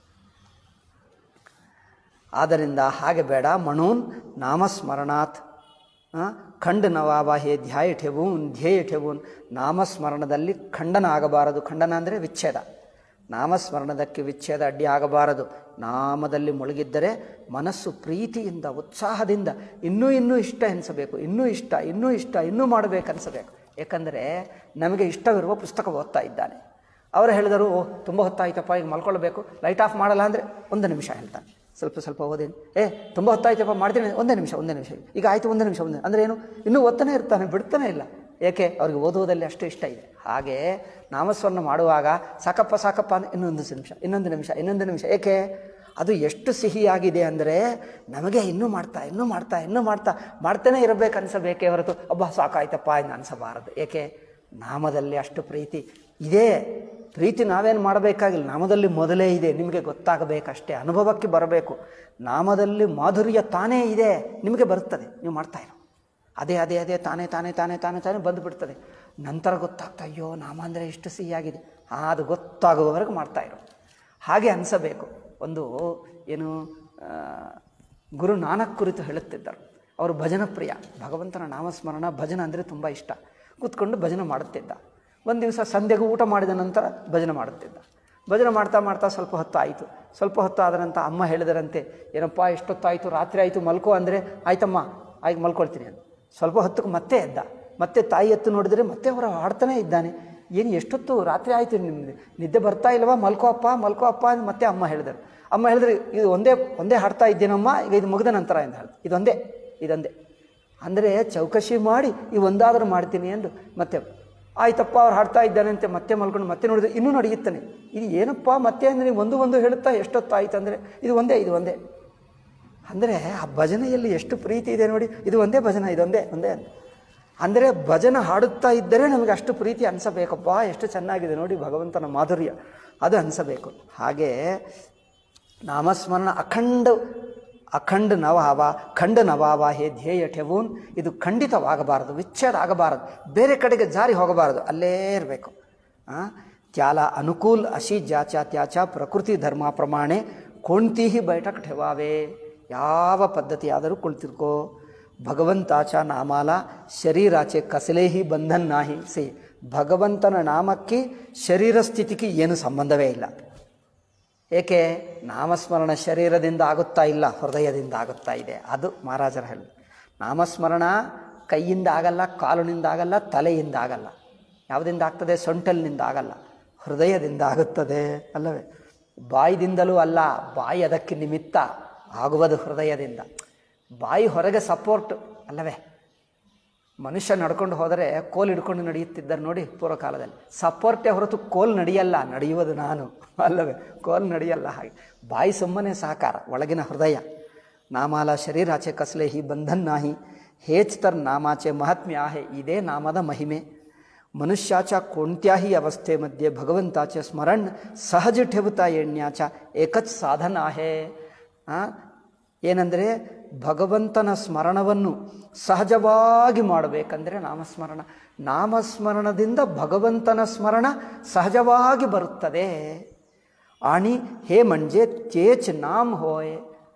ಆದ್ದರಿಂದ ಹಾಗೆ ಬೇಡ म्हणून ನಾಮಸ್ಮರಣಾತ್ ಆ, ಖಂಡ ನವಾವ ಹೇ ಧ್ಯಾಯ ठेवून ಧ್ಯೇಯ ठेवून ನಾಮಸ್ಮರಣದಲ್ಲಿ ಖಂಡನ ಆಗಬಾರದು ಖಂಡನ ಅಂದರೆ ವಿಚ್ಛೇದ ನಾಮಸ್ಮರಣದಕ್ಕೆ ವಿಚ್ಛೇದ ಅಡ್ಡಿ ಆಗಬಾರದು ನಾಮದಲ್ಲಿ ಮುಳುಗಿದ್ದರೆ ಮನಸ್ಸು ಪ್ರೀತಿಯಿಂದ ಉತ್ಸಾಹದಿಂದ ಇನ್ನೂ ಇನ್ನೂ ಇಷ್ಟ ಎನಿಸಬೇಕು ಇನ್ನೂ ಇಷ್ಟ ಇನ್ನೂ ಇಷ್ಟ ಇನ್ನೂ ಮಾಡಬೇಕನ್ನಿಸಬೇಕು ಏಕೆಂದರೆ ನಮಗೆ ಇಷ್ಟವಿರುವ ಪುಸ್ತಕ ಓದ್ತಾ ಇದ್ದಾನೆ ಅವರು ಹೇಳಿದರು ಓ ತುಂಬ ಹೊತ್ತಾಯ್ತಪ್ಪ ಈಗ ಮಲ್ಕೊಳ್ಬೇಕು ಲೈಟ್ ಆಫ್ ಮಾಡಲ್ಲ ಅಂದರೆ ಒಂದು ನಿಮಿಷ ಹೇಳ್ತಾನೆ ಸ್ವಲ್ಪ ಸ್ವಲ್ಪ ಓದೇನು ಏ ತುಂಬ ಹೊತ್ತಾಯ್ತಪ್ಪ ಮಾಡ್ತೀನಿ ಒಂದೇ ನಿಮಿಷ ಒಂದೇ ನಿಮಿಷ ಈಗ ಆಯಿತು ಒಂದೇ ನಿಮಿಷ ಒಂದೇ ಅಂದರೆ ಏನು ಇನ್ನೂ ಓದ್ತಾನೆ ಇರ್ತಾನೆ ಬಿಡ್ತಾನೆ ಇಲ್ಲ ಏಕೆ ಅವ್ರಿಗೆ ಓದುವುದಲ್ಲಿ ಅಷ್ಟು ಇಷ್ಟ ಇದೆ ಹಾಗೆ ನಾಮಸ್ಮರಣ ಮಾಡುವಾಗ ಸಾಕಪ್ಪ ಸಾಕಪ್ಪ ಅಂದ್ರೆ ಇನ್ನೊಂದು ನಿಮಿಷ ಇನ್ನೊಂದು ನಿಮಿಷ ಇನ್ನೊಂದು ನಿಮಿಷ ಏಕೆ ಅದು ಎಷ್ಟು ಸಿಹಿಯಾಗಿದೆ ಅಂದರೆ ನಮಗೆ ಇನ್ನೂ ಮಾಡ್ತಾ ಇನ್ನೂ ಮಾಡ್ತಾ ಇನ್ನೂ ಮಾಡ್ತಾ ಮಾಡ್ತಾನೆ ಇರಬೇಕು ಅನ್ಸಬೇಕೇ ಹೊರತು ಅಬ್ಬಾ ಸಾಕಾಯ್ತಪ್ಪ ಇನ್ನು ಅನ್ಸಬಾರದು ಏಕೆ ನಾಮದಲ್ಲಿ ಅಷ್ಟು ಪ್ರೀತಿ ಇದೆ ಪ್ರೀತಿ ನಾವೇನು ಮಾಡಬೇಕಾಗಿಲ್ಲ ನಾಮದಲ್ಲಿ ಮೊದಲೇ ಇದೆ ನಿಮಗೆ ಗೊತ್ತಾಗಬೇಕಷ್ಟೇ ಅನುಭವಕ್ಕೆ ಬರಬೇಕು ನಾಮದಲ್ಲಿ ಮಾಧುರ್ಯ ತಾನೇ ಇದೆ ನಿಮಗೆ ಬರುತ್ತದೆ ನೀವು ಮಾಡ್ತಾ ಇರೋ ಅದೇ ಅದೇ ಅದೇ ತಾನೇ ತಾನೇ ತಾನೇ ತಾನೇ ತಾನೇ ಬಂದುಬಿಡ್ತದೆ ನಂತರ ಗೊತ್ತಾಗ್ತಾ ಅಯ್ಯೋ ನಾಮ ಅಂದರೆ ಇಷ್ಟು ಸಿಹಿಯಾಗಿದೆ ಆ, ಅದು ಗೊತ್ತಾಗುವವರೆಗೂ ಮಾಡ್ತಾ ಇರೋ ಹಾಗೆ ಅನಿಸಬೇಕು ಒಂದು ಏನು ಆ, ಗುರು ನಾನಕ್ ಕುರಿತು ಹೇಳುತ್ತಿದ್ದರು ಅವರು ಭಜನ ಪ್ರಿಯ ಭಗವಂತನ ನಾಮಸ್ಮರಣ ಭಜನ ಅಂದರೆ ತುಂಬ ಇಷ್ಟ ಕೂತ್ಕೊಂಡು ಭಜನೆ ಮಾಡುತ್ತಿದ್ದ ಒಂದು ದಿವಸ ಸಂಧ್ಯೆಗೂ ಊಟ ಮಾಡಿದ ನಂತರ ಭಜನೆ ಮಾಡುತ್ತಿದ್ದ ಭಜನೆ ಮಾಡ್ತಾ ಮಾಡ್ತಾ ಸ್ವಲ್ಪ ಹೊತ್ತು ಆಯಿತು ಸ್ವಲ್ಪ ಹೊತ್ತು ಆದ ನಂತರ ಅಮ್ಮ ಹೇಳಿದರಂತೆ ಏನಪ್ಪ ಎಷ್ಟೊತ್ತಾಯಿತು ರಾತ್ರಿ ಆಯಿತು ಮಲ್ಕೋ ಅಂದರೆ ಆಯ್ತಮ್ಮ ಆಯ್ತು ಮಲ್ಕೊಳ್ತೀನಿ ಅಂತ ಸ್ವಲ್ಪ ಹೊತ್ತಿಗೆ ಮತ್ತೆ ಎದ್ದ ಮತ್ತೆ ತಾಯಿ ಎತ್ತು ನೋಡಿದರೆ ಮತ್ತೆ ಅವರ ಹಾಡ್ತಾನೇ ಇದ್ದಾನೆ ಏನು ಎಷ್ಟೊತ್ತು ರಾತ್ರಿ ಆಯಿತು ನಿಮ್ದು ನಿದ್ದೆ ಬರ್ತಾ ಇಲ್ವಾ ಮಲ್ಕೋ ಅಪ್ಪ ಮಲ್ಕೋ ಅಪ್ಪ ಅಂತ ಮತ್ತೆ ಅಮ್ಮ ಹೇಳಿದರು ಅಮ್ಮ ಹೇಳಿದ್ರೆ ಇದು ಒಂದೇ ಒಂದೇ ಹಾಡ್ತಾ ಇದ್ದೇನಮ್ಮ ಈಗ ಇದು ಮುಗಿದ ನಂತರ ಅಂತ ಹೇಳಿದ್ರು ಇದೊಂದೇ ಇದೊಂದೇ ಅಂದರೆ ಚೌಕಶಿ ಮಾಡಿ ಈ ಒಂದಾದರೂ ಮಾಡ್ತೀನಿ ಎಂದು ಮತ್ತೆ ಆಯ್ತಪ್ಪ ಅವ್ರು ಹಾಡ್ತಾ ಇದ್ದಾನಂತೆ ಮತ್ತೆ ಮಲ್ಕೊಂಡು ಮತ್ತೆ ನೋಡಿದ್ರೆ ಇನ್ನೂ ನಡೆಯುತ್ತಾನೆ ಇದು ಏನಪ್ಪ ಮತ್ತೆ ಅಂದರೆ ನೀವು ಒಂದು ಒಂದು ಹೇಳುತ್ತಾ ಎಷ್ಟೊತ್ತು ಆಯ್ತು ಅಂದರೆ ಇದು ಒಂದೇ ಇದು ಒಂದೇ ಅಂದರೆ ಆ ಭಜನೆಯಲ್ಲಿ ಎಷ್ಟು ಪ್ರೀತಿ ಇದೆ ನೋಡಿ ಇದು ಒಂದೇ ಭಜನೆ ಇದೊಂದೇ ಒಂದೇ ಅಂತ ಅಂದರೆ ಭಜನ ಹಾಡುತ್ತಾ ಇದ್ದರೆ ನಮಗೆ ಅಷ್ಟು ಪ್ರೀತಿ ಅನಿಸಬೇಕಪ್ಪ ಎಷ್ಟು ಚೆನ್ನಾಗಿದೆ ನೋಡಿ ಭಗವಂತನ ಮಾಧುರ್ಯ ಅದು ಅನಿಸಬೇಕು ಹಾಗೆ ನಾಮಸ್ಮರಣ ಅಖಂಡ ಅಖಂಡ ನವಾವ ಖಂಡ ನವಾವ ಹೇ ಧ್ಯೇಯ ಠೆವೂನ್ ಇದು ಖಂಡಿತವಾಗಬಾರದು ವಿಚ್ಛೇದ ಆಗಬಾರದು ಬೇರೆ ಕಡೆಗೆ ಜಾರಿ ಹೋಗಬಾರದು ಅಲ್ಲೇ ಇರಬೇಕು ತ್ಯಾಲ ಅನುಕೂಲ್ ಅಶಿ ಜಾಚ ತ್ಯಾಚ ಪ್ರಕೃತಿ ಧರ್ಮ ಪ್ರಮಾಣೆ ಕೋಣ್ತೀಹಿ ಬೈಠಕ್ ಠೆವಾವೆ ಯಾವ ಪದ್ಧತಿಯಾದರೂ ಕುಳಿತಿರ್ಕೋ ಭಗವಂತಾಚ ನಾಮಾಲ ಶರೀರಾಚೆ ಕಸಲೇಹಿ ಬಂಧನ್ ನಾಹಿ ಸಿ ಭಗವಂತನ ನಾಮಕ್ಕೆ ಶರೀರ ಸ್ಥಿತಿಗೆ ಏನು ಸಂಬಂಧವೇ ಇಲ್ಲ ಏಕೆ ನಾಮಸ್ಮರಣ ಶರೀರದಿಂದ ಆಗುತ್ತಾ ಇಲ್ಲ ಹೃದಯದಿಂದ ಆಗುತ್ತಾ ಇದೆ ಅದು ಮಹಾರಾಜರ ಹೇಳಿ ನಾಮಸ್ಮರಣ ಕೈಯಿಂದ ಆಗಲ್ಲ ಕಾಲಿನಿಂದ ಆಗಲ್ಲ ತಲೆಯಿಂದ ಆಗಲ್ಲ ಯಾವುದಿಂದ ಆಗ್ತದೆ ಸೊಂಟಲಿನಿಂದ ಆಗಲ್ಲ ಹೃದಯದಿಂದ ಆಗುತ್ತದೆ ಅಲ್ಲವೇ ಬಾಯಿದಿಂದಲೂ ಅಲ್ಲ ಬಾಯಿ ಅದಕ್ಕೆ ನಿಮಿತ್ತ ಆಗುವುದು ಹೃದಯದಿಂದ ಬಾಯಿ ಹೊರಗೆ ಸಪೋರ್ಟ್ ಅಲ್ಲವೇ ಮನುಷ್ಯ ನಡ್ಕೊಂಡು ಹೋದರೆ ಕೋಲ್ ಹಿಡ್ಕೊಂಡು ನಡೆಯುತ್ತಿದ್ದರು ನೋಡಿ ಪೂರ್ವಕಾಲದಲ್ಲಿ ಸಪೋರ್ಟೇ ಹೊರತು ಕೋಲ್ ನಡೆಯಲ್ಲ ನಡೆಯುವುದು ನಾನು ಅಲ್ಲವೇ ಕೋಲ್ ನಡೆಯಲ್ಲ ಹಾಗೆ ಬಾಯಿ ಸುಮ್ಮನೆ ಸಹಕಾರ ಒಳಗಿನ ಹೃದಯ ನಾಮಾಲ ಶರೀರಾಚೆ ಕಸಲೆ ಹಿ ಬಂಧನ್ ನಾಹಿ ಹೇಚ್ ತರ್ ನಾಮಾಚೆ ಮಹಾತ್ಮ್ಯ आहे ಇದೇ ನಾಮದ ಮಹಿಮೆ मनुष्याच्या कोणत्याही अवस्थेमध्ये भगवंताचे स्मरण सहज ठेवता येण्याच्या एकच साधन आहे ಏನಂದರೆ ಭಗವಂತನ ಸ್ಮರಣವನ್ನು ಸಹಜವಾಗಿ ಮಾಡಬೇಕಂದ್ರೆ ನಾಮಸ್ಮರಣ ನಾಮಸ್ಮರಣದಿಂದ ಭಗವಂತನ ಸ್ಮರಣ ಸಹಜವಾಗಿ ಬರುತ್ತದೆ ಆಣಿ ಹೇ ಮಂಜೆ ತೇಚ್ ನಾಮ್ ಹೋಯ್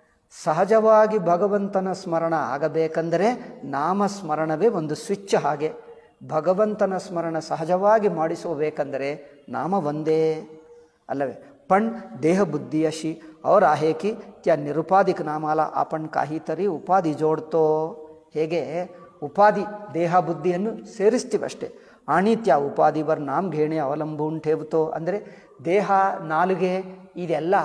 ಸಹಜವಾಗಿ ಭಗವಂತನ ಸ್ಮರಣ ಆಗಬೇಕಂದರೆ ನಾಮಸ್ಮರಣವೇ ಒಂದು ಸ್ವಿಚ್ ಹಾಗೆ ಭಗವಂತನ ಸ್ಮರಣ ಸಹಜವಾಗಿ ಮಾಡಿಸಬೇಕಂದರೆ ನಾಮ ಒಂದೇ ಅಲ್ಲವೇ पण देह बुद्धी अशी और आहे की त्या निरुपाधिक नामाला आपण काहीतरी ಉಪಾಧಿ ಜೋಡ್ತೋ ಹೇಗೆ ಉಪಾಧಿ ದೇಹ ಬುದ್ಧಿಯನ್ನು ಸೇರಿಸ್ತೀವಷ್ಟೇ आणि त्या ಉಪಾಧಿವರ್ ನಾಮ್ घेणे ಅವಲಂಬೂನ್ ठेवतो ಅಂದರೆ ದೇಹ ನಾಲಿಗೆ ಇದೆಲ್ಲ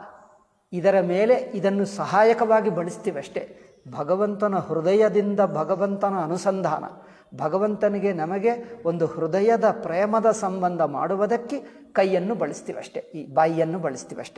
ಇದರ ಮೇಲೆ ಇದನ್ನು ಸಹಾಯಕವಾಗಿ ಬಳಸ್ತೀವಷ್ಟೇ ಭಗವಂತನ ಹೃದಯದಿಂದ ಭಗವಂತನ ಅನುಸಂಧಾನ ಭಗವಂತನಿಗೆ ನಮಗೆ ಒಂದು ಹೃದಯದ ಪ್ರೇಮದ ಸಂಬಂಧ ಮಾಡುವುದಕ್ಕೆ ಕೈಯನ್ನು ಬಳಸ್ತೀವಷ್ಟೇ ಈ ಬಾಯಿಯನ್ನು ಬಳಸ್ತೀವಷ್ಟೇ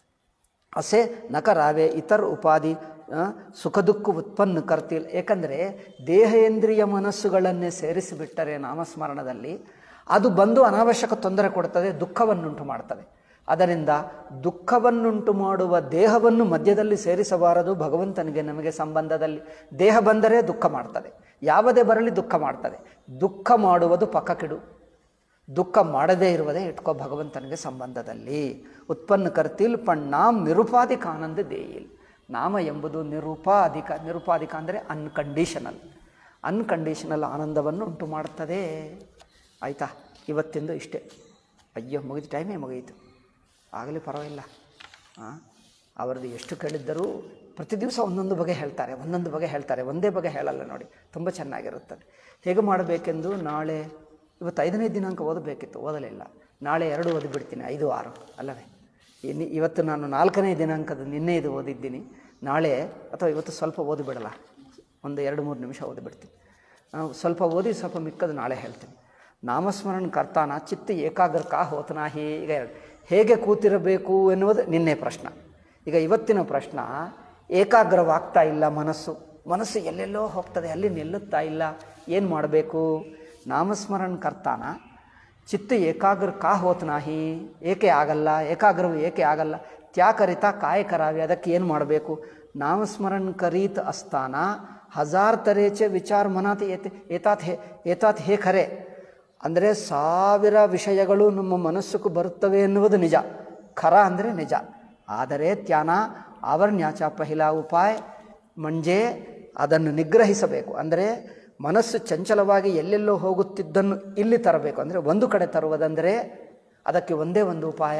ಅಸೆ ನಕರಾವೆ ಇತರ ಉಪಾಧಿ ಸುಖ ದುಃಖ ಉತ್ಪನ್ನ ಕರ್ತಿಲ್ ಏಕೆಂದರೆ ದೇಹೇಂದ್ರಿಯ ಮನಸ್ಸುಗಳನ್ನೇ ಸೇರಿಸಿಬಿಟ್ಟರೆ ನಾಮಸ್ಮರಣದಲ್ಲಿ ಅದು ಬಂದು ಅನಾವಶ್ಯಕ ತೊಂದರೆ ಕೊಡ್ತದೆ ದುಃಖವನ್ನುಂಟು ಮಾಡ್ತದೆ ಅದರಿಂದ ದುಃಖವನ್ನುಂಟು ಮಾಡುವ ದೇಹವನ್ನು ಮಧ್ಯದಲ್ಲಿ ಸೇರಿಸಬಾರದು ಭಗವಂತನಿಗೆ ನಮಗೆ ಸಂಬಂಧದಲ್ಲಿ ದೇಹ ಬಂದರೆ ದುಃಖ ಮಾಡ್ತದೆ ಯಾವುದೇ ಬರಲಿ ದುಃಖ ಮಾಡ್ತದೆ ದುಃಖ ಮಾಡುವುದು ಪಕ್ಕಕಿಡು ದುಃಖ ಮಾಡದೇ ಇರುವುದೇ ಇಟ್ಕೋ ಭಗವಂತನಿಗೆ ಸಂಬಂಧದಲ್ಲಿ ಉತ್ಪನ್ನ ಕರ್ತಿಲ್ ಪಣ್ ನಾಮ್ ನಿರುಪಾಧಿಕ ಆನಂದ ದೇಯಿಲ್ ನಾಮ ಎಂಬುದು ನಿರುಪಾಧಿಕ ನಿರುಪಾಧಿಕ ಅಂದರೆ ಅನ್ಕಂಡೀಷನಲ್ ಅನ್ಕಂಡೀಷನಲ್ ಆನಂದವನ್ನು ಉಂಟು ಮಾಡುತ್ತದೆ ಆಯಿತಾ ಇವತ್ತಿಂದು ಇಷ್ಟೇ ಅಯ್ಯೋ ಮುಗಿದ ಟೈಮೇ ಮುಗಿಯಿತು ಆಗಲೇ ಪರವಾಗಿಲ್ಲ ಹಾಂ ಅವರದ್ದು ಎಷ್ಟು ಕೇಳಿದ್ದರೂ ಪ್ರತಿ ದಿವಸ ಒಂದೊಂದು ಬಗೆ ಹೇಳ್ತಾರೆ ಒಂದೊಂದು ಬಗೆ ಹೇಳ್ತಾರೆ ಒಂದೇ ಬಗೆ ಹೇಳಲ್ಲ ನೋಡಿ ತುಂಬ ಚೆನ್ನಾಗಿರುತ್ತದೆ ಹೇಗೆ ಮಾಡಬೇಕೆಂದು ನಾಳೆ ಇವತ್ತು ಐದನೇ ದಿನಾಂಕ ಓದಬೇಕಿತ್ತು ಓದಲಿಲ್ಲ ನಾಳೆ ಎರಡು ಓದಿಬಿಡ್ತೀನಿ ಐದು ಆರು ಅಲ್ಲವೇ ಇನ್ನು ಇವತ್ತು ನಾನು ನಾಲ್ಕನೇ ದಿನಾಂಕದ ನಿನ್ನೆ ಇದು ಓದಿದ್ದೀನಿ ನಾಳೆ ಅಥವಾ ಇವತ್ತು ಸ್ವಲ್ಪ ಓದಿಬಿಡಲ್ಲ ಒಂದು ಎರಡು ಮೂರು ನಿಮಿಷ ಓದಿಬಿಡ್ತೀನಿ ನಾವು ಸ್ವಲ್ಪ ಓದಿ ಸ್ವಲ್ಪ ಮಿಕ್ಕದು ನಾಳೆ ಹೇಳ್ತೀನಿ ನಾಮಸ್ಮರಣ ಕರ್ತಾನ ಚಿತ್ತ ಏಕಾಗ್ರ ಕಾ ಹೋತನ ಹೀಗೆ ಹೇಗೆ ಕೂತಿರಬೇಕು ಎನ್ನುವುದು ನಿನ್ನೆ ಪ್ರಶ್ನೆ ಈಗ ಇವತ್ತಿನ ಪ್ರಶ್ನೆ ಏಕಾಗ್ರವಾಗ್ತಾ ಇಲ್ಲ ಮನಸ್ಸು ಮನಸ್ಸು ಎಲ್ಲೆಲ್ಲೋ ಹೋಗ್ತದೆ ಅಲ್ಲಿ ನಿಲ್ಲುತ್ತಾ ಇಲ್ಲ ಏನು ಮಾಡಬೇಕು ನಾಮಸ್ಮರಣ ಕರ್ತಾನ ಚಿತ್ತ ಏಕಾಗ್ರ ಕಾ ಹೋತನಾಹಿ ಏಕೆ ಆಗಲ್ಲ ಏಕಾಗ್ರವು ಏಕೆ ಆಗಲ್ಲ ತ್ಯಾಕರಿತ ಕಾಯ ಕರಾವಿ ಅದಕ್ಕೆ ಏನು ಮಾಡಬೇಕು ನಾಮಸ್ಮರಣ ಕರೀತ್ ಅಸ್ತಾನ ಹಜಾರ್ ತರೇಚೆ ವಿಚಾರ ಮನಾತ್ ಏತೆ ಏತಾತ್ ಹೇ ಏತಾತ್ ಹೇ ಖರೆ ಅಂದರೆ ಸಾವಿರ ವಿಷಯಗಳು ನಮ್ಮ ಮನಸ್ಸುకు ಬರುತ್ತವೆ ಎನ್ನುವುದು ನಿಜ ಖರ ಅಂದರೆ ನಿಜ ಆದರೆ ತ್ಯಾನ ಆವರ್ಣ್ಯಾಚ ಪಹಿಲಾ ಉಪಾಯ ಮಂಜೆ ಅದನ್ನು ನಿಗ್ರಹಿಸಬೇಕು ಅಂದರೆ ಮನಸ್ಸು ಚಂಚಲವಾಗಿ ಎಲ್ಲೆಲ್ಲೋ ಹೋಗುತ್ತಿದ್ದನ್ನು ಇಲ್ಲಿ ತರಬೇಕು ಅಂದರೆ ಒಂದು ಕಡೆ ತರುವುದಂದರೆ ಅದಕ್ಕೆ ಒಂದೇ ಒಂದು ಉಪಾಯ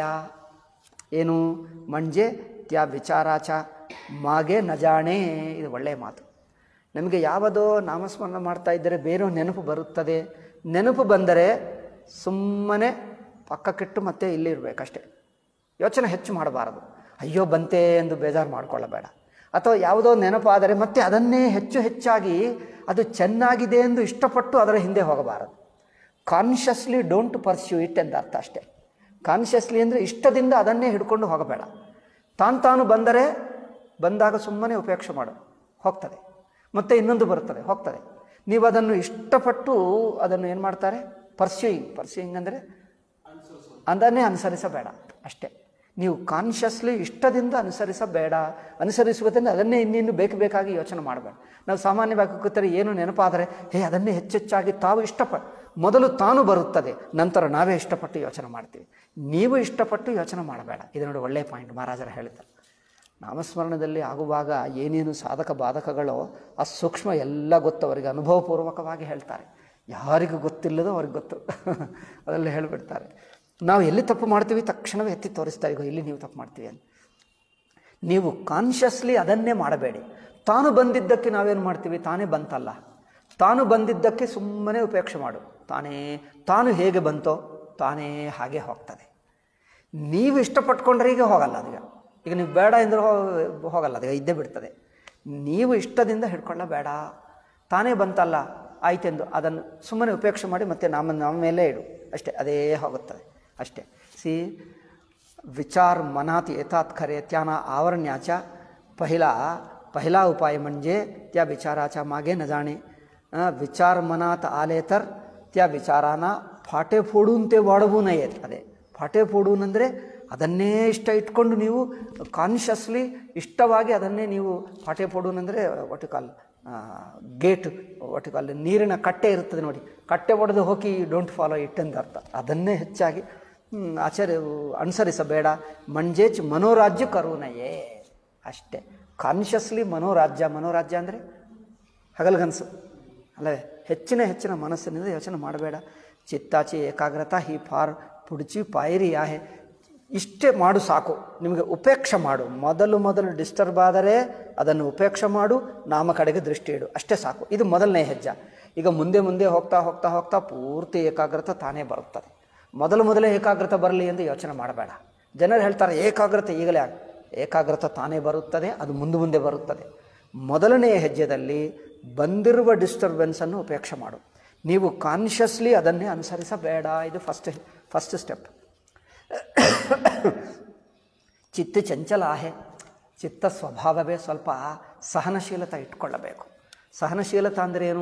ಏನು ಮಂಜೆ ತ್ಯಾ ವಿಚಾರಾಚ ಮಾಗೆ ನಜಾಣೆ ಇದು ಒಳ್ಳೆಯ ಮಾತು ನಮಗೆ ಯಾವುದೋ ನಾಮಸ್ಮರಣ ಮಾಡ್ತಾ ಇದ್ದರೆ ಬೇರೆ ನೆನಪು ಬರುತ್ತದೆ ನೆನಪು ಬಂದರೆ ಸುಮ್ಮನೆ ಪಕ್ಕಕ್ಕಿಟ್ಟು ಮತ್ತೆ ಇಲ್ಲಿ ಇರಬೇಕಷ್ಟೆ ಯೋಚನೆ ಹೆಚ್ಚು ಮಾಡಬಾರದು ಅಯ್ಯೋ ಬಂತೆ ಎಂದು ಬೇಜಾರು ಮಾಡಿಕೊಳ್ಳಬೇಡ ಅಥವಾ ಯಾವುದೋ ನೆನಪಾದರೆ ಮತ್ತೆ ಅದನ್ನೇ ಹೆಚ್ಚು ಹೆಚ್ಚಾಗಿ ಅದು ಚೆನ್ನಾಗಿದೆ ಎಂದು ಇಷ್ಟಪಟ್ಟು ಅದರ ಹಿಂದೆ ಹೋಗಬಾರದು ಕಾನ್ಷಿಯಸ್ಲಿ ಡೋಂಟ್ ಪರ್ಸ್ಯೂ ಇಟ್ ಎಂದ ಅರ್ಥ ಅಷ್ಟೇ ಕಾನ್ಷಿಯಸ್ಲಿ ಅಂದರೆ ಇಷ್ಟದಿಂದ ಅದನ್ನೇ ಹಿಡ್ಕೊಂಡು ಹೋಗಬೇಡ ತಾನು ತಾನು ಬಂದರೆ ಬಂದಾಗ ಸುಮ್ಮನೆ ಉಪೇಕ್ಷೆ ಮಾಡು ಹೋಗ್ತದೆ ಮತ್ತೆ ಇನ್ನೊಂದು ಬರ್ತದೆ ಹೋಗ್ತದೆ ನೀವು ಅದನ್ನು ಇಷ್ಟಪಟ್ಟು ಅದನ್ನು ಏನು ಮಾಡ್ತಾರೆ ಪರ್ಸ್ಯೂಯಿಂಗ್ ಪರ್ಸ್ಯೂಯಿಂಗ್ ಅಂದರೆ ಅದನ್ನೇ ಅನುಸರಿಸಬೇಡ ಅಷ್ಟೇ ನೀವು ಕಾನ್ಷಿಯಸ್ಲಿ ಇಷ್ಟದಿಂದ ಅನುಸರಿಸಬೇಡ ಅನುಸರಿಸುವುದನ್ನು ಅದನ್ನೇ ಇನ್ನಿನ್ನು ಬೇಕು ಬೇಕಾಗಿ ಯೋಚನೆ ಮಾಡಬೇಡ ನಾವು ಸಾಮಾನ್ಯವಾಗಿ ಕೂತರೆ ಏನು ನೆನಪಾದರೆ ಹೇ ಅದನ್ನೇ ಹೆಚ್ಚೆಚ್ಚಾಗಿ ತಾವು ಇಷ್ಟಪಟ್ಟು ಮೊದಲು ತಾನು ಬರುತ್ತದೆ ನಂತರ ನಾವೇ ಇಷ್ಟಪಟ್ಟು ಯೋಚನೆ ಮಾಡ್ತೀವಿ ನೀವು ಇಷ್ಟಪಟ್ಟು ಯೋಚನೆ ಮಾಡಬೇಡ ಇದು ನೋಡಿ ಒಳ್ಳೆಯ ಪಾಯಿಂಟ್ ಮಹಾರಾಜರು ಹೇಳಿದ್ದಾರೆ ನಾಮಸ್ಮರಣದಲ್ಲಿ ಆಗುವಾಗ ಏನೇನು ಸಾಧಕ ಬಾಧಕಗಳೋ ಆ ಸೂಕ್ಷ್ಮ ಎಲ್ಲ ಗೊತ್ತು ಅವರಿಗೆ ಅನುಭವಪೂರ್ವಕವಾಗಿ ಹೇಳ್ತಾರೆ ಯಾರಿಗೂ ಗೊತ್ತಿಲ್ಲದೋ ಅವ್ರಿಗೆ ಗೊತ್ತು ಅದೆಲ್ಲ ಹೇಳಿಬಿಡ್ತಾರೆ ನಾವು ಎಲ್ಲಿ ತಪ್ಪು ಮಾಡ್ತೀವಿ ತಕ್ಷಣವೇ ಎತ್ತಿ ತೋರಿಸ್ತಾ ಈಗ ಇಲ್ಲಿ ನೀವು ತಪ್ಪು ಮಾಡ್ತೀವಿ ಅಂತ ನೀವು ಕಾನ್ಷಿಯಸ್ಲಿ ಅದನ್ನೇ ಮಾಡಬೇಡಿ ತಾನು ಬಂದಿದ್ದಕ್ಕೆ ನಾವೇನು ಮಾಡ್ತೀವಿ ತಾನೇ ಬಂತಲ್ಲ ತಾನು ಬಂದಿದ್ದಕ್ಕೆ ಸುಮ್ಮನೆ ಉಪೇಕ್ಷೆ ಮಾಡು ತಾನೇ ತಾನು ಹೇಗೆ ಬಂತೋ ತಾನೇ ಹಾಗೆ ಹೋಗ್ತದೆ ನೀವು ಇಷ್ಟಪಟ್ಕೊಂಡ್ರೆ ಈಗ ಹೋಗಲ್ಲ ಅದೀಗ ಈಗ ನೀವು ಬೇಡ ಎಂದ್ರೆ ಹೋ- ಹೋಗಲ್ಲ ಅದೀಗ ಇದ್ದೇ ಬಿಡ್ತದೆ ನೀವು ಇಷ್ಟದಿಂದ ಹಿಡ್ಕೊಳ್ಳಬೇಡ ತಾನೇ ಬಂತಲ್ಲ ಆಯ್ತೆಂದು ಅದನ್ನು ಸುಮ್ಮನೆ ಉಪೇಕ್ಷೆ ಮಾಡಿ ಮತ್ತೆ ನಮ್ಮ ನಮ್ಮ ಮೇಲೆ ಇಡು ಅಷ್ಟೇ ಅದೇ ಹೋಗುತ್ತದೆ ಅಷ್ಟೇ ಸಿ विचार मनात येतात खरे त्यांना आवरण्याचा पहिला पहिला उपाय म्हणजे त्या विचाराच्या मागे न जाणे अं, विचार मनात आले तर त्या विचारांना फाटे फोडून ते वाढवू नयेत ಅದೇ ಫಾಟೆ ಫೋಡೂನ್ ಅಂದರೆ ಅದನ್ನೇ ಇಷ್ಟ ಇಟ್ಕೊಂಡು ನೀವು ಕಾನ್ಷಿಯಸ್ಲಿ ಇಷ್ಟವಾಗಿ ಅದನ್ನೇ ನೀವು ಫಾಟೆ ಫೋಡೂನ್ ಅಂದರೆ ಕಾಲ್ ಗೇಟ್ ಕಾಲ್ ನೀರಿನ ಕಟ್ಟೆ ಇರ್ತದೆ ನೋಡಿ ಕಟ್ಟೆ ಒಡೆದು ಹೋಗಿ ಡೋಂಟ್ ಫಾಲೋ ಇಟ್ ಅಂತ ಅರ್ಥ ಅದನ್ನೇ ಹೆಚ್ಚಾಗಿ ಹ್ಮ್, ಆಚಾರ್ಯ ಅನುಸರಿಸಬೇಡ ಮಂಜೇಚ್ ಮನೋರಾಜ್ಯ ಕರುಣಯೇ ಅಷ್ಟೇ ಕಾನ್ಷಿಯಸ್ಲಿ ಮನೋರಾಜ್ಯ ಮನೋರಾಜ್ಯ ಅಂದರೆ ಹಗಲ್ಗನಸು ಅಲ್ಲವೇ ಹೆಚ್ಚಿನ ಹೆಚ್ಚಿನ ಮನಸ್ಸಿನಿಂದ ಯೋಚನೆ ಮಾಡಬೇಡ ಚಿತ್ತಾಚಿ ಏಕಾಗ್ರತಾ ಹಿ ಫಾರ್ ಪುಡ್ಚಿ ಪಾಯರಿ ಯಾಹೆ ಇಷ್ಟೇ ಮಾಡು ಸಾಕು ನಿಮಗೆ ಉಪೇಕ್ಷೆ ಮಾಡು ಮೊದಲು ಮೊದಲು ಡಿಸ್ಟರ್ಬ್ ಆದರೆ ಅದನ್ನು ಉಪೇಕ್ಷೆ ಮಾಡು ನಾಮ ಕಡೆಗೆ ದೃಷ್ಟಿ ಇಡು ಅಷ್ಟೇ ಸಾಕು ಇದು ಮೊದಲನೇ ಹೆಜ್ಜೆ ಈಗ ಮುಂದೆ ಮುಂದೆ ಹೋಗ್ತಾ ಹೋಗ್ತಾ ಹೋಗ್ತಾ ಪೂರ್ತಿ ಏಕಾಗ್ರತೆ ತಾನೇ ಬರುತ್ತದೆ ಮೊದಲು ಮೊದಲೇ ಏಕಾಗ್ರತೆ ಬರಲಿ ಎಂದು ಯೋಚನೆ ಮಾಡಬೇಡ ಜನರು ಹೇಳ್ತಾರೆ ಏಕಾಗ್ರತೆ ಈಗಲೇ ಆಗ ಏಕಾಗ್ರತೆ ತಾನೇ ಬರುತ್ತದೆ ಅದು ಮುಂದೆ ಮುಂದೆ ಬರುತ್ತದೆ ಮೊದಲನೆಯ ಹೆಜ್ಜೆದಲ್ಲಿ ಬಂದಿರುವ ಡಿಸ್ಟರ್ಬೆನ್ಸನ್ನು ಉಪೇಕ್ಷೆ ಮಾಡು ನೀವು ಕಾನ್ಷಿಯಸ್ಲಿ ಅದನ್ನೇ ಅನುಸರಿಸಬೇಡ ಇದು ಫಸ್ಟ್ ಫಸ್ಟ್ ಸ್ಟೆಪ್ ಚಿತ್ತ ಚಂಚಲ ಆಹೆ ಚಿತ್ತ ಸ್ವಭಾವವೇ ಸ್ವಲ್ಪ ಸಹನಶೀಲತೆ ಇಟ್ಕೊಳ್ಳಬೇಕು ಸಹನಶೀಲತೆ ಅಂದರೆ ಏನು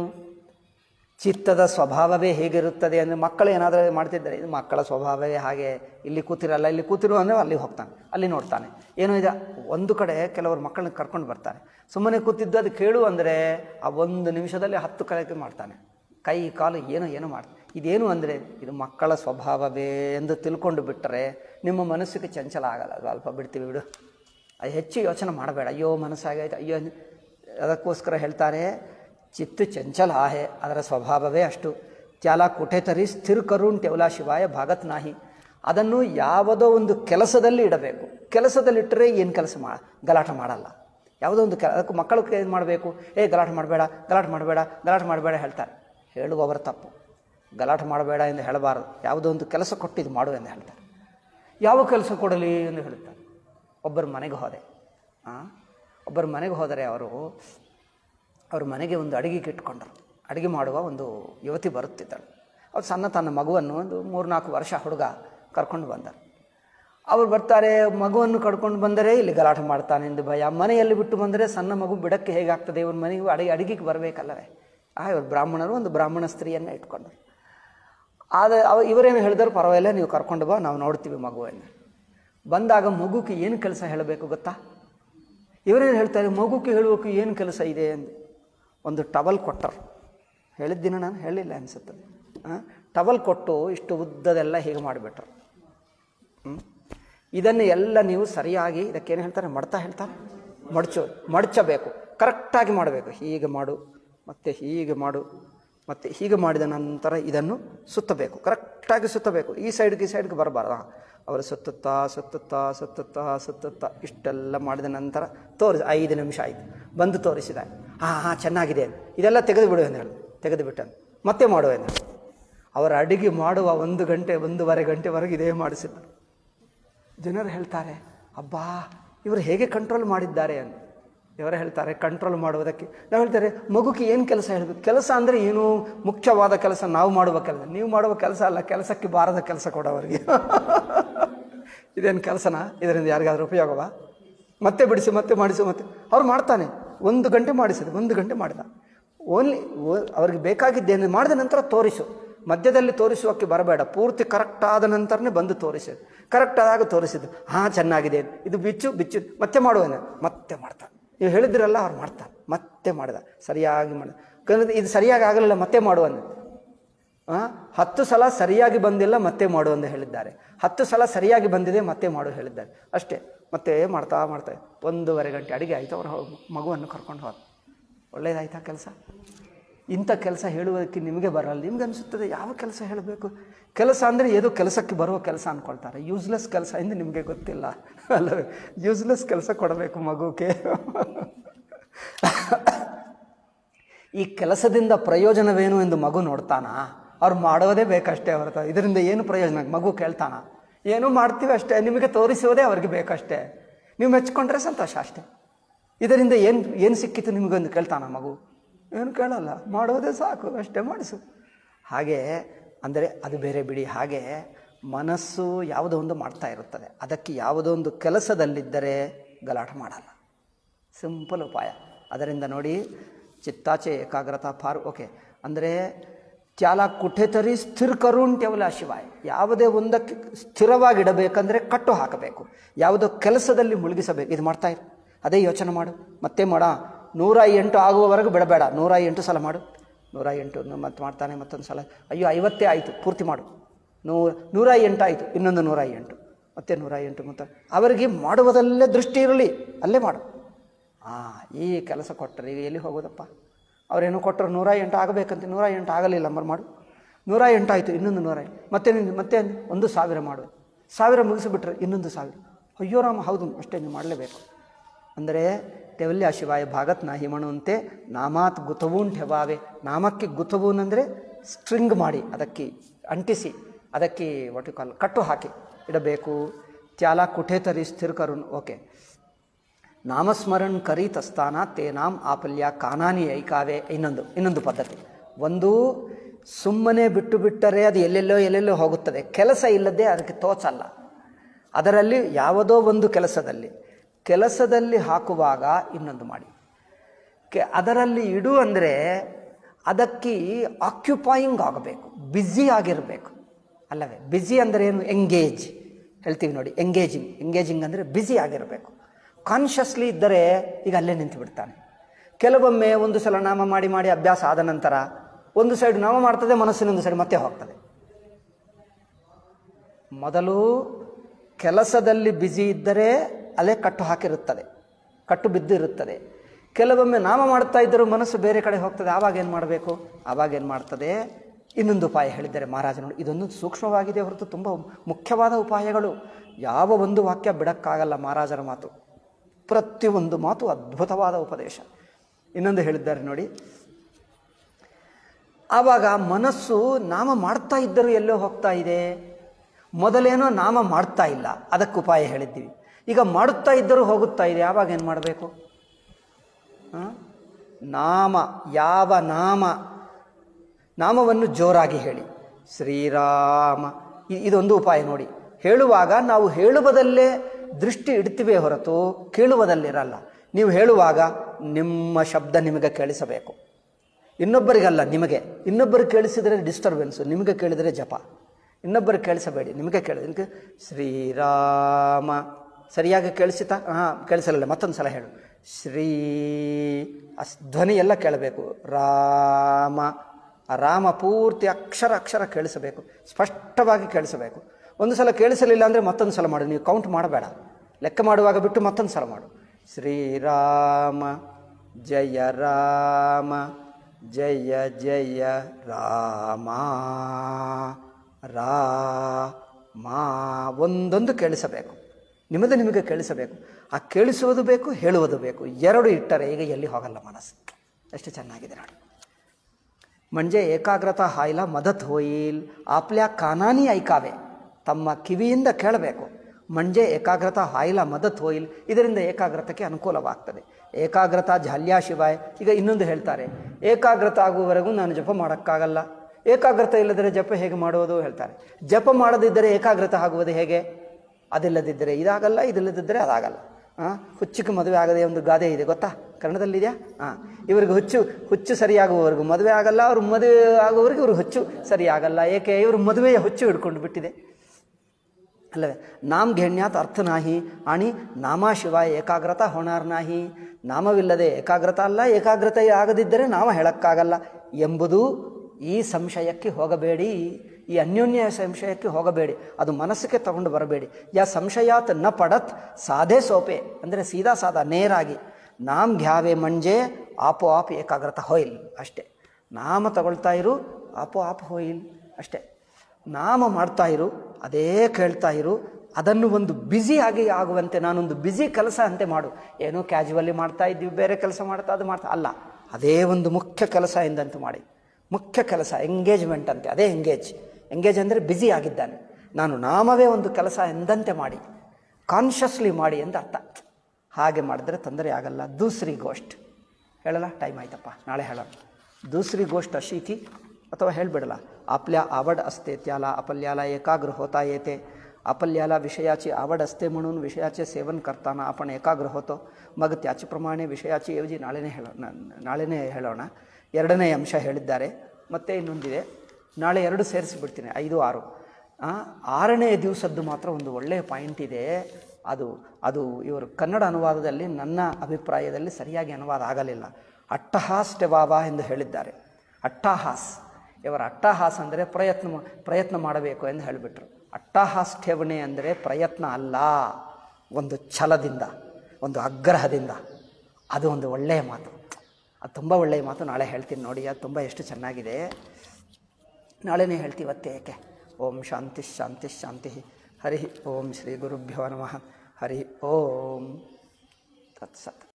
ಚಿತ್ತದ ಸ್ವಭಾವವೇ ಹೇಗಿರುತ್ತದೆ ಅಂದರೆ ಮಕ್ಕಳು ಏನಾದರೂ ಮಾಡ್ತಿದ್ದಾರೆ ಇದು ಮಕ್ಕಳ ಸ್ವಭಾವವೇ ಹಾಗೆ ಇಲ್ಲಿ ಕೂತಿರಲ್ಲ ಇಲ್ಲಿ ಕೂತಿರು ಅಂದರೆ ಅಲ್ಲಿ ಹೋಗ್ತಾನೆ ಅಲ್ಲಿ ನೋಡ್ತಾನೆ ಏನೋ ಇದೆ ಒಂದು ಕಡೆ ಕೆಲವರು ಮಕ್ಕಳನ್ನ ಕರ್ಕೊಂಡು ಬರ್ತಾರೆ ಸುಮ್ಮನೆ ಕೂತಿದ್ದು ಅದು ಕೇಳು ಅಂದರೆ ಆ ಒಂದು ನಿಮಿಷದಲ್ಲಿ ಹತ್ತು ಕಲೆಗೆ ಮಾಡ್ತಾನೆ ಕೈ ಕಾಲು ಏನೋ ಏನೋ ಮಾಡ್ತಾನೆ ಇದೇನು ಅಂದರೆ ಇದು ಮಕ್ಕಳ ಸ್ವಭಾವವೇ ಎಂದು ತಿಳ್ಕೊಂಡು ಬಿಟ್ಟರೆ ನಿಮ್ಮ ಮನಸ್ಸಿಗೆ ಚಂಚಲ ಆಗಲ್ಲ ಸ್ವಲ್ಪ ಬಿಡ್ತೀವಿ ಬಿಡು ಅದು ಹೆಚ್ಚು ಯೋಚನೆ ಮಾಡಬೇಡ ಅಯ್ಯೋ ಮನಸ್ಸಾಗೈತೆ ಅಯ್ಯೋ ಅಂದ್- ಅದಕ್ಕೋಸ್ಕರ ಹೇಳ್ತಾರೆ ಚಿತ್ತು ಚಂಚಲ ಆಹೆ ಅದರ ಸ್ವಭಾವವೇ ಅಷ್ಟು ತ್ಯಾಲ ಕುಠೆತರಿ ಸ್ಥಿರ ಕರುಣ್ ತೆವಲ ಶಿವಾಯ ಭಾಗತ್ ನಾಹಿ ಅದನ್ನು ಯಾವುದೋ ಒಂದು ಕೆಲಸದಲ್ಲಿ ಇಡಬೇಕು ಕೆಲಸದಲ್ಲಿಟ್ಟರೆ ಏನು ಕೆಲಸ ಮಾ ಗಲಾಟೆ ಮಾಡಲ್ಲ ಯಾವುದೋ ಒಂದು ಕೆಲ ಅದಕ್ಕೆ ಮಕ್ಕಳು ಏನು ಮಾಡಬೇಕು ಏ ಗಲಾಟೆ ಮಾಡಬೇಡ ಗಲಾಟೆ ಮಾಡಬೇಡ ಗಲಾಟೆ ಮಾಡಬೇಡ ಹೇಳ್ತಾರೆ ಹೇಳುವವರ ತಪ್ಪು ಗಲಾಟೆ ಮಾಡಬೇಡ ಎಂದು ಹೇಳಬಾರದು ಯಾವುದೋ ಒಂದು ಕೆಲಸ ಕೊಟ್ಟಿದ್ದು ಮಾಡು ಎಂದು ಹೇಳ್ತಾರೆ ಯಾವ ಕೆಲಸ ಕೊಡಲಿ ಎಂದು ಹೇಳ್ತಾರೆ ಒಬ್ಬರ ಮನೆಗೆ ಹೋದೆ ಆ? ಒಬ್ಬರ ಮನೆಗೆ ಹೋದರೆ ಅವರು ಅವ್ರ ಮನೆಗೆ ಒಂದು ಅಡಿಗೆಗೆ ಇಟ್ಕೊಂಡರು ಅಡುಗೆ ಮಾಡುವ ಒಂದು ಯುವತಿ ಬರುತ್ತಿದ್ದಳು ಅವ್ರು ಸಣ್ಣ ತನ್ನ ಮಗುವನ್ನು ಒಂದು ಮೂರ್ನಾಲ್ಕು ವರ್ಷ ಹುಡುಗ ಕರ್ಕೊಂಡು ಬಂದರು ಅವ್ರು ಬರ್ತಾರೆ ಮಗುವನ್ನು ಕಡ್ಕೊಂಡು ಬಂದರೆ ಇಲ್ಲಿ ಗಲಾಟೆ ಮಾಡ್ತಾನೆ ಎಂದು ಭಯ ಮನೆಯಲ್ಲಿ ಬಿಟ್ಟು ಬಂದರೆ ಸಣ್ಣ ಮಗು ಬಿಡಕ್ಕೆ ಹೇಗಾಗ್ತದೆ ಇವ್ರ ಮನೆಗೆ ಅಡಿಗೆ ಅಡಿಗೆಗೆ ಬರಬೇಕಲ್ಲವೇ ಆ ಇವ್ರು ಬ್ರಾಹ್ಮಣರು ಒಂದು ಬ್ರಾಹ್ಮಣ ಸ್ತ್ರೀಯನ್ನು ಇಟ್ಕೊಂಡರು ಆದರೆ ಅವ ಇವರೇನು ಹೇಳಿದ್ರು ಪರವಾಗಿಲ್ಲ ನೀವು ಕರ್ಕೊಂಡು ಬಾ ನಾವು ನೋಡ್ತೀವಿ ಮಗುವನ್ನು ಬಂದಾಗ ಮಗುಕ್ಕೆ ಏನು ಕೆಲಸ ಹೇಳಬೇಕು ಗೊತ್ತಾ ಇವರೇನು ಹೇಳ್ತಾರೆ ಮಗುಕ್ಕೆ ಹೇಳಬೇಕು ಏನು ಕೆಲಸ ಇದೆ ಎಂದು ಒಂದು ಟವಲ್ ಕೊಟ್ಟರು ಹೇಳಿದ್ದೀನ ನಾನು ಹೇಳಿಲ್ಲ ಅನಿಸುತ್ತದೆ ಟವಲ್ ಕೊಟ್ಟು ಇಷ್ಟು ಉದ್ದದೆಲ್ಲ ಹೀಗೆ ಮಾಡಿಬಿಟ್ರು ಹ್ಮ್? ಇದನ್ನು ಎಲ್ಲ ನೀವು ಸರಿಯಾಗಿ ಇದಕ್ಕೇನು ಹೇಳ್ತಾರೆ ಮಡ್ತಾ ಹೇಳ್ತಾರೆ ಮಡಚು ಮಡಚಬೇಕು ಕರೆಕ್ಟಾಗಿ ಮಾಡಬೇಕು ಹೀಗೆ ಮಾಡು ಮತ್ತು ಹೀಗೆ ಮಾಡು ಮತ್ತು ಹೀಗೆ ಮಾಡಿದ ನಂತರ ಇದನ್ನು ಸುತ್ತಬೇಕು ಕರೆಕ್ಟಾಗಿ ಸುತ್ತಬೇಕು ಈ ಸೈಡ್ಗೆ ಈ ಸೈಡ್ಗೆ ಬರಬಾರ್ದು ಅವರು ಸುತ್ತುತ್ತಾ ಸುತ್ತುತ್ತಾ ಸುತ್ತುತ್ತಾ ಸುತ್ತುತ್ತಾ ಇಷ್ಟೆಲ್ಲ ಮಾಡಿದ ನಂತರ ತೋರಿಸಿ ಐದು ನಿಮಿಷ ಆಯಿತು ಬಂದು ತೋರಿಸಿದ ಹಾಂ ಹಾಂ ಚೆನ್ನಾಗಿದೆ ಇದೆಲ್ಲ ತೆಗೆದು ಬಿಡು ಎಂದು ಹೇಳಿ ತೆಗೆದು ಬಿಟ್ಟನು ಮತ್ತೆ ಮಾಡು ಎಂದು ಹೇಳಿ ಅವರ ಅಡಿಗೆ ಮಾಡುವ ಒಂದು ಗಂಟೆ ಒಂದೂವರೆ ಗಂಟೆವರೆಗೆ ಇದೇ ಮಾಡಿಸಿದ್ರು ಜನರು ಹೇಳ್ತಾರೆ ಅಬ್ಬಾ ಇವರು ಹೇಗೆ ಕಂಟ್ರೋಲ್ ಮಾಡಿದ್ದಾರೆ ಅಂತ ಇವರು ಹೇಳ್ತಾರೆ ಕಂಟ್ರೋಲ್ ಮಾಡುವುದಕ್ಕೆ ನಾವು ಹೇಳ್ತಾರೆ ಮಗುಗೆ ಏನು ಕೆಲಸ ಹೇಳಬೇಕು ಕೆಲಸ ಅಂದರೆ ಏನು ಮುಖ್ಯವಾದ ಕೆಲಸ ನಾವು ಮಾಡುವ ಕೆಲಸ ನೀವು ಮಾಡುವ ಕೆಲಸ ಅಲ್ಲ ಕೆಲಸಕ್ಕೆ ಬಾರದ ಕೆಲಸ ಕೊಡೋವರಿಗೆ ಇದೇನು ಕೆಲಸನಾ ಇದರಿಂದ ಯಾರಿಗಾದ್ರೂ ಉಪಯೋಗವಾ ಮತ್ತೆ ಬಿಡಿಸಿ ಮತ್ತೆ ಮಾಡಿಸಿ ಮತ್ತೆ ಅವ್ರು ಮಾಡ್ತಾನೆ ಒಂದು ಗಂಟೆ ಮಾಡಿಸಿದ ಒಂದು ಗಂಟೆ ಮಾಡಿದ ಓನ್ಲಿ ಅವ್ರಿಗೆ ಬೇಕಾಗಿದ್ದೇನು ಮಾಡಿದ ನಂತರ ತೋರಿಸು ಮಧ್ಯದಲ್ಲಿ ತೋರಿಸುವಕ್ಕೆ ಬರಬೇಡ ಪೂರ್ತಿ ಕರೆಕ್ಟ್ ಆದ ನಂತರನೇ ಬಂದು ತೋರಿಸಿದ್ದು ಕರೆಕ್ಟ್ ಆದಾಗ ತೋರಿಸಿದ್ದು ಹಾಂ ಚೆನ್ನಾಗಿದೆ ಇದು ಬಿಚ್ಚು ಬಿಚ್ಚು ಮತ್ತೆ ಮಾಡುವೇನೆ ಮತ್ತೆ ಮಾಡ್ತಾನೆ ನೀವು ಹೇಳಿದ್ರಲ್ಲ ಅವ್ರು ಮಾಡ್ತಾರೆ ಮತ್ತೆ ಮಾಡಿದ ಸರಿಯಾಗಿ ಮಾಡಿದ ಕನ್ನಡ ಇದು ಸರಿಯಾಗಿ ಆಗಲಿಲ್ಲ ಮತ್ತೆ ಮಾಡುವನು ಆ, ಹತ್ತು ಸಲ ಸರಿಯಾಗಿ ಬಂದಿಲ್ಲ ಮತ್ತೆ ಮಾಡು ಅಂತ ಹೇಳಿದ್ದಾರೆ ಹತ್ತು ಸಲ ಸರಿಯಾಗಿ ಬಂದಿದೆ ಮತ್ತೆ ಮಾಡು ಹೇಳಿದ್ದಾರೆ ಅಷ್ಟೇ ಮತ್ತೆ ಮಾಡ್ತಾ ಮಾಡ್ತಾ ಒಂದೂವರೆ ಗಂಟೆ ಅಡಿಗೆ ಆಯಿತು ಅವ್ರು ಹೋಗ್- ಮಗುವನ್ನು ಕರ್ಕೊಂಡು ಹೋದ ಒಳ್ಳೇದಾಯ್ತಾ ಕೆಲಸ ಇಂಥ ಕೆಲಸ ಹೇಳುವುದಕ್ಕೆ ನಿಮಗೆ ಬರಲ್ಲ ನಿಮ್ಗೆ ಅನಿಸುತ್ತದೆ ಯಾವ ಕೆಲಸ ಹೇಳಬೇಕು ಕೆಲಸ ಅಂದರೆ ಏದೋ ಕೆಲಸಕ್ಕೆ ಬರುವ ಕೆಲಸ ಅಂದ್ಕೊಳ್ತಾರೆ ಯೂಸ್ಲೆಸ್ ಕೆಲಸ ಎಂದು ನಿಮಗೆ ಗೊತ್ತಿಲ್ಲ ಅಲ್ಲ ಯೂಸ್ಲೆಸ್ ಕೆಲಸ ಕೊಡಬೇಕು ಮಗುಗೆ ಈ ಕೆಲಸದಿಂದ ಪ್ರಯೋಜನವೇನು ಎಂದು ಮಗು ನೋಡ್ತಾನ ಅವ್ರು ಮಾಡೋದೇ ಬೇಕಷ್ಟೇ ಹೊರತು ಇದರಿಂದ ಏನು ಪ್ರಯೋಜನ ಮಗು ಕೇಳ್ತಾನ ಏನೂ ಮಾಡ್ತೀವಿ ಅಷ್ಟೇ ನಿಮಗೆ ತೋರಿಸುವುದೇ ಅವ್ರಿಗೆ ಬೇಕಷ್ಟೇ ನೀವು ಮೆಚ್ಕೊಂಡ್ರೆ ಸಂತೋಷ ಅಷ್ಟೇ ಇದರಿಂದ ಏನು ಏನು ಸಿಕ್ಕಿತು ನಿಮಗೊಂದು ಕೇಳ್ತಾನ ಮಗು ಏನು ಕೇಳಲ್ಲ ಮಾಡೋದೇ ಸಾಕು ಅಷ್ಟೇ ಮಾಡಿಸು ಹಾಗೆ ಅಂದರೆ ಅದು ಬೇರೆ ಬಿಡಿ ಹಾಗೆ ಮನಸ್ಸು ಯಾವುದೋ ಒಂದು ಮಾಡ್ತಾ ಇರುತ್ತದೆ ಅದಕ್ಕೆ ಯಾವುದೋ ಒಂದು ಕೆಲಸದಲ್ಲಿದ್ದರೆ ಗಲಾಟೆ ಮಾಡಲ್ಲ ಸಿಂಪಲ್ ಉಪಾಯ ಅದರಿಂದ ನೋಡಿ ಚಿತ್ತಾಚೆ ಏಕಾಗ್ರತಾ ಫಾರ್ ಓಕೆ ಅಂದರೆ ತ್ಯಾಲ ಕುಠೆತರಿ ಸ್ಥಿರ ಕರುಣ್ ಟೆವಲ ಶಿವಾಯ ಯಾವುದೇ ಒಂದಕ್ಕೆ ಸ್ಥಿರವಾಗಿಡಬೇಕಂದ್ರೆ ಕಟ್ಟು ಹಾಕಬೇಕು ಯಾವುದೋ ಕೆಲಸದಲ್ಲಿ ಮುಳುಗಿಸಬೇಕು ಇದು ಮಾಡ್ತಾ ಇರು ಅದೇ ಯೋಚನೆ ಮಾಡು ಮತ್ತೆ ಮಾಡ ನೂರ ಎಂಟು ಆಗುವವರೆಗೂ ಬಿಡಬೇಡ ನೂರ ಎಂಟು ಸಲ ಮಾಡು ನೂರ ಎಂಟು ಮತ್ತೆ ಮಾಡ್ತಾನೆ ಮತ್ತೊಂದು ಸಲ ಅಯ್ಯೋ ಐವತ್ತೇ ಆಯಿತು ಪೂರ್ತಿ ಮಾಡು ನೂರ ನೂರ ಎಂಟು ಆಯಿತು ಇನ್ನೊಂದು ನೂರ ಎಂಟು ಮತ್ತೆ ನೂರ ಎಂಟು ಮತ್ತೆ ಅವರಿಗೆ ಮಾಡುವುದಲ್ಲೇ ದೃಷ್ಟಿ ಇರಲಿ ಅಲ್ಲೇ ಮಾಡು ಹಾಂ ಈ ಕೆಲಸ ಕೊಟ್ಟರೆ ಈಗ ಎಲ್ಲಿ ಹೋಗೋದಪ್ಪ ಅವ್ರೇನು ಕೊಟ್ಟರು ನೂರ ಎಂಟು ಆಗಬೇಕಂತ ನೂರ ಎಂಟು ಆಗಲಿಲ್ಲ ಮರು ಮಾಡು ನೂರ ಎಂಟು ಆಯಿತು ಇನ್ನೊಂದು ನೂರ ಎಂಟು ಮತ್ತೆ ನೀನು- ಮತ್ತೆ ಒಂದು ಸಾವಿರ ಮಾಡು ಸಾವಿರ ಮುಗಿಸಿಬಿಟ್ರೆ ಇನ್ನೊಂದು ಸಾವಿರ ಅಯ್ಯೋ ರಾಮ ಹೌದು ಅಷ್ಟೇ ನೀವು ಮಾಡಲೇಬೇಕು ಅಂದರೆ ತೆವಲ್ಯ ಶಿವಾಯ ಭಾಗತ್ ನಾ ಹಿಮಣುವಂತೆ ನಾಮಾತ್ ಗುತವೂನ್ ಠೆವಾವೆ ನಾಮಕ್ಕೆ ಗುತವೂನ್ ಅಂದರೆ ಸ್ಟ್ರಿಂಗ್ ಮಾಡಿ ಅದಕ್ಕೆ ಅಂಟಿಸಿ ಅದಕ್ಕೆ ವಾಟ್ ಯು ಕಾಲ್ ಕಟ್ಟು ಹಾಕಿ ಇಡಬೇಕು ತ್ಯಾಲ ಕುಠೇತರಿ ಸ್ಥಿರ ಕರುಣ್ ಓಕೆ ನಾಮಸ್ಮರಣ್ ಕರೀತಸ್ಥಾನ ತೇನಾಂ ಆಪಲ್ಯ ಕಾನಾನಿ ಐಕಾವೆ ಇನ್ನೊಂದು ಇನ್ನೊಂದು ಪದ್ಧತಿ ಒಂದು ಸುಮ್ಮನೆ ಬಿಟ್ಟು ಬಿಟ್ಟರೆ ಅದು ಎಲ್ಲೆಲ್ಲೋ ಎಲ್ಲೆಲ್ಲೋ ಹೋಗುತ್ತದೆ ಕೆಲಸ ಇಲ್ಲದೆ ಅದಕ್ಕೆ ತೋಚಲ್ಲ ಅದರಲ್ಲಿ ಯಾವುದೋ ಒಂದು ಕೆಲಸದಲ್ಲಿ ಕೆಲಸದಲ್ಲಿ ಹಾಕುವಾಗ ಇನ್ನೊಂದು ಮಾಡಿ ಕೆ ಅದರಲ್ಲಿ ಇಡು ಅಂದರೆ ಅದಕ್ಕೆ ಆಕ್ಯುಪಾಯಿಂಗ್ ಆಗಬೇಕು ಬ್ಯುಸಿ ಆಗಿರಬೇಕು ಅಲ್ಲವೇ ಬ್ಯುಸಿ ಅಂದರೆ ಏನು ಎಂಗೇಜ್ ಹೇಳ್ತೀವಿ ನೋಡಿ ಎಂಗೇಜಿಂಗ್ ಎಂಗೇಜಿಂಗ್ ಅಂದರೆ ಬ್ಯುಸಿ ಆಗಿರಬೇಕು ಕಾನ್ಷಿಯಸ್ಲಿ ಇದ್ದರೆ ಈಗ ಅಲ್ಲೇ ನಿಂತು ಬಿಡ್ತಾನೆ ಕೆಲವೊಮ್ಮೆ ಒಂದು ಸಲ ನಾಮ ಮಾಡಿ ಮಾಡಿ ಅಭ್ಯಾಸ ಆದ ನಂತರ ಒಂದು ಸೈಡ್ ನಾಮ ಮಾಡ್ತದೆ ಮನಸ್ಸಿನೊಂದು ಸೈಡ್ ಮತ್ತೆ ಹೋಗ್ತದೆ ಮೊದಲು ಕೆಲಸದಲ್ಲಿ ಬ್ಯುಸಿ ಇದ್ದರೆ ಅಲ್ಲೇ ಕಟ್ಟು ಹಾಕಿರುತ್ತದೆ ಕಟ್ಟು ಬಿದ್ದಿರುತ್ತದೆ ಕೆಲವೊಮ್ಮೆ ನಾಮ ಮಾಡ್ತಾ ಇದ್ದರೂ ಮನಸ್ಸು ಬೇರೆ ಕಡೆ ಹೋಗ್ತದೆ ಆವಾಗ ಏನು ಮಾಡಬೇಕು ಆವಾಗ ಏನು ಮಾಡ್ತದೆ ಇನ್ನೊಂದು ಉಪಾಯ ಹೇಳಿದ್ದಾರೆ ಮಹಾರಾಜನವರು ಇದೊಂದು ಸೂಕ್ಷ್ಮವಾಗಿದೆ ಹೊರತು ತುಂಬ ಮುಖ್ಯವಾದ ಉಪಾಯಗಳು ಯಾವ ಒಂದು ವಾಕ್ಯ ಬಿಡಕ್ಕಾಗಲ್ಲ ಮಹಾರಾಜರ ಮಾತು ಪ್ರತಿಯೊಂದು ಮಾತು ಅದ್ಭುತವಾದ ಉಪದೇಶ ಇನ್ನೊಂದು ಹೇಳಿದ್ದಾರೆ ನೋಡಿ ಆವಾಗ ಮನಸ್ಸು ನಾಮ ಮಾಡ್ತಾ ಇದ್ದರೂ ಎಲ್ಲೋ ಹೋಗ್ತಾ ಇದೆ ಮೊದಲೇನೋ ನಾಮ ಮಾಡ್ತಾ ಇಲ್ಲ ಅದಕ್ಕೆ ಉಪಾಯ ಹೇಳಿದ್ದೀವಿ ಈಗ ಮಾಡುತ್ತಾ ಇದ್ದರೂ ಹೋಗುತ್ತಾ ಇದೆ ಆವಾಗ ಏನು ಮಾಡಬೇಕು ನಾಮ ಯಾವ ನಾಮ ನಾಮವನ್ನು ಜೋರಾಗಿ ಹೇಳಿ ಶ್ರೀರಾಮ ಇ- ಇದೊಂದು ಉಪಾಯ ನೋಡಿ ಹೇಳುವಾಗ ನಾವು ಹೇಳುವುದಲ್ಲೇ ದೃಷ್ಟಿ ಇಡ್ತೀವಿ ಹೊರತು ಕೇಳುವುದಲ್ಲಿರಲ್ಲ ನೀವು ಹೇಳುವಾಗ ನಿಮ್ಮ ಶಬ್ದ ನಿಮಗೆ ಕೇಳಿಸಬೇಕು ಇನ್ನೊಬ್ಬರಿಗಲ್ಲ ನಿಮಗೆ ಇನ್ನೊಬ್ಬರಿಗೆ ಕೇಳಿಸಿದರೆ ಡಿಸ್ಟರ್ಬೆನ್ಸು ನಿಮಗೆ ಕೇಳಿದರೆ ಜಪ ಇನ್ನೊಬ್ಬರಿಗೆ ಕೇಳಿಸಬೇಡಿ ನಿಮಗೆ ಕೇಳಿದ ನಿಮಗೆ ಶ್ರೀರಾಮ ಸರಿಯಾಗಿ ಕೇಳಿಸಿತಾ ಹಾಂ ಕೇಳಿಸಲಿಲ್ಲ ಮತ್ತೊಂದು ಸಲ ಹೇಳು ಶ್ರೀ ಅಸ್ ಧ್ವನಿ ಎಲ್ಲ ಕೇಳಬೇಕು ರಾಮ ಆ ರಾಮ ಪೂರ್ತಿ ಅಕ್ಷರ ಅಕ್ಷರ ಕೇಳಿಸಬೇಕು ಸ್ಪಷ್ಟವಾಗಿ ಕೇಳಿಸಬೇಕು ಒಂದು ಸಲ ಕೇಳಿಸಲಿಲ್ಲ ಅಂದರೆ ಮತ್ತೊಂದು ಸಲ ಮಾಡು ನೀವು ಕೌಂಟ್ ಮಾಡಬೇಡ ಲೆಕ್ಕ ಮಾಡುವಾಗ ಬಿಟ್ಟು ಮತ್ತೊಂದು ಸಲ ಮಾಡು ಶ್ರೀರಾಮ ಜಯ ರಾಮ ಜಯ ಜಯ ರಾಮ ರಾಮ ಒಂದೊಂದು ಕೇಳಿಸಬೇಕು ನಿಮ್ಮದು ನಿಮಗೆ ಕೇಳಿಸಬೇಕು ಆ ಕೇಳಿಸುವುದು ಬೇಕು ಹೇಳುವುದು ಬೇಕು ಎರಡು ಇಟ್ಟರೆ ಈಗ ಎಲ್ಲಿ ಹೋಗಲ್ಲ ಮನಸ್ಸು ಎಷ್ಟು ಚೆನ್ನಾಗಿದೆ ನೋಡಿ म्हणजे ಏಕಾಗ್ರತಾ ಹಾಯ್ಲ ಮದತ್ ಹೋಯಿಲ್ आपल्या कानानी ऐकावे ತಮ್ಮ ಕಿವಿಯಿಂದ ಕೇಳಬೇಕು ಮಂಜೆ ಏಕಾಗ್ರತಾ ಹಾಯ್ಲ ಮದತ್ ಹೋಯಿಲ್ ಇದರಿಂದ ಏಕಾಗ್ರತೆಗೆ ಅನುಕೂಲವಾಗ್ತದೆ ಏಕಾಗ್ರತಾ ಜಾಲ್ಯಾ ಶಿವಾಯ್ ಈಗ ಇನ್ನೊಂದು ಹೇಳ್ತಾರೆ ಏಕಾಗ್ರತ ಆಗುವವರೆಗೂ ನಾನು ಜಪ ಮಾಡೋಕ್ಕಾಗಲ್ಲ ಏಕಾಗ್ರತೆ ಇಲ್ಲದರೆ ಜಪ ಹೇಗೆ ಮಾಡುವುದು ಹೇಳ್ತಾರೆ ಜಪ ಮಾಡದಿದ್ದರೆ ಏಕಾಗ್ರತೆ ಆಗುವುದು ಹೇಗೆ ಅದಿಲ್ಲದಿದ್ದರೆ ಇದಾಗಲ್ಲ ಇದಿಲ್ಲದಿದ್ದರೆ ಅದಾಗಲ್ಲ ಹಾಂ ಹುಚ್ಚಕ್ಕೆ ಮದುವೆ ಆಗದೆ ಒಂದು ಗಾದೆ ಇದೆ ಗೊತ್ತಾ ಕನ್ನಡದಲ್ಲಿದೆಯಾ ಹಾಂ ಇವ್ರಿಗೆ ಹುಚ್ಚು ಹುಚ್ಚು ಸರಿಯಾಗುವವರೆಗೂ ಮದುವೆ ಆಗಲ್ಲ ಅವ್ರು ಮದುವೆ ಆಗುವವರೆಗೂ ಇವ್ರಿಗೆ ಹುಚ್ಚು ಸರಿಯಾಗಲ್ಲ ಏಕೆ ಇವರು ಮದುವೆಯ ಹುಚ್ಚು ಹಿಡ್ಕೊಂಡು ಬಿಟ್ಟಿದೆ ಅಲ್ಲವೇ ನಾಮ घेण्यात अर्थ नाही आणि ನಾಮಾಶಿವಾಯ ಏಕಾಗ್ರತಾ ಹೋಣಾರ್ ನಾಹಿ ನಾಮವಿಲ್ಲದೆ ಏಕಾಗ್ರತ ಅಲ್ಲ ಏಕಾಗ್ರತೆ ಆಗದಿದ್ದರೆ ನಾಮ ಹೇಳಕ್ಕಾಗಲ್ಲ ಎಂಬುದು ಈ ಸಂಶಯಕ್ಕೆ ಹೋಗಬೇಡಿ ಈ ಅನ್ಯೋನ್ಯ ಸಂಶಯಕ್ಕೆ ಹೋಗಬೇಡಿ ಅದು ಮನಸ್ಸಿಗೆ ತಗೊಂಡು ಬರಬೇಡಿ ಯಾ ಸಂಶಯಾತ್ ನ ಪಡತ್ ಸಾಧೆ ಸೋಪೆ ಅಂದರೆ ಸೀದಾ ಸಾದಾ ನೇರಾಗಿ ನಾಮ್ ಘ್ಯಾವೆ ಮಂಜೆ ಆಪೋ ಆಪ್ ಏಕಾಗ್ರತ ಹೋಯಿಲ್ ಅಷ್ಟೇ ನಾಮ ತಗೊಳ್ತಾ ಇರು ಆಪೋ ಆಪ್ ಹೋಯಿಲ್ ಅಷ್ಟೇ ನಾಮ ಮಾಡ್ತಾ ಇರು ಅದೇ ಕೇಳ್ತಾ ಇರು ಅದನ್ನು ಒಂದು ಬ್ಯುಸಿ ಆಗಿ ಆಗುವಂತೆ ನಾನೊಂದು ಬ್ಯುಸಿ ಕೆಲಸ ಅಂತೆ ಮಾಡು ಏನೋ ಕ್ಯಾಜುವಲಿ ಮಾಡ್ತಾ ಇದ್ದೀವಿ ಬೇರೆ ಕೆಲಸ ಮಾಡ್ತಾ ಅದು ಮಾಡ್ತಾ ಅಲ್ಲ ಅದೇ ಒಂದು ಮುಖ್ಯ ಕೆಲಸ ಎಂದಂತೂ ಮಾಡಿ ಮುಖ್ಯ ಕೆಲಸ ಎಂಗೇಜ್ಮೆಂಟ್ ಅಂತೆ ಅದೇ ಎಂಗೇಜ್ ಎಂಗೇಜ್ ಅಂದರೆ ಬ್ಯುಸಿ ಆಗಿದ್ದಾನೆ ನಾನು ನಾಮವೇ ಒಂದು ಕೆಲಸ ಎಂದಂತೆ ಮಾಡಿ ಕಾನ್ಷಿಯಸ್ಲಿ ಮಾಡಿ ಅಂತ ಅರ್ಥ ಹಾಗೆ ಮಾಡಿದ್ರೆ ತೊಂದರೆ ಆಗಲ್ಲ ದೂಸರಿ ಗೋಷ್ಠ್ ಹೇಳಲ್ಲ ಟೈಮ್ ಆಯ್ತಪ್ಪ ನಾಳೆ ಹೇಳೋಣ दुसरी गोष्ट अशी की ಅಥವಾ ಹೇಳ್ಬಿಡಲ್ಲ आपल्या आवड असते त्याला आपल्याला एकाग्र होता येते आपल्याला विषयाची आवड असते म्हणून विषयाचे सेवन करताना आपण एकाग्र होतो मग त्याचप्रमाणे ವಿಷಯಾಚಿ ಏವಜಿ ನಾಳೆನೇ ಹೇಳೋಣ ನಾಳೆನೇ ಹೇಳೋಣ ಎರಡನೇ ಅಂಶ ಹೇಳಿದ್ದಾರೆ ಮತ್ತೆ ಇನ್ನೊಂದಿದೆ ನಾಳೆ ಎರಡು ಸೇರಿಸಿಬಿಡ್ತೀನಿ ಐದು ಆರು ಆ, ಆರನೇ ದಿವಸದ್ದು ಮಾತ್ರ ಒಂದು ಒಳ್ಳೆಯ ಪಾಯಿಂಟ್ ಇದೆ ಅದು ಅದು ಇವರು ಕನ್ನಡ ಅನುವಾದದಲ್ಲಿ ನನ್ನ ಅಭಿಪ್ರಾಯದಲ್ಲಿ ಸರಿಯಾಗಿ ಅನುವಾದ ಆಗಲಿಲ್ಲ ಅಟ್ಟಹಾಸ್ಟೆವಾವ ಎಂದು ಹೇಳಿದ್ದಾರೆ ಅಟ್ಟಹಾಸ್ ಇವರ ಅಟ್ಟಹಾಸ ಅಂದರೆ ಪ್ರಯತ್ನ ಮಾ- ಪ್ರಯತ್ನ ಮಾಡಬೇಕು ಎಂದು ಹೇಳಿಬಿಟ್ರು ಅಟ್ಟಹಾಸ್ಠೆವಣೆ ಅಂದರೆ ಪ್ರಯತ್ನ ಅಲ್ಲ ಒಂದು ಛಲದಿಂದ ಒಂದು ಆಗ್ರಹದಿಂದ ಅದು ಒಂದು ಒಳ್ಳೆಯ ಮಾತು ಅದು ತುಂಬ ಒಳ್ಳೆಯ ಮಾತು ನಾಳೆ ಹೇಳ್ತೀನಿ ನೋಡಿ ಅದು ತುಂಬ ಎಷ್ಟು ಚೆನ್ನಾಗಿದೆ ನಾಳೆನೇ ಹೇಳ್ತೀವತ್ತೆ ಏಕೆ ಓಂ ಶಾಂತಿ ಶಾಂತಿ ಶಾಂತಿ ಹರಿ ಓಂ ಶ್ರೀ ಗುರುಭ್ಯೋ ನಮಃ ಹರಿ ಓಂ ತತ್ಸತ್